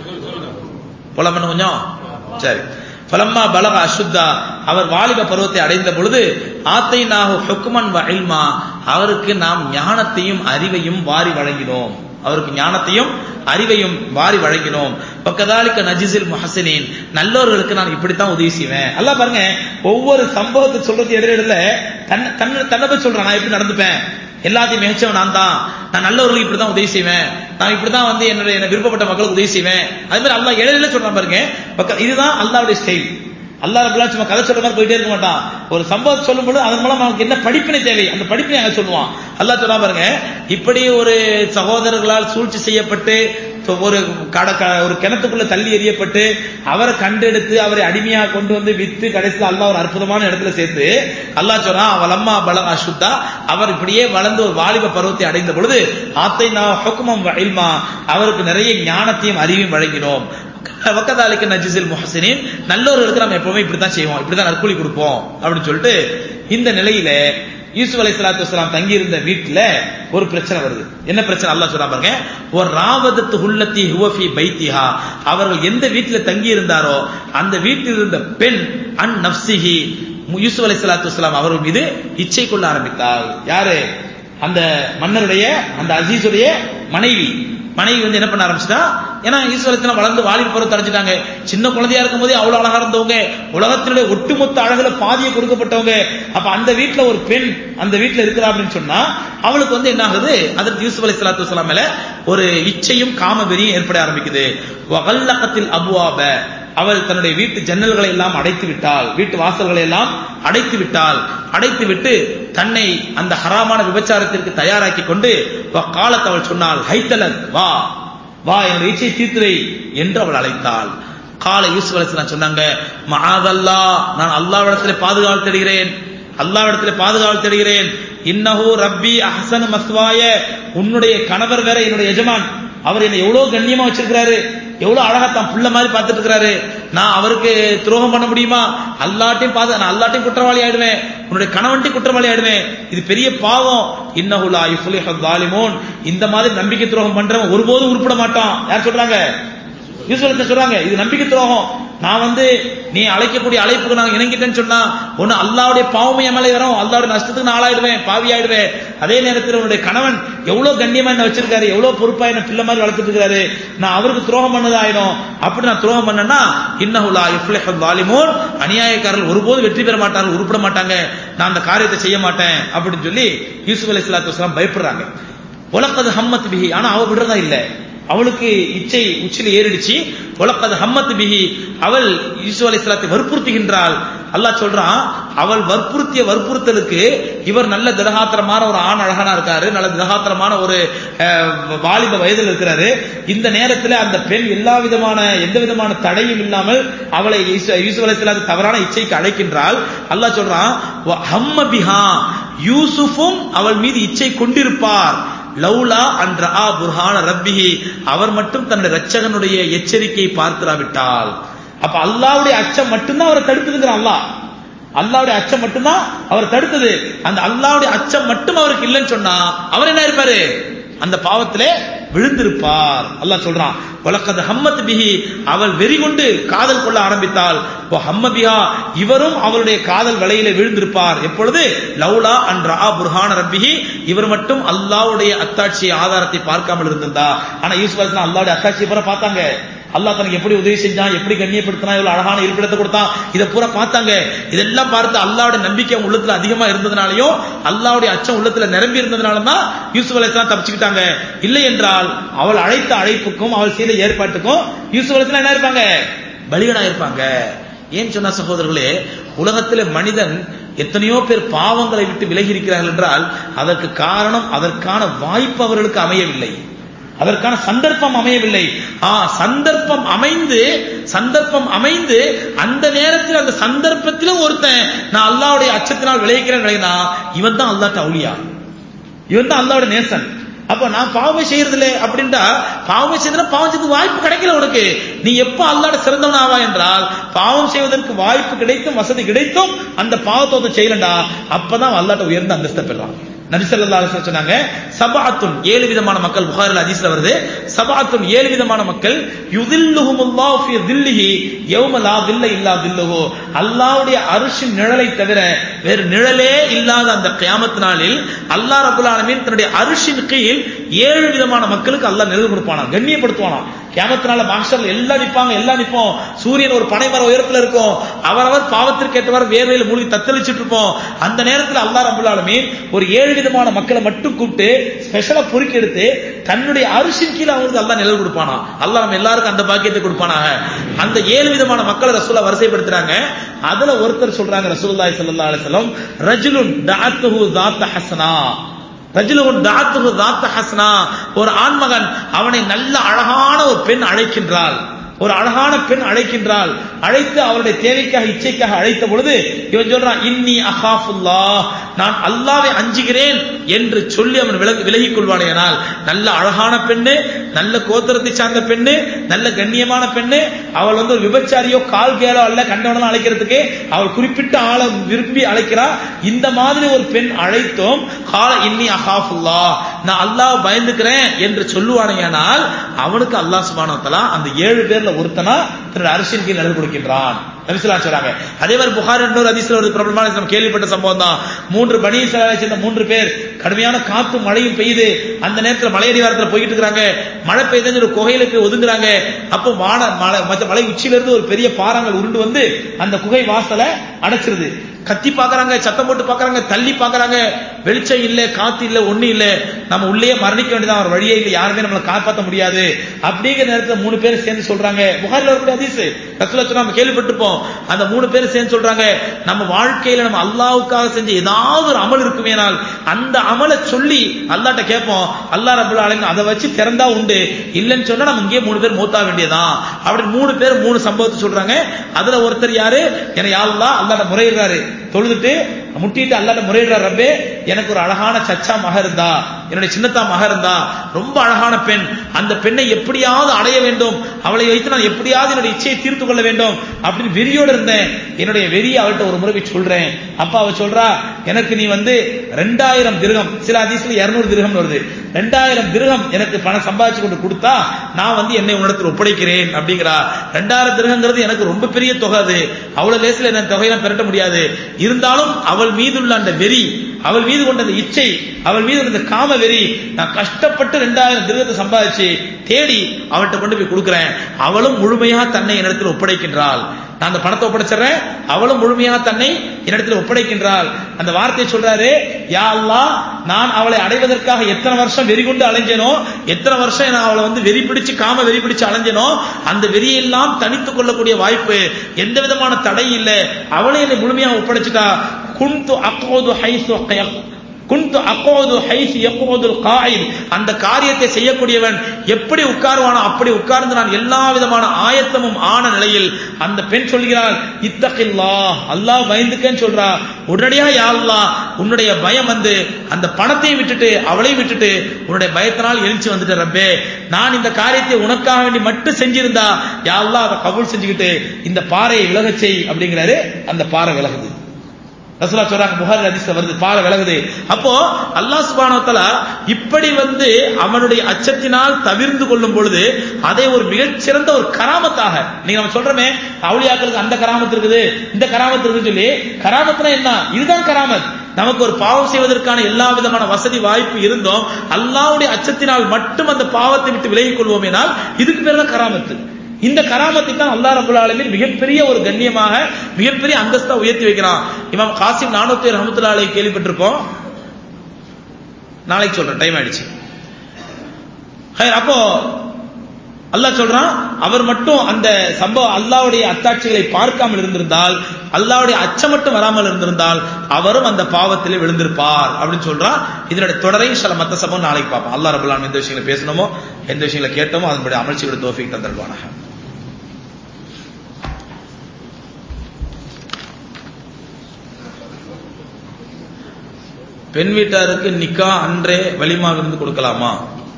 புலமன்னு கொஞ்சம் சரி பலம்மா பலக அசுத்தா அவர் வாலிப பருவத்தை அடைந்த பொழுது ஆத்தை நாகு ஹுக்குமன் வயல்மா அவருக்கு நாம் ஞானத்தையும் அறிவையும் வாரி வழங்கினோம் அவருக்கு ஞானத்தையும் அறிவையும் வாரி வழங்கினோம் பக்கதாலிக்க நஜிசில் முஹசினின் நல்லவர்களுக்கு நான் இப்படித்தான் உதவி செய்வேன் அல்லாஹ் பாருங்க ஒவ்வொரு சம்பவத்தை சொல்றது எதிரிடல தன்னை தன்னை தன்னை போய் சொல்றான் நான் எப்படி நடந்துப்பேன் எல்லாத்தையும் மிகச்சவன் நான் தான் நான் நல்லவர்களுக்கு இப்படிதான் உதவி செய்வேன் நான் இப்படிதான் வந்து என்னுடைய என்ன விருப்பப்பட்ட மக்களுக்கு உதவி செய்வேன் அதே மாதிரி அல்லாஹ் இடையில சொல்றான் பாருங்க பக்க- இதுதான் அல்லாவுடைய ஸ்டைல் அல்லாஹ் ரபுல்லா சும்மா கதை சொல்ற மாதிரி போயிட்டே இருக்க மாட்டான் ஒரு சம்பவத்தை சொல்லும்போது அதன் மூலம் நமக்கு என்ன படிப்பினை தேவை அந்த படிப்பினை அங்க சொல்லுவான் அல்லாஹ் சொல்றா பாருங்க இப்படி ஒரு சகோதரர்களால் சூழ்ச்சி செய்யப்பட்டு ஒரு கட க- ஒரு கிணத்துக்குள்ள தள்ளி எறியப்பட்டு அவரை கண்டெடுத்து அவரை அடிமையா கொண்டு வந்து வித்து கடைசியில் அல்லாஹ் ஒரு அற்புதமான இடத்துல சேர்த்து அல்லாஹ் சொல்றான் அவலம்மா பலகா சுத்தா அவர் இப்படியே வளர்ந்து ஒரு வாலிப பருவத்தை அடைந்த பொழுது ஆத்தை நான் ஹுக்குமம் வயல்மா அவருக்கு நிறைய ஞானத்தையும் அறிவையும் வழங்கினோம் வக்கதாலிக்கு நஜிசில் முஹசினின் நல்லவர்களுக்கு நம்ம எப்பவுமே இப்படித்தான் செய்வோம் இப்படித்தான் நற்கூலி கொடுப்போம் அப்படின்னு சொல்லிட்டு இந்த நிலையில யூசுப் அலை சலாத்து வலாம் தங்கி இருந்த வீட்டுல ஒரு பிரச்சனை வருது என்ன பிரச்சனை அல்லாஹ் சொல்றா பாருங்க ஒரு ராவதத்து உள்ளத்தி ஹுவஃபி பைத்திஹா அவர்கள் எந்த வீட்டுல தங்கி இருந்தாரோ அந்த வீட்டில் இருந்த பெண் அன் நப்சிஹி யூசுப் அலை சலாத்து வலாம் அவர்கள் மீது இச்சை கொள்ள ஆரம்பித்தாள் யாரு அந்த மன்னருடைய அந்த அசீஸுடைய மனைவி மனைவி வந்து என்ன பண்ண ஆரம்பிச்சிட்டா ஏன்னா ஈஸ்வரத்தின வளர்ந்து வாலிப பருவத்தை அடைஞ்சிட்டாங்க சின்ன குழந்தையா இருக்கும் போதே அவ்வளவு அழகா இருந்தவங்க உலகத்தினுடைய ஒட்டுமொத்த அழகுல பாதியை கொடுக்கப்பட்டவங்க அப்ப அந்த வீட்டுல ஒரு பெண் அந்த வீட்டுல இருக்கிறா அப்படின்னு சொன்னா அவளுக்கு வந்து என்ன ஆகுது அதற்கு யூசுப் அலை சலாத்து வலாம் மேல ஒரு இச்சையும் காம வெறியும் ஏற்பட ஆரம்பிக்குது வகல்லகத்தில் அபுவாப அவள் தன்னுடைய வீட்டு ஜன்னல்களை எல்லாம் அடைத்து விட்டாள் வீட்டு வாசல்களை எல்லாம் அடைத்து விட்டாள் அடைத்து விட்டு தன்னை அந்த ஹராமான விபச்சாரத்திற்கு தயாராக்கி கொண்டு காலத்தை அவள் சொன்னாள் ஹைத்தலக் வா வா என்னுடைய இச்சை தீர்த்து வை என்று அவள் அழைத்தாள் கால யூசுப் அலைஹிஸ்ஸலாம் சொன்னாங்க மஆதல்லா நான் அல்லாஹ்விடத்திலே பாதுகாவல் தேடுகிறேன் அல்லாஹ்விடத்திலே பாதுகாவல் தேடுகிறேன் இன்னஹு ரப்பி அஹ்சன மஸ்வாய உன்னுடைய கணவர் வேற என்னுடைய எஜமான் அவர் என்னை எவ்வளவு கண்ணியமா வச்சிருக்கிறாரு எவ்வளவு அழகா தான் புள்ள மாதிரி பார்த்துட்டு இருக்கிறாரு நான் அவருக்கு துரோகம் பண்ண முடியுமா அல்லாட்டையும் பாது நான் அல்லாட்டையும் குற்றவாளி ஆயிடுவேன் உன்னுடைய கணவன்ட்டையும் குற்றவாளி ஆயிடுவேன் இது பெரிய பாவம் இன்னஹுலா இஃபுலிஹ தாலிமோன் இந்த மாதிரி நம்பிக்கை துரோகம் பண்றவன் ஒருபோதும் உருப்பட மாட்டான் யார் சொல்றாங்க யூசுப் சொல்றாங்க இது நம்பிக்கை துரோகம் நான் வந்து நீ அழைக்கக்கூடிய அழைப்புக்கு நான் இணங்கிட்டேன்னு சொன்னா ஒன்னு அல்லாவுடைய பாவமே மேலே வரும் அல்லாவுடைய நஷ்டத்துக்கு நான் ஆளாயிடுவேன் பாவி ஆயிடுவேன் அதே நேரத்தில் உன்னுடைய கணவன் எவ்வளவு கண்ணியமா என்ன வச்சிருக்காரு எவ்வளவு பொறுப்பா என்ன பிள்ளை மாதிரி வளர்த்துட்டு இருக்காரு நான் அவருக்கு துரோகம் பண்ணது ஆயிடும் அப்படி நான் துரோகம் பண்ணேன்னா இன்னஹுலா இஃப்லிஹல் வாலிமூன் அநியாயக்காரர்கள் ஒருபோதும் வெற்றி பெற மாட்டார்கள் உருப்பட மாட்டாங்க நான் அந்த காரியத்தை செய்ய மாட்டேன் அப்படின்னு சொல்லி யூசுப் அலி சலாத்து பயப்படுறாங்க உலகது ஹம்மத் பிஹி ஆனா அவ விடுறதா இல்ல அவளுக்கு இச்சை உச்சில ஏறிடுச்சு உலகது ஹம்மத் பிஹி அவள் யூசு அலி சலாத்தை வற்புறுத்துகின்றாள் அல்லாஹ் சொல்றான் அவள் வற்புறுத்திய வற்புறுத்தலுக்கு இவர் நல்ல திடகாத்திரமான ஒரு ஆண் அழகானா இருக்காரு நல்ல திடகாத்திரமான ஒரு அஹ், வாலிப வயதில் இருக்கிறாரு இந்த நேரத்தில் அந்த பெண் எல்லா விதமான எந்த விதமான தடையும் இல்லாமல் அவளை யூசு- யூசுப் அலைஹிஸ்ஸலாம் தவறான இச்சைக்கு அழைக்கின்றால் அல்லாஹ் சொல்றான் "வ ஹம்ம பிஹா யூசுஃபும் அவள் மீது இச்சை கொண்டிருப்பார் லௌலா அன்ற ஆ புர்ஹான ரப்பிஹி அவர் மட்டும் தன்னுடைய ரட்சகனுடைய எச்சரிக்கையை பார்த்திராவிட்டால் அப்ப அல்லாவுடைய அச்சம் மட்டும்தான் அவரை தடுக்குதுங்கிறான் அல்லாஹ் அல்லாவுடைய அச்சம் மட்டும்தான் அவர் தடுத்தது அந்த அல்லாவுடைய அச்சம் மட்டும் அவருக்கு இல்லைன்னு சொன்னா அவர் என்ன இருப்பாரு அந்த பாவத்திலே விழுந்திருப்பார் அல்லாஹ் சொல்றான் வலக்கது ஹம்மத் பிஹி அவள் வெறி கொண்டு காதல் கொள்ள ஆரம்பித்தால் ஓ ஹம்ம பிஹா இவரும் அவளுடைய காதல் வலையில விழுந்திருப்பார் எப்பொழுது லௌலா அன்ற ஆ புர்ஹான ரப்பிஹி இவர் மட்டும் அல்லாவுடைய அத்தாட்சியை ஆதாரத்தை பார்க்காமல் இருந்திருந்தா ஆனா யூசுப் அலிஸ்லாம் அல்லாவுடைய அத்தாட்சியை பூரா பார்த்தாங்க அல்லாஹ் தனக்கு எப்படி உதவி செஞ்சான் எப்படி கண்ணியப்படுத்தினா இவ்வளவு அழகான இருப்பிடத்தை கொடுத்தான் இதை பூரா பார்த்தாங்க இதெல்லாம் பார்த்து அல்லாவுடைய நம்பிக்கை அவங்க உள்ளத்துல அதிகமா இருந்ததுனாலயும் அல்லாவுடைய அச்சம் உள்ளத்துல நிரம்பி இருந்ததுனால தான் யூசுப் அலைஹிஸ்ஸலாம் தப்பிச்சுக்கிட்டாங்க இல்லை என்றால் அவள் அழைத்த அழைப்புக்கும் அவள் செய்த ஏற்பாட்டுக்கும் யூசுப் அலைஹிஸ்ஸலாம் என்ன இருப்பாங்க பலிகடா இருப்பாங்க ஏன் சொன்னா சகோதரர்களே உலகத்திலே மனிதன் எத்தனையோ பேர் பாவங்களை விட்டு விலகி இருக்கிறார்கள் என்றால் அதற்கு காரணம் அதற்கான வாய்ப்பு அவர்களுக்கு அமையவில்லை அதற்கான சந்தர்ப்பம் அமையவில்லை ஆ சந்தர்ப்பம் அமைந்து சந்தர்ப்பம் அமைந்து அந்த நேரத்தில் அந்த சந்தர்ப்பத்திலும் ஒருத்தன் நான் அல்லாவுடைய அச்சத்தினால் விளைவிக்கிறேன் விளையினா இவன் தான் அல்லாட்ட அவுளியா இவன் தான் அல்லாவுடைய நேசன் அப்ப நான் பாவம் செய்யறதில்ல அப்படின்டா பாவம் செய்யறதுல பாவம் செய்யறதுக்கு வாய்ப்பு கிடைக்கல உனக்கு நீ எப்ப அல்லாட சிறந்தவன் ஆவா என்றால் பாவம் செய்வதற்கு வாய்ப்பு கிடைத்தும் வசதி கிடைத்தும் அந்த பாவத்தை செய்யலண்டா அப்பதான் அல்லாட்ட உயர்ந்த அந்தஸ்தை பெறான் நபிசல்லா அலிஸ்லாம் சொன்னாங்க சபாத்துன் ஏழு விதமான மக்கள் புகாரில் ஹதீஸ்ல வருது சபாத்துன் ஏழு விதமான மக்கள் யுதில்லுஹுமுல்லாஹு ஃபீ தில்லிஹி யௌம லா தில்ல இல்லா தில்லுஹு அல்லாஹ்வுடைய அரிசின் நிழலை தவிர வேறு நிழலே இல்லாத அந்த கியாமத் நாளில் அல்லாஹ் ரப்பல் ஆலமீன் தன்னுடைய அரிசின் கீழ் ஏழு விதமான மக்களுக்கு அல்லாஹ் நிழல் கொடுப்பானா கண்ணியப்படுத்துவானா கியாமத்தினால மாஸ்டர்ல எல்லாம் நிப்பாங்க எல்லாம் நிப்போம் சூரியன் ஒரு பனைமர உயரத்துல இருக்கும் அவரவர் பாவத்திற்கு ஏற்றவாறு வேர்வையில மூழ்கி தத்தளிச்சிட்டு இருப்போம் அந்த நேரத்தில் அல்லாஹ் ரப்பல் ஆலமீன் ஒரு ஏழு விதமான மக்களை மட்டும் கூப்பிட்டு ஸ்பெஷலா பொறுக்கி எடுத்து தன்னுடைய அரிசின் கீழே அவங்களுக்கு அல்லாஹ் நிழல் கொடுப்பானா அல்லாஹ் நம்ம எல்லாருக்கும் அந்த பாக்கியத்தை கொடுப்பானாக அந்த ஏழு விதமான மக்களை ரசூலா வரிசைப்படுத்துறாங்க அதுல ஒருத்தர் சொல்றாங்க ரசூலுல்லாஹி ஸல்லல்லாஹு அலைஹி வஸல்லம் ரஜுலுன் தஅத்துஹு ذات ஹஸ்னா ரஜுலுன் தாத்துஹு தாத்த ஹஸ்னா ஒரு ஆண்மகன் அவனை நல்ல அழகான ஒரு பெண் அழைக்கின்றாள் ஒரு அழகான பெண் அழைக்கின்றாள் அழைத்து அவருடைய தேவைக்காக இச்சைக்காக அழைத்த பொழுது இவன் சொல்றான் இன்னி அஹாஃபுல்லா நான் அல்லாவை அஞ்சுகிறேன் என்று சொல்லி அவன் விலகி விலகிக் கொள்வானேனால் நல்ல அழகான பெண்ணு நல்ல கோத்திரத்தை சார்ந்த பெண்ணு நல்ல கண்ணியமான பெண்ணு அவள் வந்து ஒரு விபச்சாரியோ கால் கேளோ அல்ல கண்டவனெல்லாம் அழைக்கிறதுக்கு அவள் குறிப்பிட்ட ஆளை விரும்பி அழைக்கிறா இந்த மாதிரி ஒரு பெண் அழைத்தோம் கால இன்னி அஹாஃபுல்லா நான் அல்லாஹ் பயந்துக்கிறேன் என்று சொல்லுவானேயானால் அவனுக்கு அல்லாஹ் சுப்ஹானஹு வ தஆலா அந்த ஏழு பேர்ல ஒருத்தனா தன்னுடைய அரசியல் கீழ் நிழல் கொடுக்கின்றான் நபிசுல்லா சொல்றாங்க அதே மாதிரி புகார் இன்னொரு அதிசல ஒரு பிரபலமான நம்ம கேள்விப்பட்ட சம்பவம் தான் மூன்று பனி இஸ்ராயலை சேர்ந்த மூன்று பேர் கடுமையான காத்தும் மழையும் பெய்யுது அந்த நேரத்தில் மலையடிவாரத்தில் போயிட்டு இருக்காங்க மழை பெய்யுதுன்னு ஒரு குகையில போய் ஒதுங்குறாங்க அப்போ வான மலை மற்ற மலை உச்சியில இருந்து ஒரு பெரிய பாறாங்கள் உருண்டு வந்து அந்த குகை வாசலை அடைச்சிருது கத்தி பாக்குறாங்க சத்தம் போட்டு பாக்குறாங்க தள்ளி பாக்குறாங்க வெளிச்சம் இல்ல காத்து இல்ல ஒண்ணு இல்ல நம்ம உள்ளே மரணிக்க வேண்டியதான் ஒரு வழியே இல்ல யாருமே நம்மளை காப்பாற்ற முடியாது அப்படிங்கிற நேரத்துல மூணு பேர் சேர்ந்து சொல்றாங்க புகாரில் வரக்கூடிய அதிசு ரசூலா சொன்னா நம்ம கேள்விப்பட்டிருப்போம் அந்த மூணு பேர் சேர்ந்து சொல்றாங்க நம்ம வாழ்க்கையில நம்ம அல்லாவுக்காக செஞ்ச ஏதாவது ஒரு அமல் இருக்குமேனால் அந்த அமலை சொல்லி அல்லாட்ட கேட்போம் அல்லா ரபுல் ஆலமின் அதை வச்சு திறந்தா உண்டு இல்லைன்னு சொன்னா நம்ம இங்கே மூணு பேர் மூத்தா வேண்டியதான் அப்படி மூணு பேர் மூணு சம்பவத்தை சொல்றாங்க அதுல ஒருத்தர் யாரு என யாருலா அல்லாட்ட முறையிடுறாரு தொழுதுட்டு முட்டிட்டு அல்லாட்ட முறையிடுறார் ரப்பே எனக்கு ஒரு அழகான சச்சா மக இருந்தா என்னுடைய சின்னத்தா மக இருந்தா ரொம்ப அழகான பெண் அந்த பெண்ணை எப்படியாவது அடைய வேண்டும் அவளை வைத்து நான் எப்படியாவது என்னுடைய இச்சையை தீர்த்து கொள்ள வேண்டும் அப்படின்னு வெறியோடு இருந்தேன் என்னுடைய வெறியை அவள்கிட்ட ஒரு முறை போய் சொல்றேன் அப்ப அவ சொல்றா எனக்கு நீ வந்து ரெண்டாயிரம் திருகம் சில அதிசல இருநூறு திருகம் வருது ரெண்டாயிரம் திருகம் எனக்கு பணம் சம்பாதிச்சு கொண்டு கொடுத்தா நான் வந்து என்னை உன்னிடத்தில் ஒப்படைக்கிறேன் அப்படிங்கிறா ரெண்டாயிரம் திருகங்கிறது எனக்கு ரொம்ப பெரிய தொகை அது அவ்வளவு லேசில் என்ன தொகையெல்லாம் பெரட்ட முடியாது இருந்தாலும் அவள் மீதுள்ள அந்த வெறி அவள் மீது கொண்ட அந்த இச்சை அவள் மீது கொண்ட காம வெறி நான் கஷ்டப்பட்டு ரெண்டாயிரம் திருகத்தை சம்பாதிச்சு தேடி அவள்கிட்ட கொண்டு போய் கொடுக்கிறேன் அவளும் முழுமையா தன்னை என்னிடத்தில் ஒப்படைக்கின்றாள் நான் அந்த பணத்தை ஒப்படைச்சிடுறேன் அவளும் முழுமையாக தன்னை என்னிடத்தில் ஒப்படைக்கின்றாள் அந்த வார்த்தையை சொல்றாரு யா அல்லாஹ் நான் அவளை அடைவதற்காக எத்தனை வருஷம் வெறி கொண்டு அலைஞ்சேனோ எத்தனை வருஷம் நான் அவளை வந்து வெறி பிடிச்சு காம வெறி பிடிச்சு அலைஞ்சேனோ அந்த வெறியெல்லாம் தனித்துக் கொள்ளக்கூடிய வாய்ப்பு எந்த விதமான தடை இல்லை அவளை என்னை முழுமையாக ஒப்படைச்சிட்டா குந்து அக்கோது ஹைசு குந்து அக்கோது ஹைஸ் எப்போது காயில் அந்த காரியத்தை செய்யக்கூடியவன் எப்படி உட்காருவானோ அப்படி உட்கார்ந்து நான் எல்லா விதமான ஆயத்தமும் ஆன நிலையில் அந்த பெண் சொல்கிறாள் இத்தகில்லா அல்லாஹ் பயந்துக்கன்னு சொல்றா உடனடியா யா அல்லாஹ் உன்னுடைய பயம் வந்து அந்த பணத்தை விட்டுட்டு அவளை விட்டுட்டு உன்னுடைய பயத்தினால் எழுச்சி வந்துட்டு ரப்பே நான் இந்த காரியத்தை உனக்காக வேண்டி மட்டும் செஞ்சிருந்தா யா அல்லாஹ் அதை கபூல் செஞ்சுக்கிட்டு இந்த பாறையை விலகச் செய் அப்படிங்கிறாரு அந்த பாறை விலகுது ரசூலா சொல்றாங்க புகாரி ஹதீஸ்ல வருது பாறை விலகுது அப்போ அல்லாஹ் சுப்ஹானஹு வ தஆலா இப்படி வந்து அவனுடைய அச்சத்தினால் தவிர்ந்து கொள்ளும் பொழுது அதை ஒரு மிகச்சிறந்த ஒரு கராமத்தாக நீங்க நம்ம சொல்றோமே அவுளியாக்களுக்கு அந்த கராமத்து இருக்குது இந்த கராமத்து இருக்குன்னு சொல்லி கராமத்துனா என்ன இதுதான் கராமத் நமக்கு ஒரு பாவம் செய்வதற்கான எல்லா விதமான வசதி வாய்ப்பு இருந்தோம் அல்லாஹ்வுடைய அச்சத்தினால் மட்டும் அந்த பாவத்தை விட்டு விலகிக் கொள்வோமேனால் இதுக்கு பேர் தான் கராமத்து இந்த கராமத்தை தான் அல்லா ரபுல் ஆலமின் மிகப்பெரிய ஒரு கண்ணியமாக மிகப்பெரிய அந்தஸ்தா உயர்த்தி வைக்கிறான் இமாம் காசிம் நானூத்தி ரஹமத்துல்லா அலை கேள்விப்பட்டிருக்கோம் நாளைக்கு சொல்றேன் டைம் ஆயிடுச்சு அப்போ அல்லாஹ் சொல்றான் அவர் மட்டும் அந்த சம்பவம் அல்லாவுடைய அத்தாட்சிகளை பார்க்காமல் இருந்திருந்தால் அல்லாவுடைய அச்சம் மட்டும் வராமல் இருந்திருந்தால் அவரும் அந்த பாவத்திலே விழுந்திருப்பார் அப்படின்னு சொல்றான் இதனுடைய தொடரை சில மத்த சம்பவம் நாளைக்கு பார்ப்போம் அல்லா ரபுல்லான் எந்த விஷயங்களை பேசணுமோ எந்த விஷயங்களை கேட்டோமோ அதனுடைய அமர்ச்சியோட தோஃபிக் தந்துடுவானாக பெண் வீட்டாருக்கு நிக்கா அன்றே வலிமா விருந்து கொடுக்கலாமா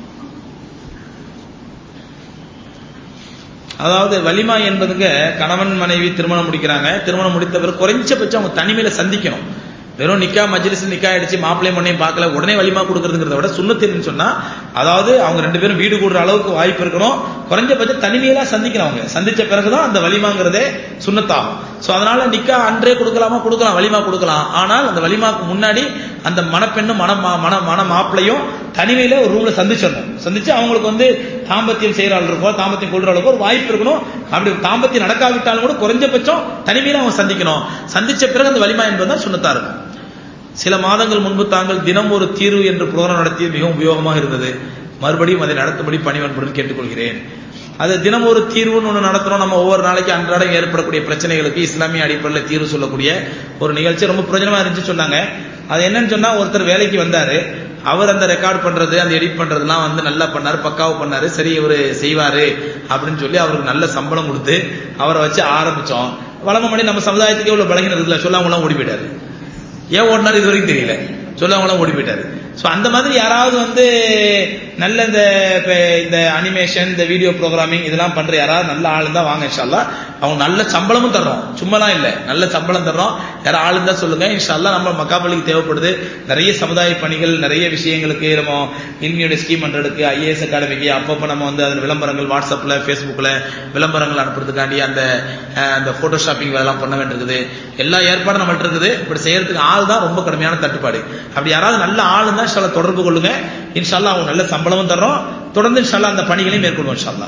அதாவது வலிமா என்பதுங்க கணவன் மனைவி திருமணம் முடிக்கிறாங்க திருமணம் முடித்த பிறகு குறைஞ்சபட்சம் அவங்க தனிமையில சந்திக்கணும் வெறும் நிக்கா மஜ்லிஸ் நிக்கா அடிச்சு மாப்பிள்ளை பொண்ணையும் பார்க்கல உடனே வலிமா கொடுக்கறதுங்கிறத விட சுண்ணத்தின்னு சொன்னா அதாவது அவங்க ரெண்டு பேரும் வீடு கூடுற அளவுக்கு வாய்ப்பு இருக்கணும் குறைஞ்சபட்சம் தனிமையில சந்திக்கிறவங்க சந்திச்ச பிறகுதான் அந்த வலிமாங்கிறதே சுண்ணத்தாகும் சோ அதனால நிக்கா அன்றே கொடுக்கலாமா கொடுக்கலாம் வலிமா கொடுக்கலாம் ஆனால் அந்த வலிமாக்கு முன்னாடி அந்த மணப்பெண்ணும் மன மன மன மாப்பிளையும் தனிமையில ஒரு ரூம்ல சந்திச்சிடணும் சந்திச்சு அவங்களுக்கு வந்து தாம்பத்தியம் செய்யற ஆள் இருக்கோ தாம்பத்தியம் கொள்ற அளவுக்கு ஒரு வாய்ப்பு இருக்கணும் அப்படி தாம்பத்தியம் நடக்காவிட்டாலும் கூட குறைஞ்சபட்சம் தனிமையில அவங்க சந்திக்கணும் சந்திச்ச பிறகு அந்த வலிமா என்பதுதான் சுண்ணத்தா இருக்கும் சில மாதங்கள் முன்பு தாங்கள் தினம் ஒரு தீர்வு என்று புரோகிராம் நடத்தியது மிகவும் உபயோகமாக இருந்தது மறுபடியும் அதை நடத்தும்படி பணிவன்புடன் கேட்டுக்கொள்கிறேன் அது தினம் ஒரு தீர்வுன்னு ஒன்று நடத்துறோம் நம்ம ஒவ்வொரு நாளைக்கு அன்றாடம் ஏற்படக்கூடிய பிரச்சனைகளுக்கு இஸ்லாமிய அடிப்படையில் தீர்வு சொல்லக்கூடிய ஒரு நிகழ்ச்சி ரொம்ப பிரயோஜனமா இருந்துச்சு சொன்னாங்க அது என்னன்னு சொன்னா ஒருத்தர் வேலைக்கு வந்தாரு அவர் அந்த ரெக்கார்ட் பண்றது அந்த எடிட் பண்றதுலாம் வந்து நல்லா பண்ணாரு பக்காவா பண்ணாரு சரி இவரு செய்வாரு அப்படின்னு சொல்லி அவருக்கு நல்ல சம்பளம் கொடுத்து அவரை வச்சு ஆரம்பிச்சோம் வளம மணி நம்ம சமுதாயத்துக்கு எவ்வளவு பழகினது இருக்குல்ல சொல்லாமலாம் ஓடி போயிட்டாரு ஏன் ஓடினாரு இது வரைக்கும் தெரியல சொல்லாமலாம் ஓடி போயிட்டாரு ஸோ அந்த மாதிரி யாராவது வந்து நல்ல இந்த இந்த அனிமேஷன் இந்த வீடியோ ப்ரோக்ராமிங் இதெல்லாம் பண்ற யாராவது நல்ல ஆள் தான் வாங்க இன்ஷால்லா அவங்க நல்ல சம்பளமும் தர்றோம் சும்மாலாம் இல்லை நல்ல சம்பளம் தர்றோம் யாரும் ஆள் தான் சொல்லுங்க இன்ஷால்லா நம்ம மக்காப்பள்ளிக்கு தேவைப்படுது நிறைய சமுதாய பணிகள் நிறைய விஷயங்களுக்கு நம்ம இன்மையோட ஸ்கீம் பண்றதுக்கு ஐஏஎஸ் அகாடமிக்கு அப்பப்போ நம்ம வந்து அதில் விளம்பரங்கள் வாட்ஸ்அப்ல ஃபேஸ்புக்கில் விளம்பரங்கள் அனுப்புறதுக்காண்டி அந்த அந்த போட்டோஷாப்பிங் வேலைலாம் பண்ண வேண்டியிருக்குது எல்லா ஏற்பாடும் நம்மள்ட்ட இருக்குது இப்படி செய்யறதுக்கு ஆள் தான் ரொம்ப கடுமையான தட்டுப்பாடு அப்படி யாராவது நல்ல ஆள் தான் இன்ஷால்லா தொடர்பு கொள்ளுங்க இன்ஷால்லா அவங்க நல்ல சம்பளமும் தர்றோம் தொடர்ந்து இன்ஷால்லா அந்த பணிகளையும் மேற்கொள்வோம் இன்ஷால்லா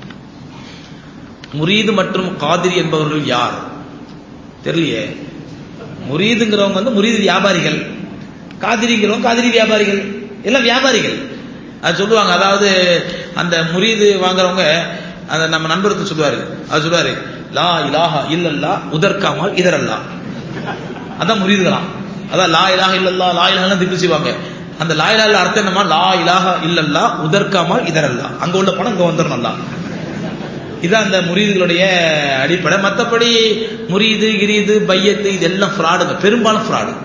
முரீது மற்றும் காதிரி என்பவர்கள் யார் தெரியலையே முரீதுங்கிறவங்க வந்து முரீது வியாபாரிகள் காதிரிங்கிறவங்க காதிரி வியாபாரிகள் எல்லாம் வியாபாரிகள் அது சொல்லுவாங்க அதாவது அந்த முரீது வாங்குறவங்க அந்த நம்ம நண்பருக்கு சொல்லுவாரு அது சொல்லுவாரு லா இலாஹா இல்லல்லா உதர்காமல் இதரல்லா அதான் முரீதுகளாம் அதான் லா இலாஹ இல்லல்லா லா இலாஹா திக்கு செய்வாங்க அந்த லா இலாஹ அர்த்தம் என்னமா லா இலாஹா இல்லல்லா உதர்காமல் இதரல்லா அங்க உள்ள பணம் இங்க வந்துடும் நல்லா இதான் அந்த முரீதுகளுடைய அடிப்படை மற்றபடி முரீது கிரீது பையத்து இதெல்லாம் ஃப்ராடுங்க பெரும்பாலும் ஃப்ராடு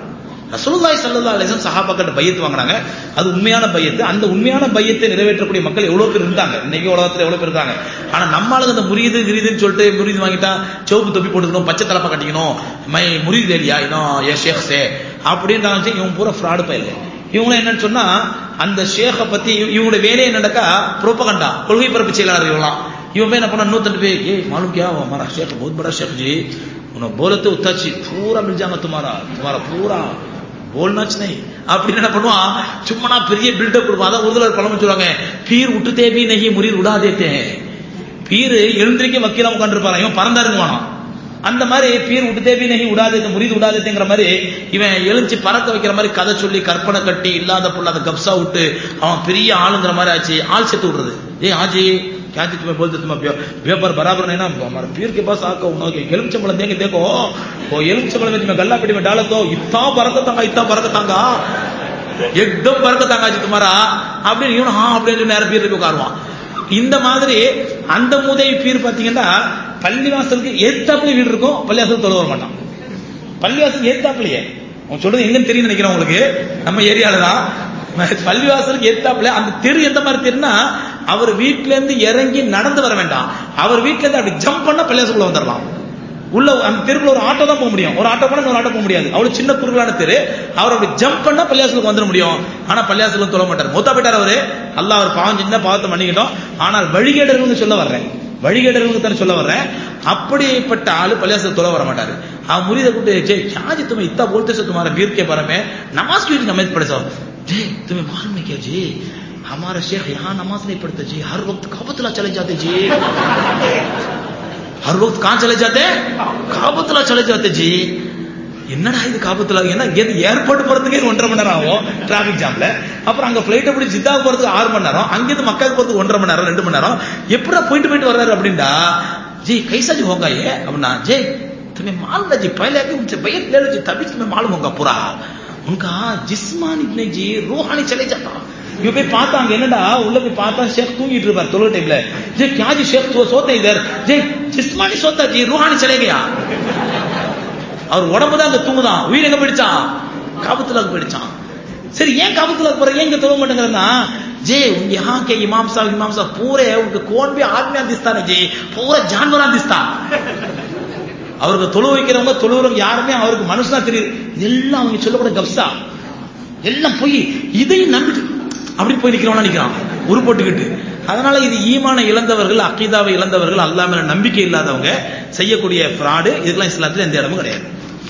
ரசூலுல்லாஹி ஸல்லல்லாஹு அலைஹி வஸல்லம் சஹாபாக்கிட்ட பையத் வாங்குறாங்க அது உண்மையான பையத்து அந்த உண்மையான பையத்தை நிறைவேற்றக்கூடிய மக்கள் எவ்வளவு பேர் இருந்தாங்க இன்னைக்கு உலகத்துல எவ்வளவு பேர் இருக்காங்க ஆனா நம்ம ஆளுங்க இந்த முறியுது கிரிதுன்னு சொல்லிட்டு முறிது வாங்கிட்டா சிவப்பு தொப்பி போட்டுக்கணும் பச்சை தலப்பா கட்டிக்கணும் மை முறிது இல்லையா இன்னும் ஏ ஷேக் சே அப்படின்றாங்க இவன் பூரா ஃப்ராடு பயில இவங்க என்னன்னு சொன்னா அந்த ஷேഖை பத்தி இவங்களோட வேலையை என்னடக்கா புரோபகண்டா கொள்கை பரப்பு செயலாளர் இவங்களாம் இவன் போய் என்ன பண்ண நூத்தண்டு போய் ஏ मालूम क्या हुआ हमारा शेख बहुत बड़ा शेख जी उन्होंने बोले तो उताची पूरा मिल जाएगा तुम्हारा तुम्हारा पूरा போல்னாச்சு நை அப்படின்னு என்ன பண்ணுவான் சும்மா பெரிய பில்டப் கொடுப்பான் அதான் உறுதலர் பழம் சொல்லுவாங்க பீர் விட்டுத்தே பி நகி முறீர் விடாதேத்தே பீர் எழுந்திரிக்க வக்கீலாம் உட்காந்துருப்பாங்க இவன் பறந்தாருங்க வேணாம் அந்த மாதிரி பீர் விட்டுத்தே பி நகி விடாதே முறிது விடாதேங்கிற மாதிரி இவன் எழுச்சி பறக்க வைக்கிற மாதிரி கதை சொல்லி கற்பனை கட்டி இல்லாத புள்ள அதை கப்சா விட்டு அவன் பெரிய ஆளுங்கிற மாதிரி ஆச்சு ஆள் செத்து விடுறது ஏ ஆஜி क्या जी तुम्हें बोलते तुम पेपर बराबर नहीं ना हमारे पीर के पास आकर उन्होंने एलुमचंबल देंगे देखो वो एलुमचंबल में तुम्हें गल्ला पेटी में डालो तो इतना बरकत आगा इतना बरकत आगा एकदम बरकत आगा जी तुम्हारा அப்படின்னு இவனு ஹா அப்படின்னு நேரம் பீர் போய் உட்காருவான் இந்த மாதிரி அந்த மூதேவி பீர் பாத்தீங்கன்னா பள்ளிவாசலுக்கு ஏத்தாப்புல வீடு இருக்கும் பள்ளிவாசல் தொலை வர மாட்டான் பள்ளிவாசல் ஏத்தாப்புலயே அவன் சொல்றது எங்கன்னு தெரியும் நினைக்கிறேன் உங்களுக்கு நம்ம ஏரியால தான் பள்ளிவாசலுக்கு ஏத்தாப்புல அந்த தெரு எந்த மாதிரி தெருன்னா அவர் வீட்ல இருந்து இறங்கி நடந்து வர வேண்டாம் அவர் வீட்ல இருந்து அப்படி ஜம்ப் பண்ண பள்ளிவாசலுக்குள்ள வந்துடலாம் உள்ள அந்த தெருக்குள்ள ஒரு ஆட்டோ தான் போக முடியும் ஒரு ஆட்டோ போனா ஒரு ஆட்டோ போக முடியாது அவ்வளவு சின்ன குறுகலான தெரு அவர் அப்படி ஜம்ப் பண்ணா பள்ளியாசலுக்கு வந்துட முடியும் ஆனா பள்ளியாசலுக்கு தொழ மாட்டார் மூத்தா போயிட்டார் அவரு அல்லாஹ் அவர் பாவம் சின்ன பாவத்தை மன்னிக்கிட்டோம் ஆனால் வழிகேடர்களுக்கு சொல்ல வர்றேன் வழிகேடர்களுக்கு தானே சொல்ல வர்றேன் அப்படிப்பட்ட ஆளு பள்ளியாசல் தொலை வர மாட்டாரு அவன் முறித கூட்டு ஜே क्या जी तुम्हें इतना बोलते से तुम्हारा वीर के बारे में नमाज क्यों नहीं नमाज पढ़े सो जी तुम्हें मालूम है क्या जी हमारा शेख यहाँ नमाज नहीं पढ़ते जी हर वक्त काबतुल्ला चले जाते जी हर वक्त कहां चले जाते काबतुल्ला चले जाते जी என்னடா இது காபத்துல என்ன இங்க ஏர்போர்ட் போறதுக்கே ஒன்றரை மணி நேரம் ஆகும் டிராபிக் ஜாம்ல அப்புறம் அங்க பிளைட் பிடிச்சி ஜித்தா போறதுக்கு ஆறு மணி நேரம் அங்கிருந்து மக்காவுக்கு போறதுக்கு ஒன்றரை மணி நேரம் ரெண்டு மணி நேரம் எப்படா போயிட்டு போயிட்டு வர்றாரு அப்படின்டா जी कैसा जी होगा ये अपना जी तुम्हें मालूम है जी पहले कि उनसे बैत ले लो जी तभी तुम्हें मालूम होगा पूरा उनका जिस्मानी नहीं जी रूहानी चले जाता இவ போய் பார்த்தாங்க என்னடா உள்ள போய் பார்த்தா ஷேக் தூங்கிட்டு இருப்பார் தொழு டைம்ல ஜே क्या जी शेख तो सोते इधर जे जिस्मानी सोता जी रूहानी चले गया அவர் உடம்பு தான் அங்க தூங்குதான் உயிர் எங்க போயிடுச்சான் காபத்துல போயிடுச்சான் சரி ஏன் काबतुल्ला पर ஏன் இங்க தொழ மாட்டேங்கிறனா जे यहाँ के इमाम साहब इमाम साहब पूरे उनके कौन भी आदमी दिखता नहीं जी पूरा जानवरा दिखता அவருக்கு தொழு வைக்கிறவங்க தொழுகிறவங்க யாருமே அவருக்கு மனுஷனா தெரியுது இதெல்லாம் அவங்க சொல்லக்கூட கப்சா எல்லாம் போய் இதையும் நம்பிட்டு அப்படி போய் நிக்கிறவனா நிக்கிறான் உரு போட்டுக்கிட்டு அதனால இது ஈமான இழந்தவர்கள் அக்கீதாவை இழந்தவர்கள் அல்லாம நம்பிக்கை இல்லாதவங்க செய்யக்கூடிய ஃப்ராடு இதுக்கெல்லாம் இஸ்லாத்துல எந்த இடமும் கிடையாது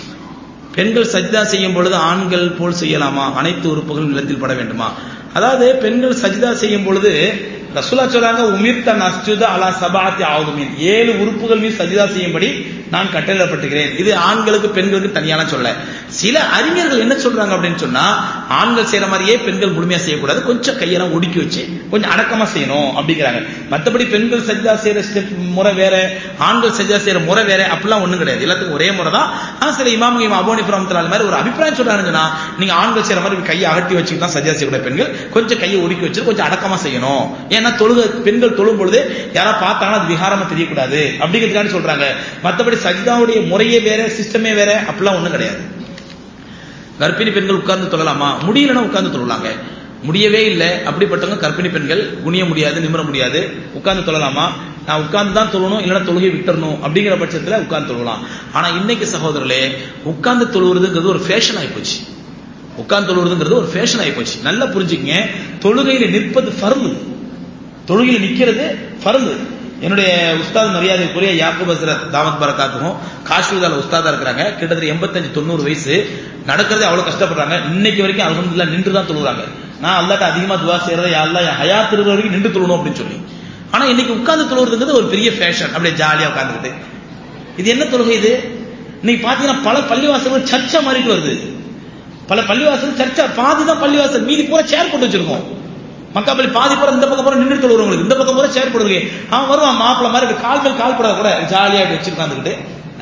பெண்கள் சஜ்தா செய்யும் பொழுது ஆண்கள் போல் செய்யலாமா அனைத்து உறுப்புகளும் நிலத்தில் பட வேண்டுமா அதாவது பெண்கள் சஜிதா செய்யும் பொழுது ரசுல்லா சொல்றாங்க உமிர்த்த நஸ்ஜுத அலா சபாத்தி ஆகுமின் ஏழு உறுப்புகள் மீது சஜிதா செய்யும்படி நான் கட்டளைப்பட்டுகிறேன் இது ஆண்களுக்கு பெண்களுக்கு தனியான சொல்ல சில அறிஞர்கள் என்ன சொல்றாங்க அப்படின்னு சொன்னா ஆண்கள் செய்யற மாதிரியே பெண்கள் முழுமையா செய்யக்கூடாது கொஞ்சம் கையெல்லாம் ஒடுக்கி வச்சு கொஞ்சம் அடக்கமா செய்யணும் அப்படிங்கிறாங்க மற்றபடி பெண்கள் சஜிதா செய்யற ஸ்டெப் முறை வேற ஆண்கள் சஜிதா செய்யற முறை வேற அப்படிலாம் ஒண்ணும் கிடையாது எல்லாத்துக்கும் ஒரே முறை தான் ஆனா சில இமாம் இமாம் அபோனி பிரமத்தில் மாதிரி ஒரு அபிப்பிராயம் சொல்றாங்கன்னா நீங்க ஆண்கள் செய்யற மாதிரி கையை அகட்டி வச்சுக்கிட்டு தான் சஜிதா செய்யக்கூடிய பெண்கள் கொஞ்சம் கையை ஒடுக்கி வச்சு கொஞ்சம் அடக்கமா செய்யணும் ஏன்னா தொழுக பெண்கள் தொழும் பொழுது யாரா பார்த்தாங்கன்னா அது விகாரமா தெரியக்கூடாது அப்படிங்கிறதுக்காண்டி சொல்றாங்க மற்றபடி சஜிதாவுடைய முறையே வேற சிஸ்டமே வேற அப்படிலாம் ஒண்ணும் கிடையாது கர்ப்பிணி பெண்கள் உட்கார்ந்து தொழலாமா முடியலன்னா உட்கார்ந்து தொழலாங்க முடியவே இல்லை அப்படிப்பட்டவங்க கர்ப்பிணி பெண்கள் குனிய முடியாது நிமிர முடியாது உட்கார்ந்து தொழலாமா நான் உட்கார்ந்து தான் தொழணும் இல்லைன்னா தொழுகை விட்டுறணும் அப்படிங்கிற பட்சத்துல உட்கார்ந்து தொழலாம் ஆனா இன்னைக்கு சகோதரர்களே உட்கார்ந்து தொழுவுறதுங்கிறது ஒரு ஃபேஷன் ஆயிப்போச்சு உட்கார்ந்து தொழுவுறதுங்கிறது ஒரு ஃபேஷன் ஆயிப்போச்சு நல்லா புரிஞ்சுக்கங்க தொழுகையில நிற்பது ஃபர்மு தொழுகையில் நிக்கிறது ஃபர்மு என்னுடைய உஸ்தாத் மரியாதைக்குரிய யாக்கூப் ஹசரத் தாமத் பரக்காத்துக்கும் காஷ்மீரால உஸ்தாதா இருக்கிறாங்க கிட்டத்தட்ட எண்பத்தஞ்சு தொண்ணூறு வயசு நடக்கிறதே அவ்வளவு கஷ்டப்படுறாங்க இன்னைக்கு வரைக்கும் அலமதுல்லா நின்று தான் தொழுறாங்க நான் அல்லாட்ட அதிகமா துவா செய்யறத அல்லா என் ஹயாத் இருக்கிற வரைக்கும் நின்று தொழணும் அப்படின்னு சொல்லி ஆனா இன்னைக்கு உட்கார்ந்து தொழுறதுங்கிறது ஒரு பெரிய ஃபேஷன் அப்படியே ஜாலியா உட்கார்ந்துக்கிட்டு இது என்ன தொழுகை இது இன்னைக்கு பாத்தீங்கன்னா பல பள்ளிவாசல்கள் சர்ச்சா மாறிட்டு வருது பல பள்ளிவாசல் சர்ச்சா பாதி தான் பள்ளிவாசல் மீதி பூரா சேர் போட்டு வச்சிருக்கோம் மக்காப்பள்ளி பாதி பூரா இந்த பக்கம் பூரா நின்று தொழுறவங்களுக்கு இந்த பக்கம் பூரா சேர் போடுறீங்க அவன் வருவான் மாப்பிள்ள மாதிரி கால் மேல் கால் போடாத கூட ஜாலியா வச்சிருக்காந்துக்கிட்டு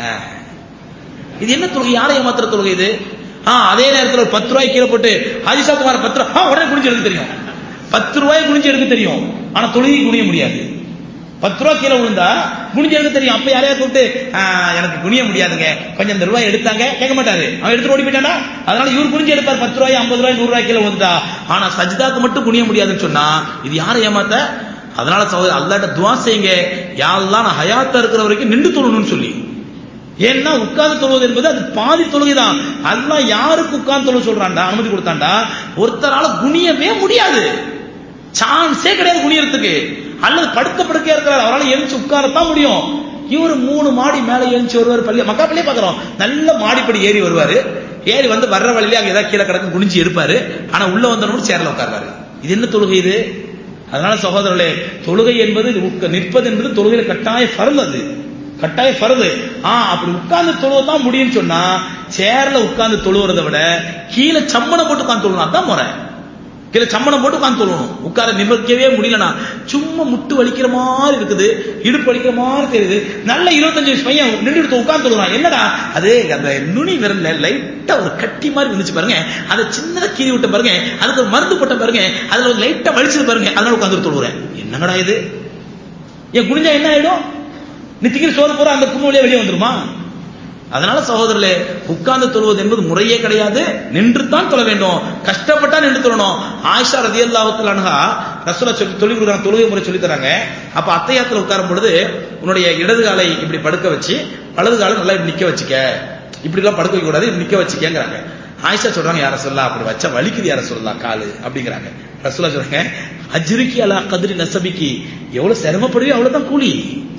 இது என்ன தொழுகை யாரை ஏமாத்துற தொழுகை இது ஆ அதே நேரத்தில் ஒரு பத்து ரூபாய் கீழே போட்டு ஹாஜிசா குமார் பத்து ரூபாய் உடனே குனிஞ்சு எடுக்க தெரியும் பத்து ரூபாய் குனிஞ்சு எடுக்க தெரியும் ஆனா தொழுகை குனிய முடியாது பத்து ரூபா கீழே விழுந்தா குனிஞ்சு எடுக்க தெரியும் அப்ப யாரையா கூப்பிட்டு "ஆ, எனக்கு குனிய முடியாதுங்க கொஞ்சம் இந்த ரூபாய் எடுத்தாங்க கேட்க மாட்டாரு அவன் எடுத்துட்டு ஓடி போயிட்டானா அதனால இவர் குனிஞ்சு எடுப்பார் பத்து ரூபாய் ஐம்பது ரூபாய் நூறு ரூபாய் கீழே விழுந்தா ஆனா சஜிதாக்கு மட்டும் குனிய முடியாதுன்னு சொன்னா இது யாரை ஏமாத்த அதனால சகோதரர் அல்லாட்ட துவா செய்யுங்க யாரெல்லாம் நான் ஹயாத்தா இருக்கிற வரைக்கும் நின்று தொழணும்னு சொல்லி ஏன்னா உட்கார்ந்து தொழுவது என்பது அது பாதி தொழுகை தான் அல்லாஹ் யாருக்கு உட்கார்ந்து தொழுக சொல்றான்டா அனுமதி கொடுத்தான்டா ஒருத்தரால குனியவே முடியாது சான்ஸே கிடையாது குனியறதுக்கு அல்லது படுத்த படுக்கையா இருக்கிறார் அவரால் எழுந்து உட்காரத்தான் முடியும் இவர் மூணு மாடி மேல எழுந்து வருவார் பள்ளி மக்கா பள்ளியே பாக்குறோம் நல்ல மாடிப்படி ஏறி வருவாரு ஏறி வந்து வர்ற வழியில அங்க ஏதாவது கீழே கிடக்கு குனிஞ்சு எடுப்பாரு ஆனா உள்ள வந்தவனும் சேர்ல உட்காருவாரு இது என்ன தொழுகை இது அதனால சகோதரர்களே தொழுகை என்பது இது உட்க- நிற்பது என்பது தொழுகையில கட்டாய ஃபர்து அது கட்டாய ஃபர்து ஆ அப்படி உட்கார்ந்து தொழுவதான் முடியும்னு சொன்னா சேர்ல உட்கார்ந்து தொழுவுறதை விட கீழே சம்மணம் போட்டு உட்கார்ந்து தொழுவணும் அதான் முறை கீழே சம்மணம் போட்டு உட்கார்ந்து தொழுவணும் உட்கார நிமிர்க்கவே முடியலனா சும்மா முட்டு வலிக்கிற மாதிரி இருக்குது இடுப்பு வலிக்கிற மாதிரி தெரியுது நல்ல இருபத்தஞ்சு வயசு பையன் நின்று எடுத்து உட்கார்ந்து தொழுவான் என்னடா அது அந்த நுனி விரல்ல லைட்டா ஒரு கட்டி மாதிரி இருந்துச்சு பாருங்க அதை சின்னதா கீறி விட்ட பாருங்க அதுக்கு ஒரு மருந்து போட்ட பாருங்க அதுல ஒரு லைட்டா வலிச்சது பாருங்க அதனால உட்கார்ந்து தொழுவுறேன் என்னங்கடா இது ஏன் குனிஞ்சா என்ன ஆயிடும் நித்திக்கிற சோறு பூரா அந்த புண்ணு வழியா வெளியே வந்துருமா அதனால சகோதரர்களே உட்கார்ந்து தொழுவது என்பது முறையே கிடையாது நின்று தான் தொழ வேண்டும் கஷ்டப்பட்டா நின்று தொழணும் ஆயிஷா ரதியல்லாஹுத்தல் அன்ஹா ரசூலா சொல்லி சொல்லி கொடுக்குறாங்க தொழுகை முறை சொல்லி தராங்க அப்ப அத்தையாத்துல உட்காரும் பொழுது உன்னுடைய இடது காலை இப்படி படுக்க வச்சு வலது காலை நல்லா இப்படி நிக்க வச்சுக்க இப்படி எல்லாம் படுக்க வைக்க கூடாது இப்படி நிக்க வச்சுக்கங்கிறாங்க ஆயிஷா சொல்றாங்க யார சொல்லலாம் அப்படி வச்சா வலிக்குது யார சொல்லலாம் காலு அப்படிங்கிறாங்க ரசூலா சொல்றாங்க அஜ்ரிக்கி அலா கதிரி நசபிக்கு எவ்வளவு சிரமப்படுவியோ அவ்வளவுதான் கூலி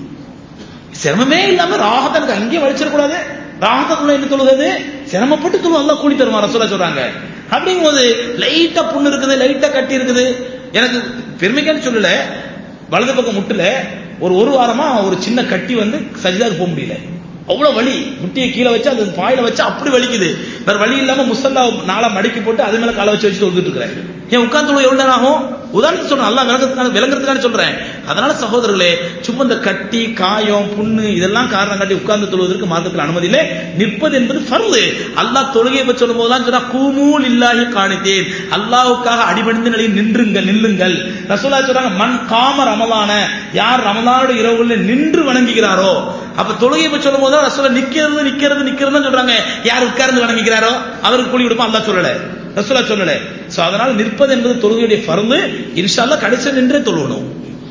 சிரமமே இல்லாம ராகத்தை எனக்கு அங்கேயே வலிச்சிடக்கூடாது ராகத்துக்குள்ள என்ன தொழுகிறது சிரமப்பட்டு தொழு அல்லா கூலி தருவான் ரசூலா சொல்றாங்க அப்படிங்கும்போது லைட்டா புண்ணு இருக்குது லைட்டா கட்டி இருக்குது எனக்கு பெருமைக்கான சொல்லல வலது பக்கம் முட்டுல ஒரு ஒரு வாரமா ஒரு சின்ன கட்டி வந்து சஜிதாக்கு போக முடியல அவ்வளவு வலி முட்டியை கீழே வச்சு அது பாயில வச்சு அப்படி வலிக்குது வேற வழி இல்லாம முசல்லா நாளா மடக்கி போட்டு அது மேல காலை வச்சு வச்சு தொழுதுட்டு இருக்கிறேன் ஏன் உட்கார்ந்து தொழுவ எவ்வளவு நேரம் ஆகும் உதாரணத்துக்கு சொல்றேன் நல்லா விளங்குறதுக்கான விளங்குறதுக்கான சொல்றேன் அதனால சகோதரர்களே சும்மா இந்த கட்டி காயம் புண்ணு இதெல்லாம் காரணம் காட்டி உட்கார்ந்து தொழுவதற்கு மார்க்கத்தில் அனுமதி இல்லை நிற்பது என்பது ஃபர்து அல்லாஹ் தொழுகையை பற்றி சொல்லும் போதெல்லாம் சொன்னா கூமூல் இல்லாஹி காணித்தேன் அல்லாஹ்வுக்காக அடிபணிந்த நிலையில் நின்றுங்கள் நில்லுங்கள் ரசூலா சொல்றாங்க மண் காம ரமலான யார் ரமலானுடைய இரவுகளில் நின்று வணங்குகிறாரோ அப்ப தொழுகையை பற்றி சொல்லும் போது ரசூலா நிக்கிறது நிக்கிறது நிக்கிறது சொல்றாங்க யார் உட்கார்ந்து வணங்குகிறாரோ அவருக்கு கூலி கொடுப்போம் அல்லாஹ் சொல்லல ரசூலா சொல்லல சோ அதனால நிற்பது என்பது தொழுகையுடைய ஃபர்து இன்ஷா அல்லாஹ் கடைசி நின்றே தொழுவணும்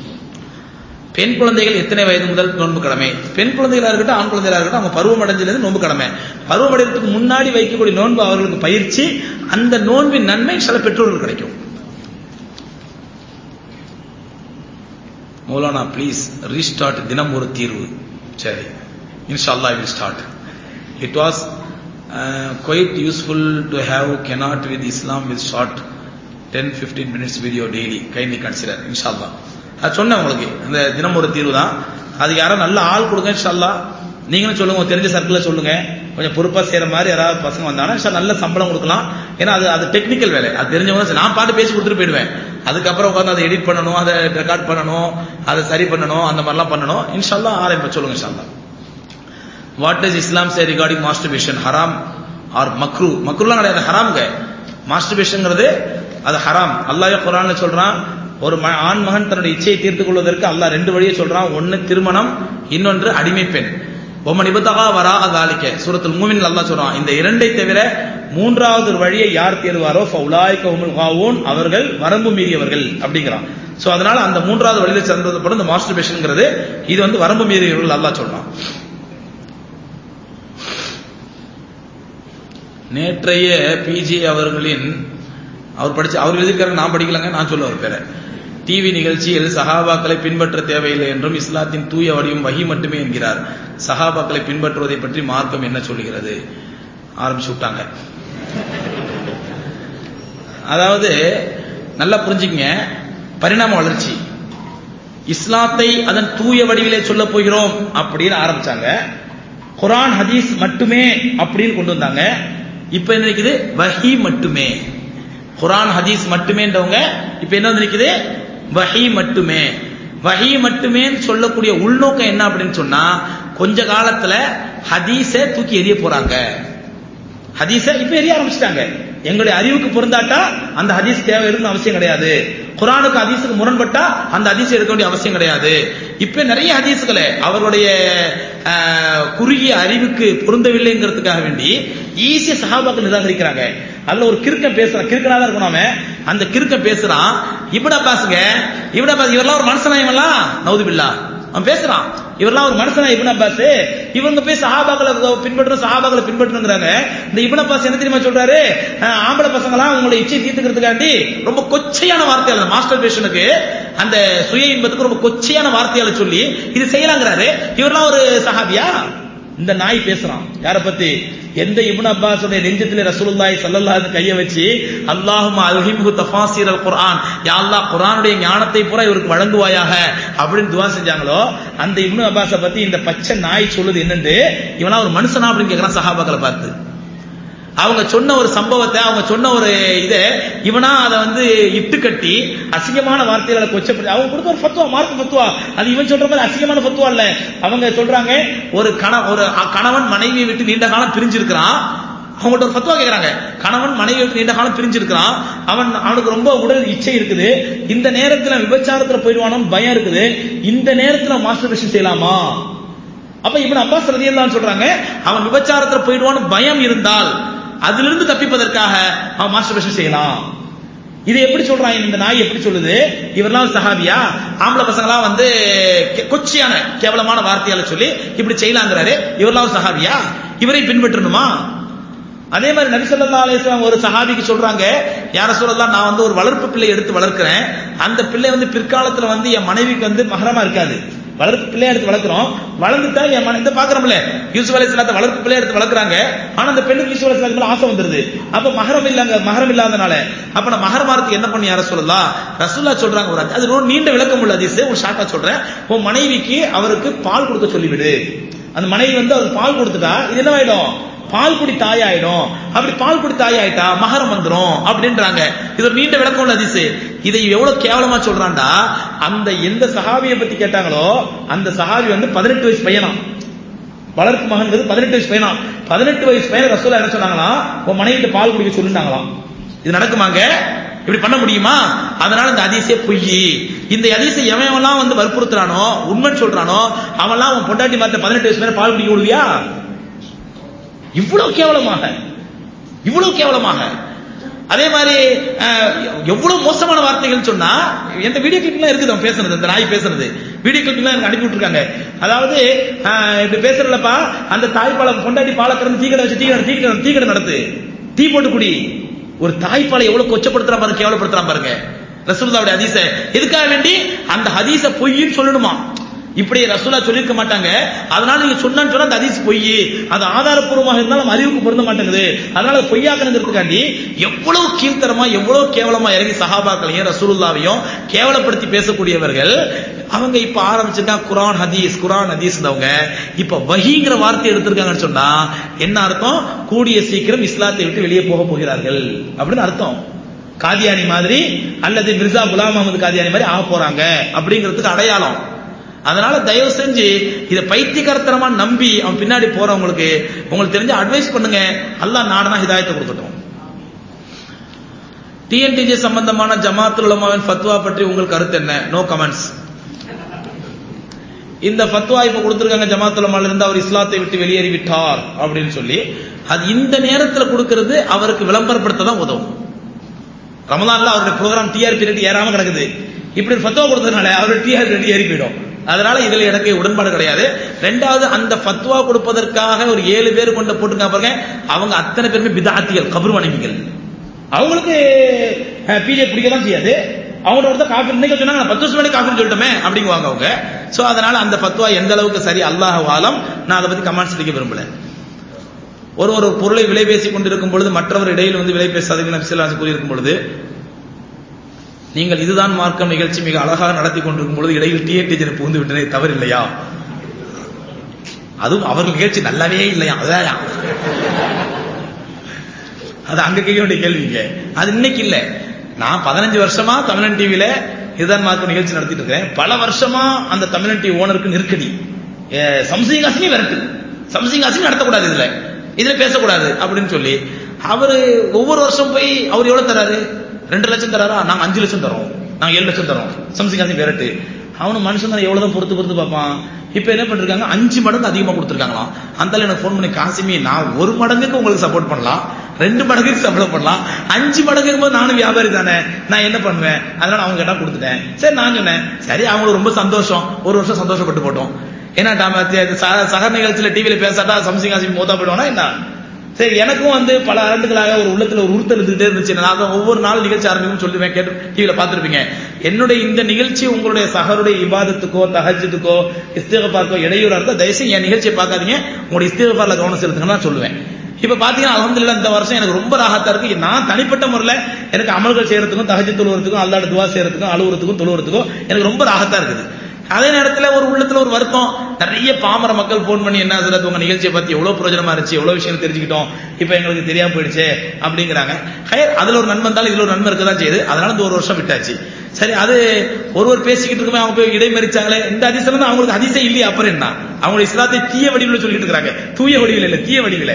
பெண் குழந்தைகள் எத்தனை வயது முதல் நோன்பு கடமை பெண் குழந்தைகளா இருக்கட்டும் ஆண் குழந்தைகளா இருக்கட்டும் அவங்க பருவம் அடைஞ்சிலிருந்து நோன்பு கடமை பருவம் அடைறதுக்கு முன்னாடி வைக்கக்கூடிய நோன்பு அவர்களுக்கு பயிற்சி அந்த நோன்பின் நன்மை சில பெற்றோர்கள் கிடைக்கும் மௌலானா ப்ளீஸ் ரீஸ்டார்ட் தினம் ஒரு தீர்வு சரி இன்ஷா அல்லாஹ் will start it was quite useful to have cannot with Islam with short 10-15 minutes video daily kindly consider inshallah அது சொன்னேன் உங்களுக்கு அந்த தினம் ஒரு தீர்வு தான் அதுக்கு யாரும் நல்ல ஆள் கொடுங்க இன்ஷால்லா நீங்களும் சொல்லுங்க உங்க தெரிஞ்ச சர்க்கிளில் சொல்லுங்க கொஞ்சம் பொறுப்பா செய்யற மாதிரி யாராவது பசங்க வந்தாங்கன்னா இன்ஷா நல்ல சம்பளம் கொடுக்கலாம் ஏன்னா அது அது டெக்னிக்கல் வேலை அது தெரிஞ்சவங்க தான் நான் பாட்டு பேசி கொடுத்துட்டு போயிடுவேன் அதுக்கப்புறம் உட்காந்து அதை எடிட் பண்ணணும் அதை ரெக்கார்ட் பண்ணணும் அதை சரி பண்ணணும் அந்த மாதிரிலாம் பண்ணணும் இன்ஷால்லா ஆரம்பி சொல்லுங்க இன்ஷால்லா what does Islam say regarding masturbation ஹராம் ஆர் மக்ரூ மக்ரூலாம் கிடையாது ஹராம்ங்க மாஸ்டர்பேஷன்ங்கிறது அது ஹராம் அல்லாஹ் குரான்ல சொல்றான் ஒரு ம- ஆண் மகன் தன்னுடைய இச்சையை தீர்த்துக் கொள்வதற்கு அல்லாஹ் ரெண்டு வழியை சொல்றான் ஒன்னு திருமணம் இன்னொன்று அடிமை பெண் ஒம்மன் இபத்தகா வரா அதாலிக்க சூரத்துல் மூமின் அல்லாஹ் சொல்றான் இந்த இரண்டை தவிர மூன்றாவது ஒரு வழியை யார் தேர்வாரோ ஃபவுலாய்க உமுல் காவூன் அவர்கள் வரம்பு மீறியவர்கள் அப்படிங்கிறான் சோ அதனால அந்த மூன்றாவது வழியில சேர்ந்தப்படும் இந்த மாஸ்டர்பேஷன்ங்கிறது இது வந்து வரம்பு மீறியவர்கள் அல்லாஹ் சொல்றான் நேற்றைய பிஜி அவர்களின் அவர் படிச்சு அவர் எழுதியிருக்காரு நான் படிக்கலங்க நான் சொல்ல அவர் பேரை டிவி நிகழ்ச்சியில் சஹாபாக்களை பின்பற்ற தேவையில்லை என்றும் இஸ்லாத்தின் தூய வடிவம் வகி மட்டுமே என்கிறார் சஹாபாக்களை பின்பற்றுவதை பற்றி மார்க்கம் என்ன சொல்லுகிறது ஆரம்பிச்சு விட்டாங்க அதாவது நல்லா புரிஞ்சுக்கங்க பரிணாம வளர்ச்சி இஸ்லாத்தை அதன் தூய வடிவிலே சொல்ல போகிறோம் அப்படின்னு ஆரம்பிச்சாங்க குரான் ஹதீஸ் மட்டுமே அப்படின்னு கொண்டு வந்தாங்க இப்ப என்ன நிக்குது வஹி மட்டுமே குரான் ஹதீஸ் மட்டுமேன்றவங்க இப்ப என்ன வந்து நிக்குது வஹி மட்டுமே வஹி மட்டுமேன்னு சொல்லக்கூடிய உள்நோக்கம் என்ன அப்படின்னு சொன்னா கொஞ்ச காலத்துல ஹதீஸை தூக்கி எறிய போறாங்க ஹதீஸை இப்ப எரிய ஆரம்பிச்சிட்டாங்க எங்களுடைய அறிவுக்கு பொருந்தாட்டா அந்த ஹதீஸ் தேவை இருக்குன்னு அவசியம் கிடையாது குரானுக்கு ஹதீஸுக்கு முரண்பட்டா அந்த ஹதீஸ் எடுக்க வேண்டிய அவசியம் கிடையாது இப்ப நிறைய ஹதீஸ்களை அவருடைய அஹ், குறுகிய அறிவுக்கு பொருந்தவில்லைங்கிறதுக்காக வேண்டி ஈஸியா சஹாபாக்கள் நிராகரிக்கிறாங்க அதுல ஒரு கிறுக்கன் பேசுறான் கிறுக்கனா தான் இருக்கணும் அவன் அந்த கிறுக்கன் பேசுறான் இப்னு அப்பாஸுங்க இப்னு அப்பாஸ் இவரெல்லாம் ஒரு மனுஷனா இவன்லாம் நவுதுபில்லா அவன் பேசுறான் இவரெல்லாம் ஒரு மனுஷனா இப்னு அப்பாஸ் இவங்க போய் சஹாபாக்களை பின்பற்றணும் சஹாபாக்களை பின்பற்றணுங்கிறாங்க இந்த இப்னு அப்பாஸ் என்ன தெரியுமா சொல்றாரு அஹ், ஆம்பளை பசங்களாம் உங்களோட இச்சை தீர்த்துக்கிறதுக்காண்டி ரொம்ப கொச்சையான வார்த்தையால மாஸ்டர் பேஷனுக்கு அந்த சுய இன்பத்துக்கு ரொம்ப கொச்சையான வார்த்தையால சொல்லி இது செய்யலாங்கிறாரு இவரெல்லாம் ஒரு சஹாபியா இந்த நாய் பேசுறான் யார பத்தி எந்த இப்னு அப்பாஸுடைய நெஞ்சத்திலே ரசூலுல்லாஹி ஸல்லல்லாஹு அலைஹி கைய வச்சு அல்லாஹும்ம அல்ஹிம்ஹு தஃபாசீர் அல் குர்ஆன் யா அல்லாஹ் குர்ஆனுடைய ஞானத்தை பூரா இவருக்கு வழங்குவாயாக அப்படின்னு துவா செஞ்சாங்களோ அந்த இப்னு அப்பாஸ பத்தி இந்த பச்சை நாய் சொல்லுது என்னன்னு இவனா ஒரு மனுஷனா அப்படின்னு கேக்குறான் சஹாபாக்களை பார்த்து அவங்க சொன்ன ஒரு சம்பவத்தை அவங்க சொன்ன ஒரு இதை இவனா அதை வந்து இட்டு கட்டி அசிங்கமான வார்த்தைகளை கொச்சப்படுத்தி அவங்க கொடுத்த ஒரு ஃபத்துவா மார்க் ஃபத்துவா அது இவன் சொல்ற மாதிரி அசிங்கமான ஃபத்துவா இல்ல அவங்க சொல்றாங்க ஒரு கண ஒரு கணவன் மனைவியை விட்டு நீண்ட காலம் பிரிஞ்சிருக்கிறான் அவங்கள்ட்ட ஒரு ஃபத்துவா கேக்குறாங்க கணவன் மனைவி விட்டு நீண்ட காலம் பிரிஞ்சிருக்கிறான் அவன் அவனுக்கு ரொம்ப உடல் இச்சை இருக்குது இந்த நேரத்துல விபச்சாரத்துல போயிடுவானோன்னு பயம் இருக்குது இந்த நேரத்துல மாஸ்டர்பேஷன் செய்யலாமா அப்ப இவன் அப்பாஸ் ரதியல்லான்னு சொல்றாங்க அவன் விபச்சாரத்துல போயிடுவான்னு பயம் இருந்தால் அதிலிருந்து தப்பிப்பதற்காக அவன் மாஸ்டர்பேஷன் செய்யலாம் இது எப்படி சொல்றான் இந்த நாய் எப்படி சொல்லுது இவரெல்லாம் ஒரு சஹாபியா ஆம்பளை பசங்களாம் வந்து கெ- கொச்சியான கேவலமான வார்த்தையால சொல்லி இப்படி செய்யலாங்கிறாரு இவரெல்லாம் ஒரு சஹாபியா இவரை பின்பற்றணுமா அதே மாதிரி நபி ஸல்லல்லாஹு அலைஹி வஸல்லம் ஒரு சஹாபிக்கு சொல்றாங்க யார சொல்லலாம் நான் வந்து ஒரு வளர்ப்பு பிள்ளை எடுத்து வளர்க்கிறேன் அந்த பிள்ளை வந்து பிற்காலத்துல வந்து என் மனைவிக்கு வந்து மகரமா இருக்காது வளர்ப்பு பிள்ளைய எடுத்து வளர்க்கிறோம் வளர்ந்துட்டா என் மனை இந்த பாக்குறோம்ல யூசுப் அலைஹிஸ்ஸலாத்தை வளர்ப்பு பிள்ளைய எடுத்து வளர்க்குறாங்க ஆனா அந்த பெண்ணுக்கு யூசுப் அலைஹிஸ்ஸலாத்து மேல ஆசை வந்துருது அப்ப மகரம் இல்லங்க மகரம் இல்லாதனால அப்ப நான் மகரமாரத்துக்கு என்ன பண்ணி யார சொல்லலாம் ரசூல்லா சொல்றாங்க ஒரு அது ரொம்ப நீண்ட விளக்கம் உள்ள அதிசு ஒரு ஷார்ட்டா சொல்றேன் உன் மனைவிக்கு அவருக்கு பால் கொடுக்க சொல்லிவிடு அந்த மனைவி வந்து அவருக்கு பால் கொடுத்துட்டா இது என்ன ஆயிடும் பால் குடி தாயாயிடும் அப்படி பால் குடி தாயாயிட்டா மகரம் வந்துரும் அப்படின்றாங்க இது ஒரு நீண்ட விளக்கம் உள்ள அதிசு இதை எவ்வளவு கேவலமா சொல்றான்டா அந்த எந்த சஹாபியை பத்தி கேட்டாங்களோ அந்த சஹாபி வந்து பதினெட்டு வயசு பையனா வளர்ப்பு மகன்கிறது பதினெட்டு வயசு பையனா பதினெட்டு வயசு பையன் ரசூலா என்ன சொன்னாங்களாம் உன் மனைவிட்டு பால் குடிக்க சொல்லிட்டாங்களாம் இது நடக்குமாங்க இப்படி பண்ண முடியுமா அதனால இந்த அதிசய பொய் இந்த அதிசை எவன் வந்து வற்புறுத்துறானோ உண்மை சொல்றானோ அவன்லாம் உன் பொண்டாட்டி மாத்த பதினெட்டு வயசு மேல பால் குடிக்க விடுவியா இவ்வளவு கேவலமாக இவ்வளவு கேவலமாக அதே மாதிரி அஹ், எவ்வளவு மோசமான வார்த்தைகள் சொன்னா எந்த வீடியோ கிளிப்லாம் இருக்குது அவன் பேசுனது இந்த நாய் பேசுனது வீடியோ கிளிப்லாம் எனக்கு அனுப்பி விட்டுருக்காங்க அதாவது அஹ், இப்படி பேசுறலப்பா அந்த தாய்ப்பாலம் கொண்டாடி பாலை கறந்து தீ கடை வச்சு தீ கடை தீ கடை தீ கடை நடத்து டீ போட்டு குடி ஒரு தாய்ப்பாலை எவ்வளவு கொச்சப்படுத்துறா பாருங்க கேவலப்படுத்துறான் பாருங்க ரசூலுல்லாவுடைய ஹதீஸ எதுக்காக வேண்டி அந்த ஹதீஸ பொய்ன்னு சொல்லணுமா இப்படி ரசூலா சொல்லியிருக்க மாட்டாங்க அதனால நீங்க சொன்னான்னு சொன்னா அந்த ஹதீஸ் பொய் அது ஆதாரப்பூர்வமாக இருந்தாலும் அறிவுக்கு பொருந்த மாட்டேங்குது அதனால அது பொய்யாக்கணுங்கிறதுக்காண்டி எவ்வளவு கீழ்த்தரமா எவ்வளவு கேவலமா இறங்கி சஹாபாக்களையும் ரசூலுல்லாவையும் கேவலப்படுத்தி பேசக்கூடியவர்கள் அவங்க இப்ப ஆரம்பிச்சிருக்காங்க குரான் ஹதீஸ் குரான் ஹதீஸ் அவங்க இப்ப வஹீங்கிற வார்த்தை எடுத்திருக்காங்கன்னு சொன்னா என்ன அர்த்தம் கூடிய சீக்கிரம் இஸ்லாத்தை விட்டு வெளியே போக போகிறார்கள் அப்படின்னு அர்த்தம் காதியானி மாதிரி அல்லது மிர்சா குலாம் அகமது காதியானி மாதிரி ஆக போறாங்க அப்படிங்கிறதுக்கு அடையாளம் அதனால தயவு செஞ்சு இதை பைத்தியகரத்தனமா நம்பி அவன் பின்னாடி போறவங்களுக்கு உங்களுக்கு தெரிஞ்ச அட்வைஸ் பண்ணுங்க அல்லாஹ் நாடனா ஹிதாயத்தை கொடுக்கட்டும் டிஎன்டிஜே சம்பந்தமான ஜமாத்துல் உலமாவின் ஃபத்வா பற்றி உங்கள் கருத்து என்ன நோ கமெண்ட்ஸ் இந்த ஃபத்வா இப்ப கொடுத்திருக்காங்க ஜமாத்துல் உலமால இருந்து அவர் இஸ்லாத்தை விட்டு வெளியேறி விட்டார் அப்படின்னு சொல்லி அது இந்த நேரத்துல கொடுக்கிறது அவருக்கு விளம்பரப்படுத்த தான் உதவும் ரமலான்ல அவருடைய ப்ரோக்ராம் டிஆர்பி ரேட் ஏறாம கிடக்குது இப்படி ஒரு ஃபத்வா கொடுத்ததுனால அவருடைய டிஆர்பி ரேட் ஏறி போயிடும் அதனால இதுல எனக்கு உடன்பாடு கிடையாது ரெண்டாவது அந்த ஃபத்வா கொடுப்பதற்காக ஒரு ஏழு பேர் கொண்டு போட்டுருக்காங்க பாருங்க அவங்க அத்தனை பேருமே பிதாத்திகள் கபர் வணங்கிகள் அவங்களுக்கு பிஜே பிடிக்க தான் செய்யாது அவங்களோட ஒருத்தர் காஃபி இன்னைக்கு சொன்னாங்க நான் பத்து வருஷம் முன்னாடி காஃபின்னு சொல்லிட்டோமே அப்படிங்குவாங்க அவங்க சோ அதனால அந்த ஃபத்வா எந்த அளவுக்கு சரி அல்லாஹ் ஆலம் நான் அதை பத்தி கமெண்ட்ஸ் அடிக்க விரும்பல ஒரு ஒரு பொருளை விலை பேசிக் கொண்டிருக்கும் பொழுது மற்றவர் இடையில் வந்து விலை பேசாதீங்க நபிசல்லாஸ் கூறியிருக்கும் பொழுது நீங்கள் இதுதான் மார்க்கம் நிகழ்ச்சி மிக அழகாக நடத்தி கொண்டிருக்கும் பொழுது இடையில் டிஎன்டிஜனை புகுந்து விட்டனே தவறு இல்லையா அதுவும் அவர்கள் நிகழ்ச்சி நல்லாவே இல்லையா அதான் அது அங்க கேட்க வேண்டிய கேள்விங்க அது இன்னைக்கு இல்ல நான் பதினஞ்சு வருஷமா தமிழன் டிவியில இதுதான் மார்க்க நிகழ்ச்சி நடத்திட்டு இருக்கேன் பல வருஷமா அந்த தமிழன் டிவி ஓனருக்கு நெருக்கடி சம்சிங் அசினி விரட்டு சம்சிங் அசினி நடத்தக்கூடாது இதுல இதுல பேசக்கூடாது அப்படின்னு சொல்லி அவரு ஒவ்வொரு வருஷம் போய் அவர் எவ்வளவு தராரு ரெண்டு லட்சம் தராரா நாங்க அஞ்சு லட்சம் தரோம் நாங்க ஏழு லட்சம் தரோம் சம்சிங் காசி விரட்டு அவனு மனுஷன் தான் எவ்வளவுதான் பொறுத்து பொறுத்து பார்ப்பான் இப்ப என்ன பண்ணிருக்காங்க அஞ்சு மடங்கு அதிகமா கொடுத்துருக்காங்களாம் அந்த எனக்கு ஃபோன் பண்ணி காசிமி நான் ஒரு மடங்குக்கு உங்களுக்கு சப்போர்ட் பண்ணலாம் ரெண்டு மடங்குக்கு சப்போர்ட் பண்ணலாம் அஞ்சு மடங்கு போது நானும் வியாபாரி தானே நான் என்ன பண்ணுவேன் அதனால அவங்க கேட்டா கொடுத்துட்டேன் சரி நான் சொன்னேன் சரி அவங்களுக்கு ரொம்ப சந்தோஷம் ஒரு வருஷம் சந்தோஷப்பட்டு போட்டோம் ஏன்னா டாம சக நிகழ்ச்சியில டிவியில பேசாட்டா சம்சிங் காசி மோதா போயிடுவானா என்ன சரி எனக்கும் வந்து பல ஆண்டுகளாக ஒரு உள்ளத்துல ஒரு உறுத்தல் இருந்துகிட்டே இருந்துச்சு நான் ஒவ்வொரு நாள் நிகழ்ச்சி ஆரம்பிக்கும் சொல்லுவேன் கேட்டு டிவியில பார்த்திருப்பீங்க என்னுடைய இந்த நிகழ்ச்சி உங்களுடைய சகருடைய இபாதத்துக்கோ தஹஜத்துக்கோ இஸ்திகபார்க்கோ இடையூறா இருந்தா தயவுசெய்து என் நிகழ்ச்சியை பார்க்காதீங்க உங்களுடைய இஸ்திகபார்ல கவனம் செலுத்துங்கன்னு நான் சொல்லுவேன் இப்ப பாத்தீங்கன்னா அலமதுல்லா இந்த வருஷம் எனக்கு ரொம்ப ராகத்தா இருக்கு நான் தனிப்பட்ட முறையில் எனக்கு அமல்கள் செய்யறதுக்கும் தகஜி தொழுவதுக்கும் அல்லாட துவா செய்யறதுக்கும் அழுவுறதுக்கும் தொழுவதுக்கும் எனக்கு ரொம்ப ராகத்தா இருக்குது அதே நேரத்தில் ஒரு உள்ளத்துல ஒரு வருத்தம் நிறைய பாமர மக்கள் போன் பண்ணி என்ன சார் உங்க நிகழ்ச்சியை பத்தி எவ்வளவு பிரயோஜனமா இருந்துச்சு எவ்வளவு விஷயம் தெரிஞ்சுக்கிட்டோம் இப்ப எங்களுக்கு தெரியாம போயிடுச்சு அப்படிங்கிறாங்க ஹயர் அதுல ஒரு நன்மை இருந்தாலும் இதுல ஒரு நன்மை இருக்க தான் செய்யுது அதனால இந்த ஒரு வருஷம் விட்டாச்சு சரி அது ஒருவர் பேசிக்கிட்டு இருக்குமே அவங்க போய் இடைமறிச்சாங்களே இந்த அதிசயம் தான் அவங்களுக்கு அதிசயம் இல்லையா அப்புறம் என்ன அவங்க இஸ்லாத்தை தீய வடிவில் சொல்லிட்டு இருக்காங்க தூய வடிவில் இல்ல தீய வடிவில்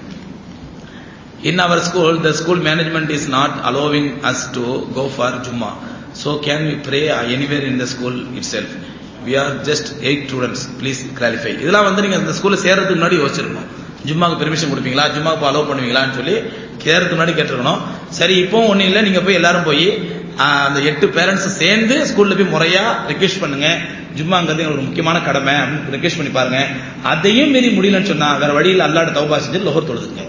In our school, the school management is not allowing us to go for Jumma. So can we pray anywhere in the school itself? We are just eight students. Please clarify. இதெல்லாம் வந்து நீங்க அந்த ஸ்கூல்ல சேர்றதுக்கு முன்னாடி யோசிச்சிருக்கணும் ஜும்மாக்கு பெர்மிஷன் கொடுப்பீங்களா ஜும்மாக்கு allow பண்ணுவீங்களான்னு சொல்லி சேர்றதுக்கு முன்னாடி கேட்டிருக்கணும் சரி இப்போ ஒன்றும் இல்லை நீங்க போய் எல்லாரும் போய் அந்த எட்டு பேரண்ட்ஸ் சேர்ந்து ஸ்கூல்ல போய் முறையா ரெக்வெஸ்ட் பண்ணுங்க ஜும்மாங்கிறது ஒரு முக்கியமான கடமை அப்படின்னு ரெக்வெஸ்ட் பண்ணி பாருங்க அதையும் மீறி முடியலன்னு சொன்னா வேற வழியில் அல்லாட தௌபா செஞ்சு லோகர் தொழுதுங்க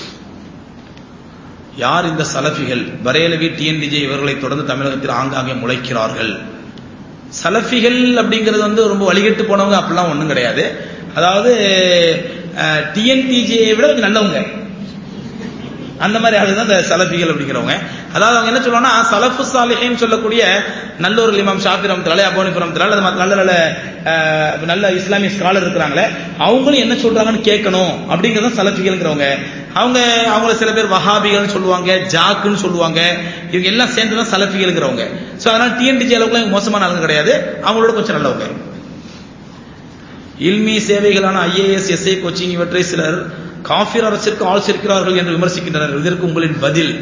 யார் இந்த சலஃபிகள் பரேலவி டிஎன்டிஜே இவர்களை தொடர்ந்து தமிழகத்தில் ஆங்காங்கே முளைக்கிறார்கள் சலஃபிகள் அப்படிங்கிறது வந்து ரொம்ப வழிகட்டு போனவங்க அப்படிலாம் ஒன்றும் கிடையாது அதாவது டிஎன்டிஜே விட கொஞ்சம் நல்லவங்க அந்த மாதிரி ஆளுதான் இந்த சலஃபிகள் அப்படிங்கிறவங்க அதாவது அவங்க என்ன சொல்லுவாங்கன்னா சலஃபு சாலிஹின்னு சொல்லக்கூடிய நல்ல இமாம் ஷாஃபி ரமத்தினால அபோனி ரமத்தினால நல்ல நல்ல நல்ல இஸ்லாமிய ஸ்காலர் இருக்கிறாங்களே அவங்களும் என்ன சொல்றாங்கன்னு கேட்கணும் அப்படிங்கிறத சலஃபிகள்ங்கிறவங்க அவங்க அவங்கள சில பேர் வஹாபிகள்னு சொல்லுவாங்க ஜாக்குன்னு சொல்லுவாங்க இவங்க எல்லாம் சேர்ந்து தான் சலஃபிகள்ங்கிறவங்க ஸோ அதனால டிஎன்டிஜி அளவுக்குலாம் மோசமான ஆளுங்க கிடையாது அவங்களோட கொஞ்சம் நல்லவங்க இல்மி சேவைகளான ஐஏஎஸ் எஸ்ஐ கோச்சிங் இவற்றை சிலர் காஃபிர் அரசிற்கு ஆள் சேர்க்கிறார்கள் என்று விமர்சிக்கின்றனர் இதற்கு உங்களின் பதில்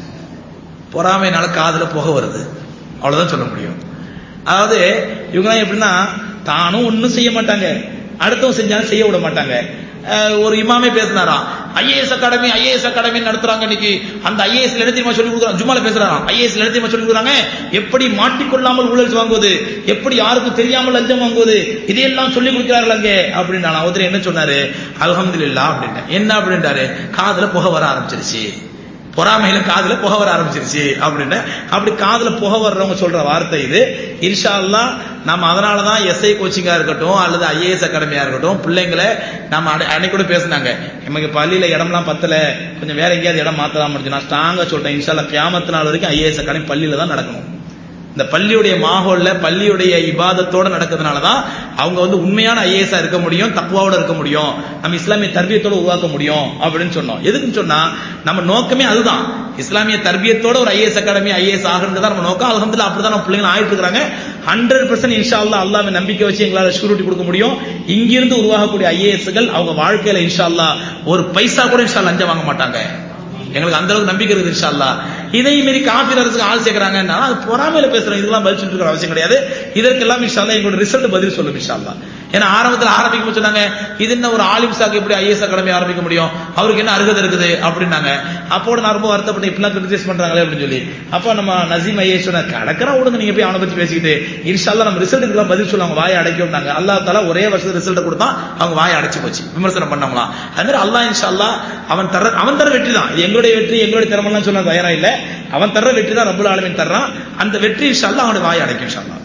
பொறாமைனால காதுல புக வருது அவ்வளவுதான் சொல்ல முடியும் அதாவது இவங்கலாம் எப்படின்னா தானும் ஒன்றும் செய்ய மாட்டாங்க அடுத்தவங்க செஞ்சாலும் செய்ய விட மாட்டாங்க ஒரு இமாமே பேசினாராம் ஐஏஎஸ் அகாடமி ஐஏஎஸ் அகாடமி நடத்துறாங்க இன்னைக்கு அந்த ஐஏஎஸ் எழுத்தியமா சொல்லி கொடுக்குறாங்க ஜும்மால பேசுறாங்க ஐஏஎஸ் எழுத்தியமா சொல்லி கொடுக்குறாங்க எப்படி மாட்டிக்கொள்ளாமல் ஊழல் வாங்குவது எப்படி யாருக்கும் தெரியாமல் லஞ்சம் வாங்குவது இதையெல்லாம் சொல்லி கொடுக்கிறார்கள் அங்கே அப்படின்னு ஒருத்தர் என்ன சொன்னாரு அலமதுல்லா அப்படின்ட்டு என்ன அப்படின்ட்டாரு காதுல புகை வர ஆரம்பிச்சிருச்சு பொறாமையில காதுல புகை வர ஆரம்பிச்சிருச்சு அப்படின்னு அப்படி காதுல புகை வர்றவங்க சொல்ற வார்த்தை இது இன்ஷா அல்லா நம்ம அதனாலதான் எஸ்ஐ கோச்சிங்கா இருக்கட்டும் அல்லது ஐஏஎஸ் அகாடமியா இருக்கட்டும் பிள்ளைங்களை நம்ம அன்னைக்கு கூட பேசினாங்க நமக்கு பள்ளியில இடம்லாம் பத்தல கொஞ்சம் வேற எங்கேயாவது இடம் மாத்தலாம் முடிஞ்சு நான் ஸ்ட்ராங்கா சொல்றேன் இன்ஷால்லா கியாமத்து நாள் வரைக்கும் ஐஏஎஸ் அகாடமி பள்ளியில தான் நடக்கணும் இந்த பள்ளியுடைய மாகோல்ல பள்ளியுடைய இபாதத்தோட நடக்கிறதுனால தான் அவங்க வந்து உண்மையான ஐஏஎஸ்ஆ இருக்க முடியும் தப்புவாவோட இருக்க முடியும் நம்ம இஸ்லாமிய தர்பியத்தோட உருவாக்க முடியும் அப்படின்னு சொன்னோம் எதுக்குன்னு சொன்னா நம்ம நோக்கமே அதுதான் இஸ்லாமிய தர்பியத்தோட ஒரு ஐஏஎஸ் அகாடமி ஐஏஎஸ் ஆகிறது தான் நம்ம நோக்கம் அலமதுல அப்படிதான் நம்ம பிள்ளைங்க ஆயிட்டு இருக்காங்க ஹண்ட்ரட் பர்சன்ட் இன்ஷா அல்லா அல்லாம நம்பிக்கை வச்சு எங்களால் ஷூரிட்டி கொடுக்க முடியும் இங்கிருந்து உருவாகக்கூடிய ஐஏஎஸ்கள் அவங்க வாழ்க்கையில இன்ஷா அல்லா ஒரு பைசா கூட இன்ஷா லஞ்சம் வாங்க மாட்டாங்க எங்களுக்கு அந்த அளவுக்கு நம்பிக்கை இருக்குது இன்ஷா அல்லா இதை மீறி காஃபி அரசுக்கு ஆள் சேர்க்கிறாங்கன்னா அது பொறாமையில பேசுறோம் இதெல்லாம் பதில் சொல்லிட்டு அவசியம் கிடையாது இதற்கெல்லாம் இன்ஷா அல்லா எங்களோட ரிசல்ட் பதில் சொல்லும் இன்ஷா அல்லா ஏன்னா ஆரம்பத்தில் ஆரம்பிக்கும் சொன்னாங்க இது என்ன ஒரு ஆலிம் சாக்கு எப்படி ஐஏஎஸ் அகாடமி ஆரம்பிக்க முடியும் அவருக்கு என்ன அருகதை இருக்குது அப்படின்னாங்க அப்போட நான் ரொம்ப வருத்தப்பட்டு இப்பெல்லாம் கிரிட்டிசைஸ் பண்றாங்களே அப்படின்னு சொல்லி அப்போ நம்ம நசீம் ஐஏஎஸ் சொன்ன கடற்கரா விடுங்க நீங்க போய் அவனை பத்தி பேசிக்கிட்டு இன்ஷால்லா நம்ம ரிசல்ட்டுக்கு பதில் சொல்லுவாங்க வாயை அடைக்கும்னாங்க அல்லா தாலா ஒரே வருஷத்து ரிசல்ட் கொடுத்தா அவங்க வாயை அடைச்சு போச்சு விமர்சனம் பண்ணவங்களா அது மாதிரி அல்லா இன்ஷால்லா அவன் தர அவன் தர வெற்றி தான் இது எங்களுடைய வெற்றி எங்களுடைய திறமெல்லாம் சொன்ன தயாரா இல்ல அவன் தர்ற வெற்றி தான் ரபுல் ஆலமின் தர்றான் அந்த வெற்றி இன்ஷால்லா அவனுடைய வாயை அடைக்கும் இன்ஷால்லா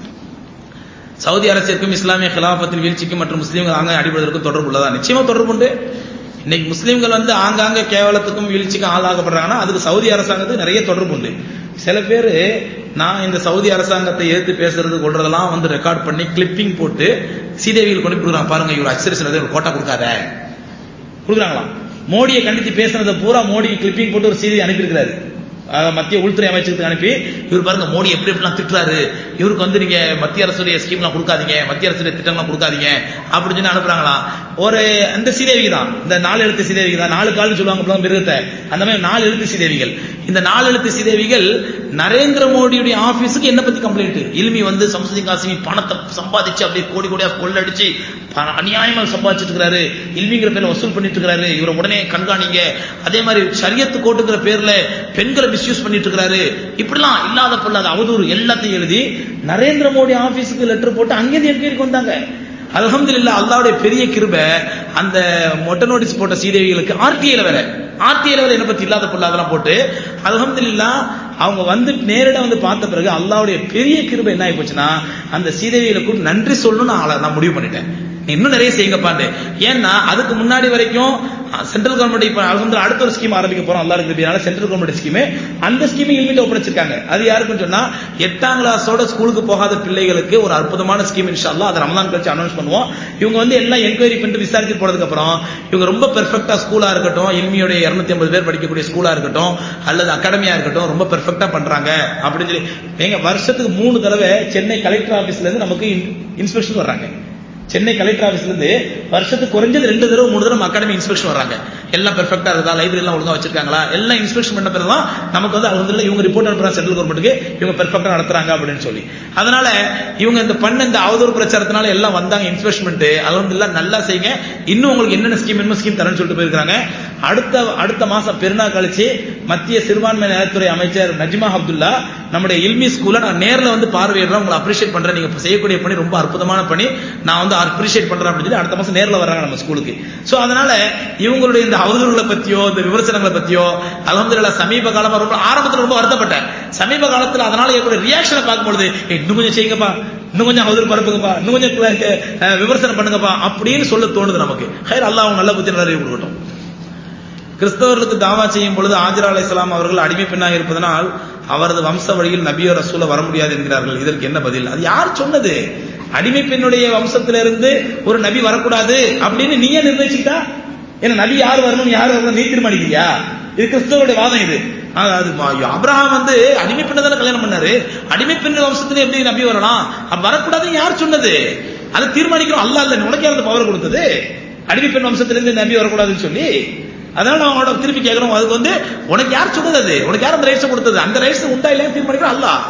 சவுதி அரசிற்கும் இஸ்லாமிய கிலாபத்தின் வீழ்ச்சிக்கும் மற்றும் முஸ்லீம்கள் ஆங்காங்க அடிபடுவதற்கும் தொடர்பு உள்ளதா நிச்சயமா தொடர்பு உண்டு இன்னைக்கு முஸ்லீம்கள் வந்து ஆங்காங்க கேவலத்துக்கும் வீழ்ச்சிக்கும் ஆளாகப்படுறாங்கன்னா அதுக்கு சவுதி அரசாங்கத்துக்கு நிறைய தொடர்பு உண்டு சில பேர் நான் இந்த சவுதி அரசாங்கத்தை எதிர்த்து பேசுறது கொள்றதெல்லாம் வந்து ரெக்கார்ட் பண்ணி கிளிப்பிங் போட்டு சீதேவியில் கொண்டு கொடுக்குறாங்க பாருங்க இவர் அச்சரிசில் ஒரு கோட்டை கொடுக்காத கொடுக்குறாங்களாம் மோடியை கண்டித்து பேசுனதை பூரா மோடிக்கு கிளிப்பிங் போட்டு ஒரு செய்தி அனுப்பியிருக்கிறாரு மத்திய உள்துறை அமைச்சருக்கு அனுப்பி இவர் பாருங்க மோடி எப்படி எப்படிலாம் திட்டுறாரு இவருக்கு வந்து நீங்க மத்திய அரசுடைய ஸ்கீம்லாம் கொடுக்காதீங்க மத்திய அரசுடைய திட்டம்லாம் கொடுக்காதீங்க அப்படின்னு சொல்லி அனுப்புறாங்களா ஒரு அந்த சீதேவிக்கு தான் இந்த நாலு எழுத்து சீதேவிக்கு தான் நாலு கால்னு சொல்லுவாங்க மிருகத்தை அந்த மாதிரி நாலு எழுத்து சீதேவிகள் இந்த நாலெழுத்து சீதேவிகள் நரேந்திர மோடியுடைய ஆபீஸுக்கு என்ன பத்தி கம்ப்ளைண்ட் இல்மி வந்து சம்சுதீன் காசிமி பணத்தை சம்பாதிச்சு அப்படியே கோடி கோடியா கொள்ளடிச்சு ப- அநியாயமா சம்பாதிச்சிட்டு இருக்காரு இல்மிங்கிற பேர்ல வசூல் பண்ணிட்டு இருக்காரு இவரை உடனே கண்காணிங்க அதே மாதிரி சரியத்து கோட்டுங்கிற பேர்ல பெண்களை மிஸ்யூஸ் பண்ணிட்டு இருக்காரு இப்படிலாம் இல்லாத பொல்லாத அவதூறு எல்லாத்தையும் எழுதி நரேந்திர மோடி ஆபீஸுக்கு லெட்டர் போட்டு அங்கேருந்து என்கொயரிக்கு வந்தாங்க அல்ஹம்துலில்லாஹ் அல்லாஹ்வுடைய பெரிய கிருபை அந்த மொட்டை நோட்டீஸ் போட்ட சீதேவிகளுக்கு ஆர்டிஐல வேற ஆர்டிஐல வேற என்ன பத்தி இல்லாத பொல்லாதெல்லாம் போட்டு அல்ஹம்துலில்லாஹ் அவங்க வந்து நேரடியா வந்து பார்த்த பிறகு அல்லாஹ்வுடைய பெரிய கிருபை என்ன ஆகி போச்சுன்னா அந்த சீதேவிகளுக்கு நன்றி சொல்லணும்னு நான் ஆள- நான் முடிவு பண்ணிட்டேன் நீ இன்னும் நிறைய செய்யுங்கப்பாண்டு ஏன்னா அதுக்கு முன்னாடி வரைக்கும் சென்ட்ரல் கவர்மெண்ட் இப்ப அல்ஹம்துலில்லாஹ் அடுத்த ஒரு ஸ்கீம் ஆரம்பிக்க போறோம் அல்லாஹ் இருக்கிறதுனால சென்ட்ரல் கவர்மெண்ட் ஸ்கீம் அந்த ஸ்கீம் இல்மிட்ட ஒப்படைச்சிருக்காங்க அது யாருக்குன்னு சொன்னா எட்டாம் கிளாஸோட ஸ்கூலுக்கு போகாத பிள்ளைகளுக்கு ஒரு அற்புதமான ஸ்கீம் இன்ஷா அல்லாஹ் அதை ரமலான் கழிச்சு அனௌன்ஸ் பண்ணுவோம் இவங்க வந்து எல்லாம் என்கொயரி பண்ணிட்டு விசாரிச்சு போனதுக்கு அப்புறம் இவங்க ரொம்ப பெர்ஃபெக்ட்டா ஸ்கூலா இருக்கட்டும் இல்மியோட 250 பேர் படிக்கக்கூடிய ஸ்கூலா இருக்கட்டும் அல்லது அகாடமியா இருக்கட்டும் ரொம்ப பெர்ஃபெக்ட்டா பண்றாங்க அப்படின்னு சொல்லி எங்க வருஷத்துக்கு மூணு தடவை சென்னை கலெக்டர் ஆபீஸ்ல இருந்து நமக்கு இன்ஸ்பெக்ஷன் வர்றாங்க சென்னை கலெக்டர் ஆபீஸ்ல இருந்து வருஷத்துக்கு குறைஞ்சது ரெண்டு தடவை மூணு தடவை அகாடமி இன்ஸ்பெக்ஷன் வர்றாங்க எல்லாம் பெர்ஃபெக்ட்டா இருக்குதா லைப்ரரி எல்லாம் ஒழுங்கா வச்சிருக்காங்களா எல்லாம் இன்ஸ்பெக்ஷன் பண்ண பிறகு தான் நமக்கு வந்து அல்ஹம்துலில்லாஹ் இவங்க ரிப்போர்ட் அனுப்புறாங்க சென்ட்ரல் கவர்மெண்ட்டுக்கு இவங்க பெர்ஃபெக்ட்டா நடத்துறாங்க அப்படின்னு சொல்லி அதனால இவங்க இந்த பண்ண இந்த அவதூறு பிரச்சாரத்தினால எல்லாம் வந்தாங்க இன்ஸ்பெக்ஷன் பண்ணிட்டு அல்ஹம்துலில்லாஹ் நல்லா செய்யுங்க இன்னும் உங்களுக்கு என்னென்ன ஸ்கீம் என்ன ஸ்கீம் தரேன்னு சொல்லிட்டு போயிருக்காங்க அடுத்த அடுத்த மாசம் பெருநாள் கழிச்சு மத்திய சிறுபான்மை நலத்துறை அமைச்சர் நஜ்மா அப்துல்லா நம்முடைய இல்மி ஸ்கூல்ல நான் நேர்ல வந்து பார்வையிடுறேன் உங்களை அப்ரிஷியேட் பண்றேன் நீங்க இப்ப செய்யக்கூடிய பணி ரொம்ப அற்புதமான பணி நான் வந்து அப்ரிஷியேட் பண்றேன் அப்படின்னு சொல்லி அடுத்த மாசம் நேர்ல வர்றாங்க நம்ம ஸ்கூலுக்கு சோ அதனால இவங்களுடைய இந்த அவதூறுகளை பத்தியோ இந்த விமர்சனங்களை பத்தியோ அல்ஹம்துலில்லாஹ் சமீப காலமா ரொம்ப ஆரம்பத்துல ரொம்ப வருத்தப்பட்டேன் சமீப காலத்துல அதனால ஏற்பட ரியாக்ஷனை பார்க்கும்பொழுது "ஏய், இன்னும் கொஞ்சம் செய்யுங்கப்பா இன்னும் கொஞ்சம் அவதூறு பரப்புங்கப்பா இன்னும் கொஞ்சம் அஹ், விமர்சனம் பண்ணுங்கப்பா அப்படின்னு சொல்ல தோணுது நமக்கு ஹைர் அல்லாஹ் அவங்க நல்ல புத்தி நல்ல அறிவு கொடுக்கட்டும் கிறிஸ்தவர்களுக்கு தாவா செய்யும் பொழுது ஆஜரா அலைஹிஸ்ஸலாம் அவர்கள் அடிமை பெண்ணாக இருப்பதனால் அவரது வம்ச வழியில் நபியோ ரசூல வர முடியாது என்கிறார்கள் இதற்கு என்ன பதில் அது யார் சொன்னது அடிமை பெண்ணுடைய வம்சத்திலிருந்து ஒரு நபி வரக்கூடாது அப்படின்னு நீயே நிர்ணயிச்சுக்கிட்டா ஏன்னா நபி யார் வரணும் யார் வரணும் நீ தீர்மானிக்கிறியா இது கிறிஸ்தவருடைய வாதம் இது ஆ, அது மா- அபிரகாம் வந்து அடிமை பெண்ணை தானே கல்யாணம் பண்ணாரு அடிமை பெண் வம்சத்துல எப்படி நபி வரலாம் அப்ப வரக்கூடாதுன்னு யார் சொன்னது அதை தீர்மானிக்கிறோம் அல்லாஹ் இல்ல உனக்கு யார் பவர் கொடுத்தது அடிமை பெண் வம்சத்திலிருந்து நபி வரக்கூடாதுன்னு சொல்லி அதனால நான் அவனோட திருப்பி கேட்கணும் அதுக்கு வந்து உனக்கு யார் சொன்னது அது உனக்கு யார் அந்த ரைட்ஸ் கொடுத்தது அந்த ரைட்ஸ் உண்டா இல்லையா தீர்மானிக்கிறோம் அல்லாஹ்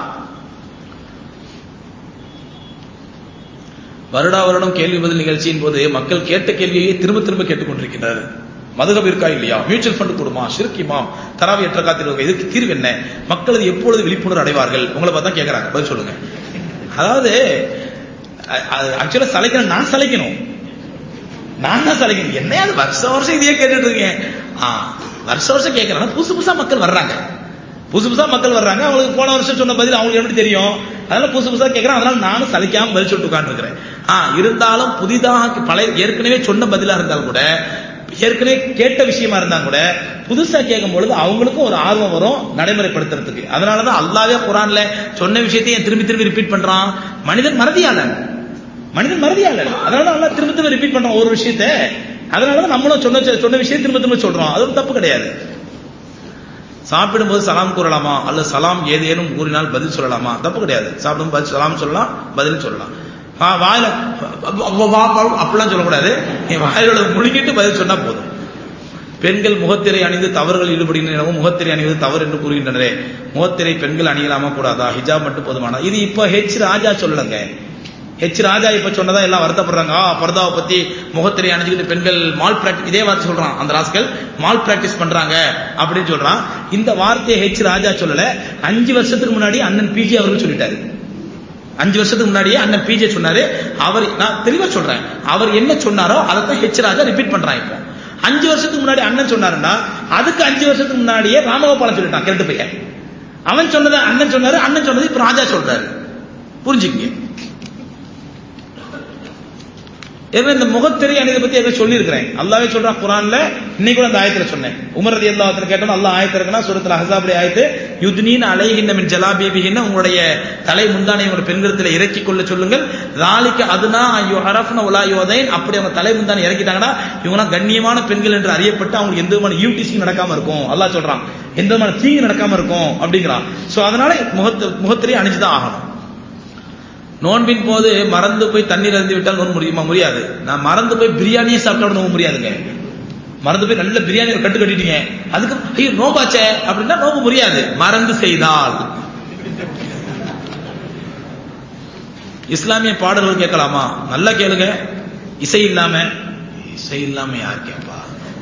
வருடா வருடம் கேள்வி பதில் நிகழ்ச்சியின் போது மக்கள் கேட்ட கேள்வியை திரும்ப திரும்ப கேட்டுக்கொண்டிருக்கின்றனர் மதுகப் இருக்கா இல்லையா மியூச்சுவல் ஃபண்ட் கொடுமா ஷிர்கிமா தராவி எற்ற காத்திருக்க இதுக்கு தீர்வு என்ன மக்கள் அது எப்பொழுது விழிப்புணர்வு அடைவார்கள் உங்களை பார்த்தா கேட்கறாங்க பதில் சொல்லுங்க அதாவது ஆக்சுவலா சளைக்கணும் நான் சளைக்கணும் நான் தான் சளைக்கணும் என்ன அது வருஷம் வருஷம் இதையே கேட்டுட்டு இருக்கேன் ஆ வருஷம் வருஷம் கேட்கறேன் புதுசு புதுசா மக்கள் வர்றாங்க புதுசு புதுசா மக்கள் வர்றாங்க அவங்களுக்கு போன வருஷம் சொன்ன பதில் அவங்களுக்கு எப்படி தெரியும் அதனால புதுசு புதுசா கேட்கறேன் அதனால நானும் சலிக்காம பதில் சொல்லிட்டு உட்காந்துருக்கிறேன் ஆ இருந்தாலும் புதிதாக பழைய ஏற்கனவே சொன்ன பதிலா இருந்தாலும் கூட ஏற்கனவே கேட்ட விஷயமா இருந்தா கூட புதுசா கேட்கும் பொழுது அவங்களுக்கும் ஒரு ஆர்வம் வரும் நடைமுறைப்படுத்துறதுக்கு அதனாலதான் அல்லாவே குரான்ல சொன்ன விஷயத்தையும் திரும்பி திரும்பி ரிப்பீட் பண்றான் மனிதன் மறதியாளன் மனிதன் மறதியாளன் அதனால அல்லாஹ் திரும்ப திரும்ப ரிப்பீட் பண்றான் ஒரு விஷயத்த அதனாலதான் நம்மளும் சொன்ன சொன்ன விஷயம் திரும்ப திரும்ப சொல்றோம் அது ஒரு தப்பு கிடையாது சாப்பிடும்போது சலாம் கூறலாமா அல்லது சலாம் ஏதேனும் கூறினால் பதில் சொல்லலாமா தப்பு கிடையாது சாப்பிடும் பதில் சலாம் சொல்லலாம் பதில் சொல்லலாம் ஆ, வாயில வ- வ- வா- வா- அப்படிலாம் சொல்லக்கூடாது நீ வாயிலோட முழுங்கிட்டு பதில் சொன்னா போதும் பெண்கள் முகத்திரை அணிந்து தவறுகள் ஈடுபடுகின்றனவும் முகத்திரை அணிவது தவறு என்று கூறுகின்றனரே முகத்திரை பெண்கள் அணியலாமா கூடாதா ஹிஜாப் மட்டும் போதுமானா இது இப்ப ஹெச் ராஜா சொல்லலங்க ஹெச் ராஜா இப்ப சொன்னதா எல்லாம் வருத்தப்படுறாங்க ஆ பர்தாவை பத்தி முகத்திரை அணிஞ்சுக்கிட்டு பெண்கள் மால் பிராக்டிஸ் இதே வார்த்தை சொல்றான் அந்த ராஸ்கல் மால் பிராக்டிஸ் பண்றாங்க அப்படின்னு சொல்றான் இந்த வார்த்தையை ஹெச் ராஜா சொல்லல அஞ்சு வருஷத்துக்கு முன்னாடி அண்ணன் பிஜி அவர்கள் சொல்லிட்டாரு அஞ்சு வருஷத்துக்கு முன்னாடியே அண்ணன் பிஜே சொன்னாரு அவர் நான் தெளிவா சொல்றேன் அவர் என்ன சொன்னாரோ அதை தான் ஹெச் ராஜா ரிப்பீட் பண்றான் இப்போ அஞ்சு வருஷத்துக்கு முன்னாடி அண்ணன் சொன்னாருன்னா அதுக்கு அஞ்சு வருஷத்துக்கு முன்னாடியே ராமகோபாலன் சொல்லிட்டான் கேட்டு பையன் அவன் சொன்னதை அண்ணன் சொன்னாரு அண்ணன் சொன்னது இப்ப ராஜா சொல்றாரு புரிஞ்சுக்கங்க ஏதோ இந்த முகத்திரை அணிதை பத்தி ஏதோ சொல்லியிருக்கிறேன் அல்லாவே சொல்றான் குரான்ல இன்னைக்கு கூட அந்த ஆயத்துல சொன்னேன் உமர் ரதி அல்லாஹத்துல கேட்டோம் அல்லாஹ் ஆயத்து இருக்குன்னா சூரத்துல அஹசாபுடைய ஆயத்து யுத்னீன் அலைகின்ன மின் ஜலாபீபிகின்ன உங்களுடைய தலை முந்தானை உங்களுடைய பெண்களிடத்தில் இறக்கி கொள்ள சொல்லுங்கள் ராலிக்கு அதுனா ஐயோ ஹரஃப்ன உலா யோதைன் அப்படி அவங்க தலை முந்தானை இறக்கிட்டாங்கன்னா இவங்கலாம் கண்ணியமான பெண்கள் என்று அறியப்பட்டு அவங்களுக்கு எந்த விதமான யூடிசி நடக்காம இருக்கும் அல்லாஹ் சொல்றான் எந்த விதமான தீங்கு நடக்காம இருக்கும் அப்படிங்கிறான் சோ அதனால முகத்து முகத்திரை அணிஞ்சுதான் ஆகணும் நோன்பின் போது மறந்து போய் தண்ணீர் அருந்து விட்டால் நோன்பு முடியுமா முடியாது நான் மறந்து போய் பிரியாணியே சாப்பிட்டா நோன்பு முடியாதுங்க மறந்து போய் நல்ல பிரியாணி ஒரு கட்டு கட்டிட்டீங்க அதுக்கு ஐயோ நோம்பாச்சே அப்படின்னா நோம்பு முடியாது மறந்து செய்தால் இஸ்லாமிய பாடல்கள் கேட்கலாமா நல்லா கேளுங்க இசை இல்லாம இசை இல்லாம யார் கேட்பா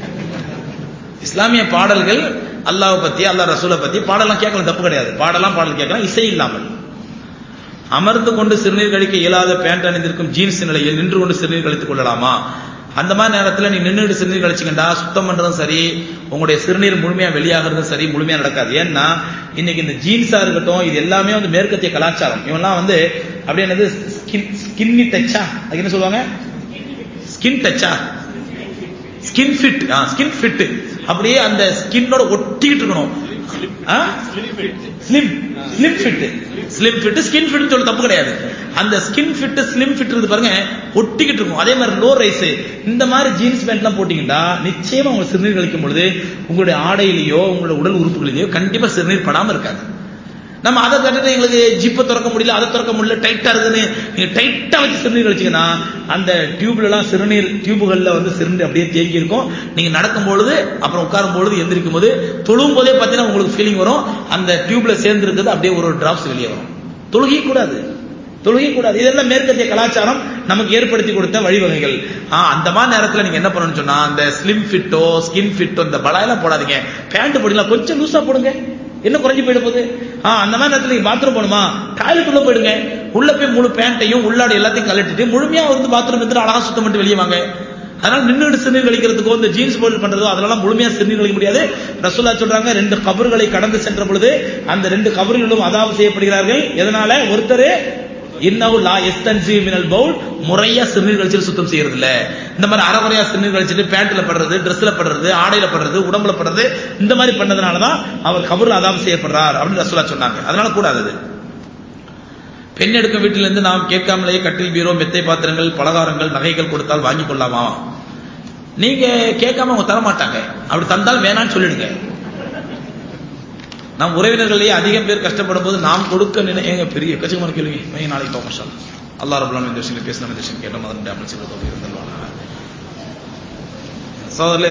இஸ்லாமிய பாடல்கள் அல்லாஹ் பத்தி அல்லாஹ் ரசூலை பத்தி பாடலாம் கேட்கலாம் தப்பு கிடையாது பாடலாம் பாடல் கேட்கலாம் இசை இல்லாமல் அமர்ந்து கொண்டு சிறுநீர் கழிக்க இயலாத பேண்ட் அணிந்திருக்கும் ஜீன்ஸ் நிலையில் நின்று கொண்டு சிறுநீர் கழித்துக் கொள்ளலாமா அந்த மாதிரி நேரத்தில் நீ நின்றுட்டு சிறுநீர் கழிச்சுக்கண்டா சுத்தம் பண்றதும் சரி உங்களுடைய சிறுநீர் முழுமையா வெளியாகிறதும் சரி முழுமையா நடக்காது ஏன்னா இன்னைக்கு இந்த ஜீன்ஸா இருக்கட்டும் இது எல்லாமே வந்து மேற்கத்திய கலாச்சாரம் இவெல்லாம் வந்து அப்படியே என்னது ஸ்கின் ஸ்கின்னி டச்சா அது என்ன சொல்லுவாங்க ஸ்கின் டச்சா ஸ்கின் ஃபிட் ஸ்கின் ஃபிட் அப்படியே அந்த ஸ்கின்னோட ஒட்டிக்கிட்டு இருக்கணும் slim slim fit slim fit skin fit சொல்ல தப்பு கிடையாது அந்த ஸ்கின் ஃபிட் ஸ்லிம் ஃபிட் இருக்கு பாருங்க ஒட்டிக்கிட்டு இருக்கும் அதே மாதிரி லோ ரைஸ் இந்த மாதிரி ஜீன்ஸ் பேண்ட் எல்லாம் போட்டீங்கன்னா நிச்சயமா உங்க சிறுநீர் கழிக்கும் பொழுது உங்களுடைய ஆடையிலேயோ உங்களுடைய உடல் உறுப்புகளிலேயோ கண்டிப்பா சிறுநீர் படாம இருக்காது நம்ம அதை கட்டிட்டு எங்களுக்கு ஜிப்பை திறக்க முடியல அதை திறக்க முடியல டைட்டா இருக்குன்னு நீங்க டைட்டா வச்சு சிறுநீர் கழிச்சீங்கன்னா அந்த டியூப்ல எல்லாம் சிறுநீர் டியூபுகள்ல வந்து சிறுநீர் அப்படியே தேங்கி இருக்கும் நீங்க நடக்கும் பொழுது அப்புறம் உட்காரும் பொழுது எந்திரிக்கும் போது தொழும் போதே பார்த்தீங்கன்னா உங்களுக்கு ஃபீலிங் வரும் அந்த டியூப்ல சேர்ந்து இருக்கிறது அப்படியே ஒரு ஒரு டிராப்ஸ் வெளியே வரும் தொழுகை கூடாது தொழுகை கூடாது இதெல்லாம் மேற்கத்திய கலாச்சாரம் நமக்கு ஏற்படுத்தி கொடுத்த வழிவகைகள் அந்த மாதிரி நேரத்தில் நீங்க என்ன பண்ணணும்னு சொன்னா அந்த ஸ்லிம் ஃபிட்டோ ஸ்கின் ஃபிட்டோ இந்த பலாயெல்லாம் போடாதீங்க பேண்ட் போடலாம் கொஞ்சம் லூசா போடுங்க என்ன குறைஞ்சு போயிட போகுது ஆ அந்த மாதிரி நேரத்தில் நீங்க பாத்ரூம் போகணுமா டாய்லெட் உள்ள போயிடுங்க உள்ள போய் முழு பேண்ட்டையும் உள்ளாடி எல்லாத்தையும் கழட்டிட்டு முழுமையா வந்து பாத்ரூம் எடுத்து அழகா சுத்தம் பண்ணிட்டு வெளியே வாங்க அதனால நின்றுட்டு சிறுநீர் கழிக்கிறதுக்கோ இந்த ஜீன்ஸ் போல் பண்றதோ அதெல்லாம் முழுமையா சிறுநீர் கழிக்க முடியாது ரசூல்லா சொல்றாங்க ரெண்டு கபர்களை கடந்து சென்ற பொழுது அந்த ரெண்டு கபர்களும் அதாவது செய்யப்படுகிறார்கள் எதனால ஒருத்தர் இன்னவு லா எஸ்தன்சி மினல் பவுல் முறையா சிறுநீர் கழிச்சு சுத்தம் செய்யறது இல்ல இந்த மாதிரி அறகுறையா சிறுநீர் கழிச்சிட்டு பேண்ட்ல படுறது ட்ரெஸ்ல படுறது ஆடையில படுறது உடம்புல படுறது இந்த மாதிரி பண்ணதுனாலதான் அவர் கபூர்ல அதாம் செய்யப்படுறார் அப்படின்னு ரசூலா சொன்னாங்க அதனால கூடாது அது பெண் எடுக்கும் வீட்டிலிருந்து நாம் கேட்காமலேயே கட்டில் பீரோ மெத்தை பாத்திரங்கள் பலகாரங்கள் நகைகள் கொடுத்தால் வாங்கி கொள்ளலாமா நீங்க கேட்காம அவங்க தர மாட்டாங்க அப்படி தந்தால் வேணான்னு சொல்லிடுங்க நம் உறவினர்களே அதிகம் பேர் கஷ்டப்படும் போது நாம் கொடுக்க நினைங்க பெரிய கச்சிகமான கேள்வி மைய நாளைக்கு பார்ப்போம் அல்லா ரபுல்லான இந்த விஷயங்களை பேசின இந்த விஷயம் கேட்டோம் அதனுடைய அமைச்சர் சோதரில்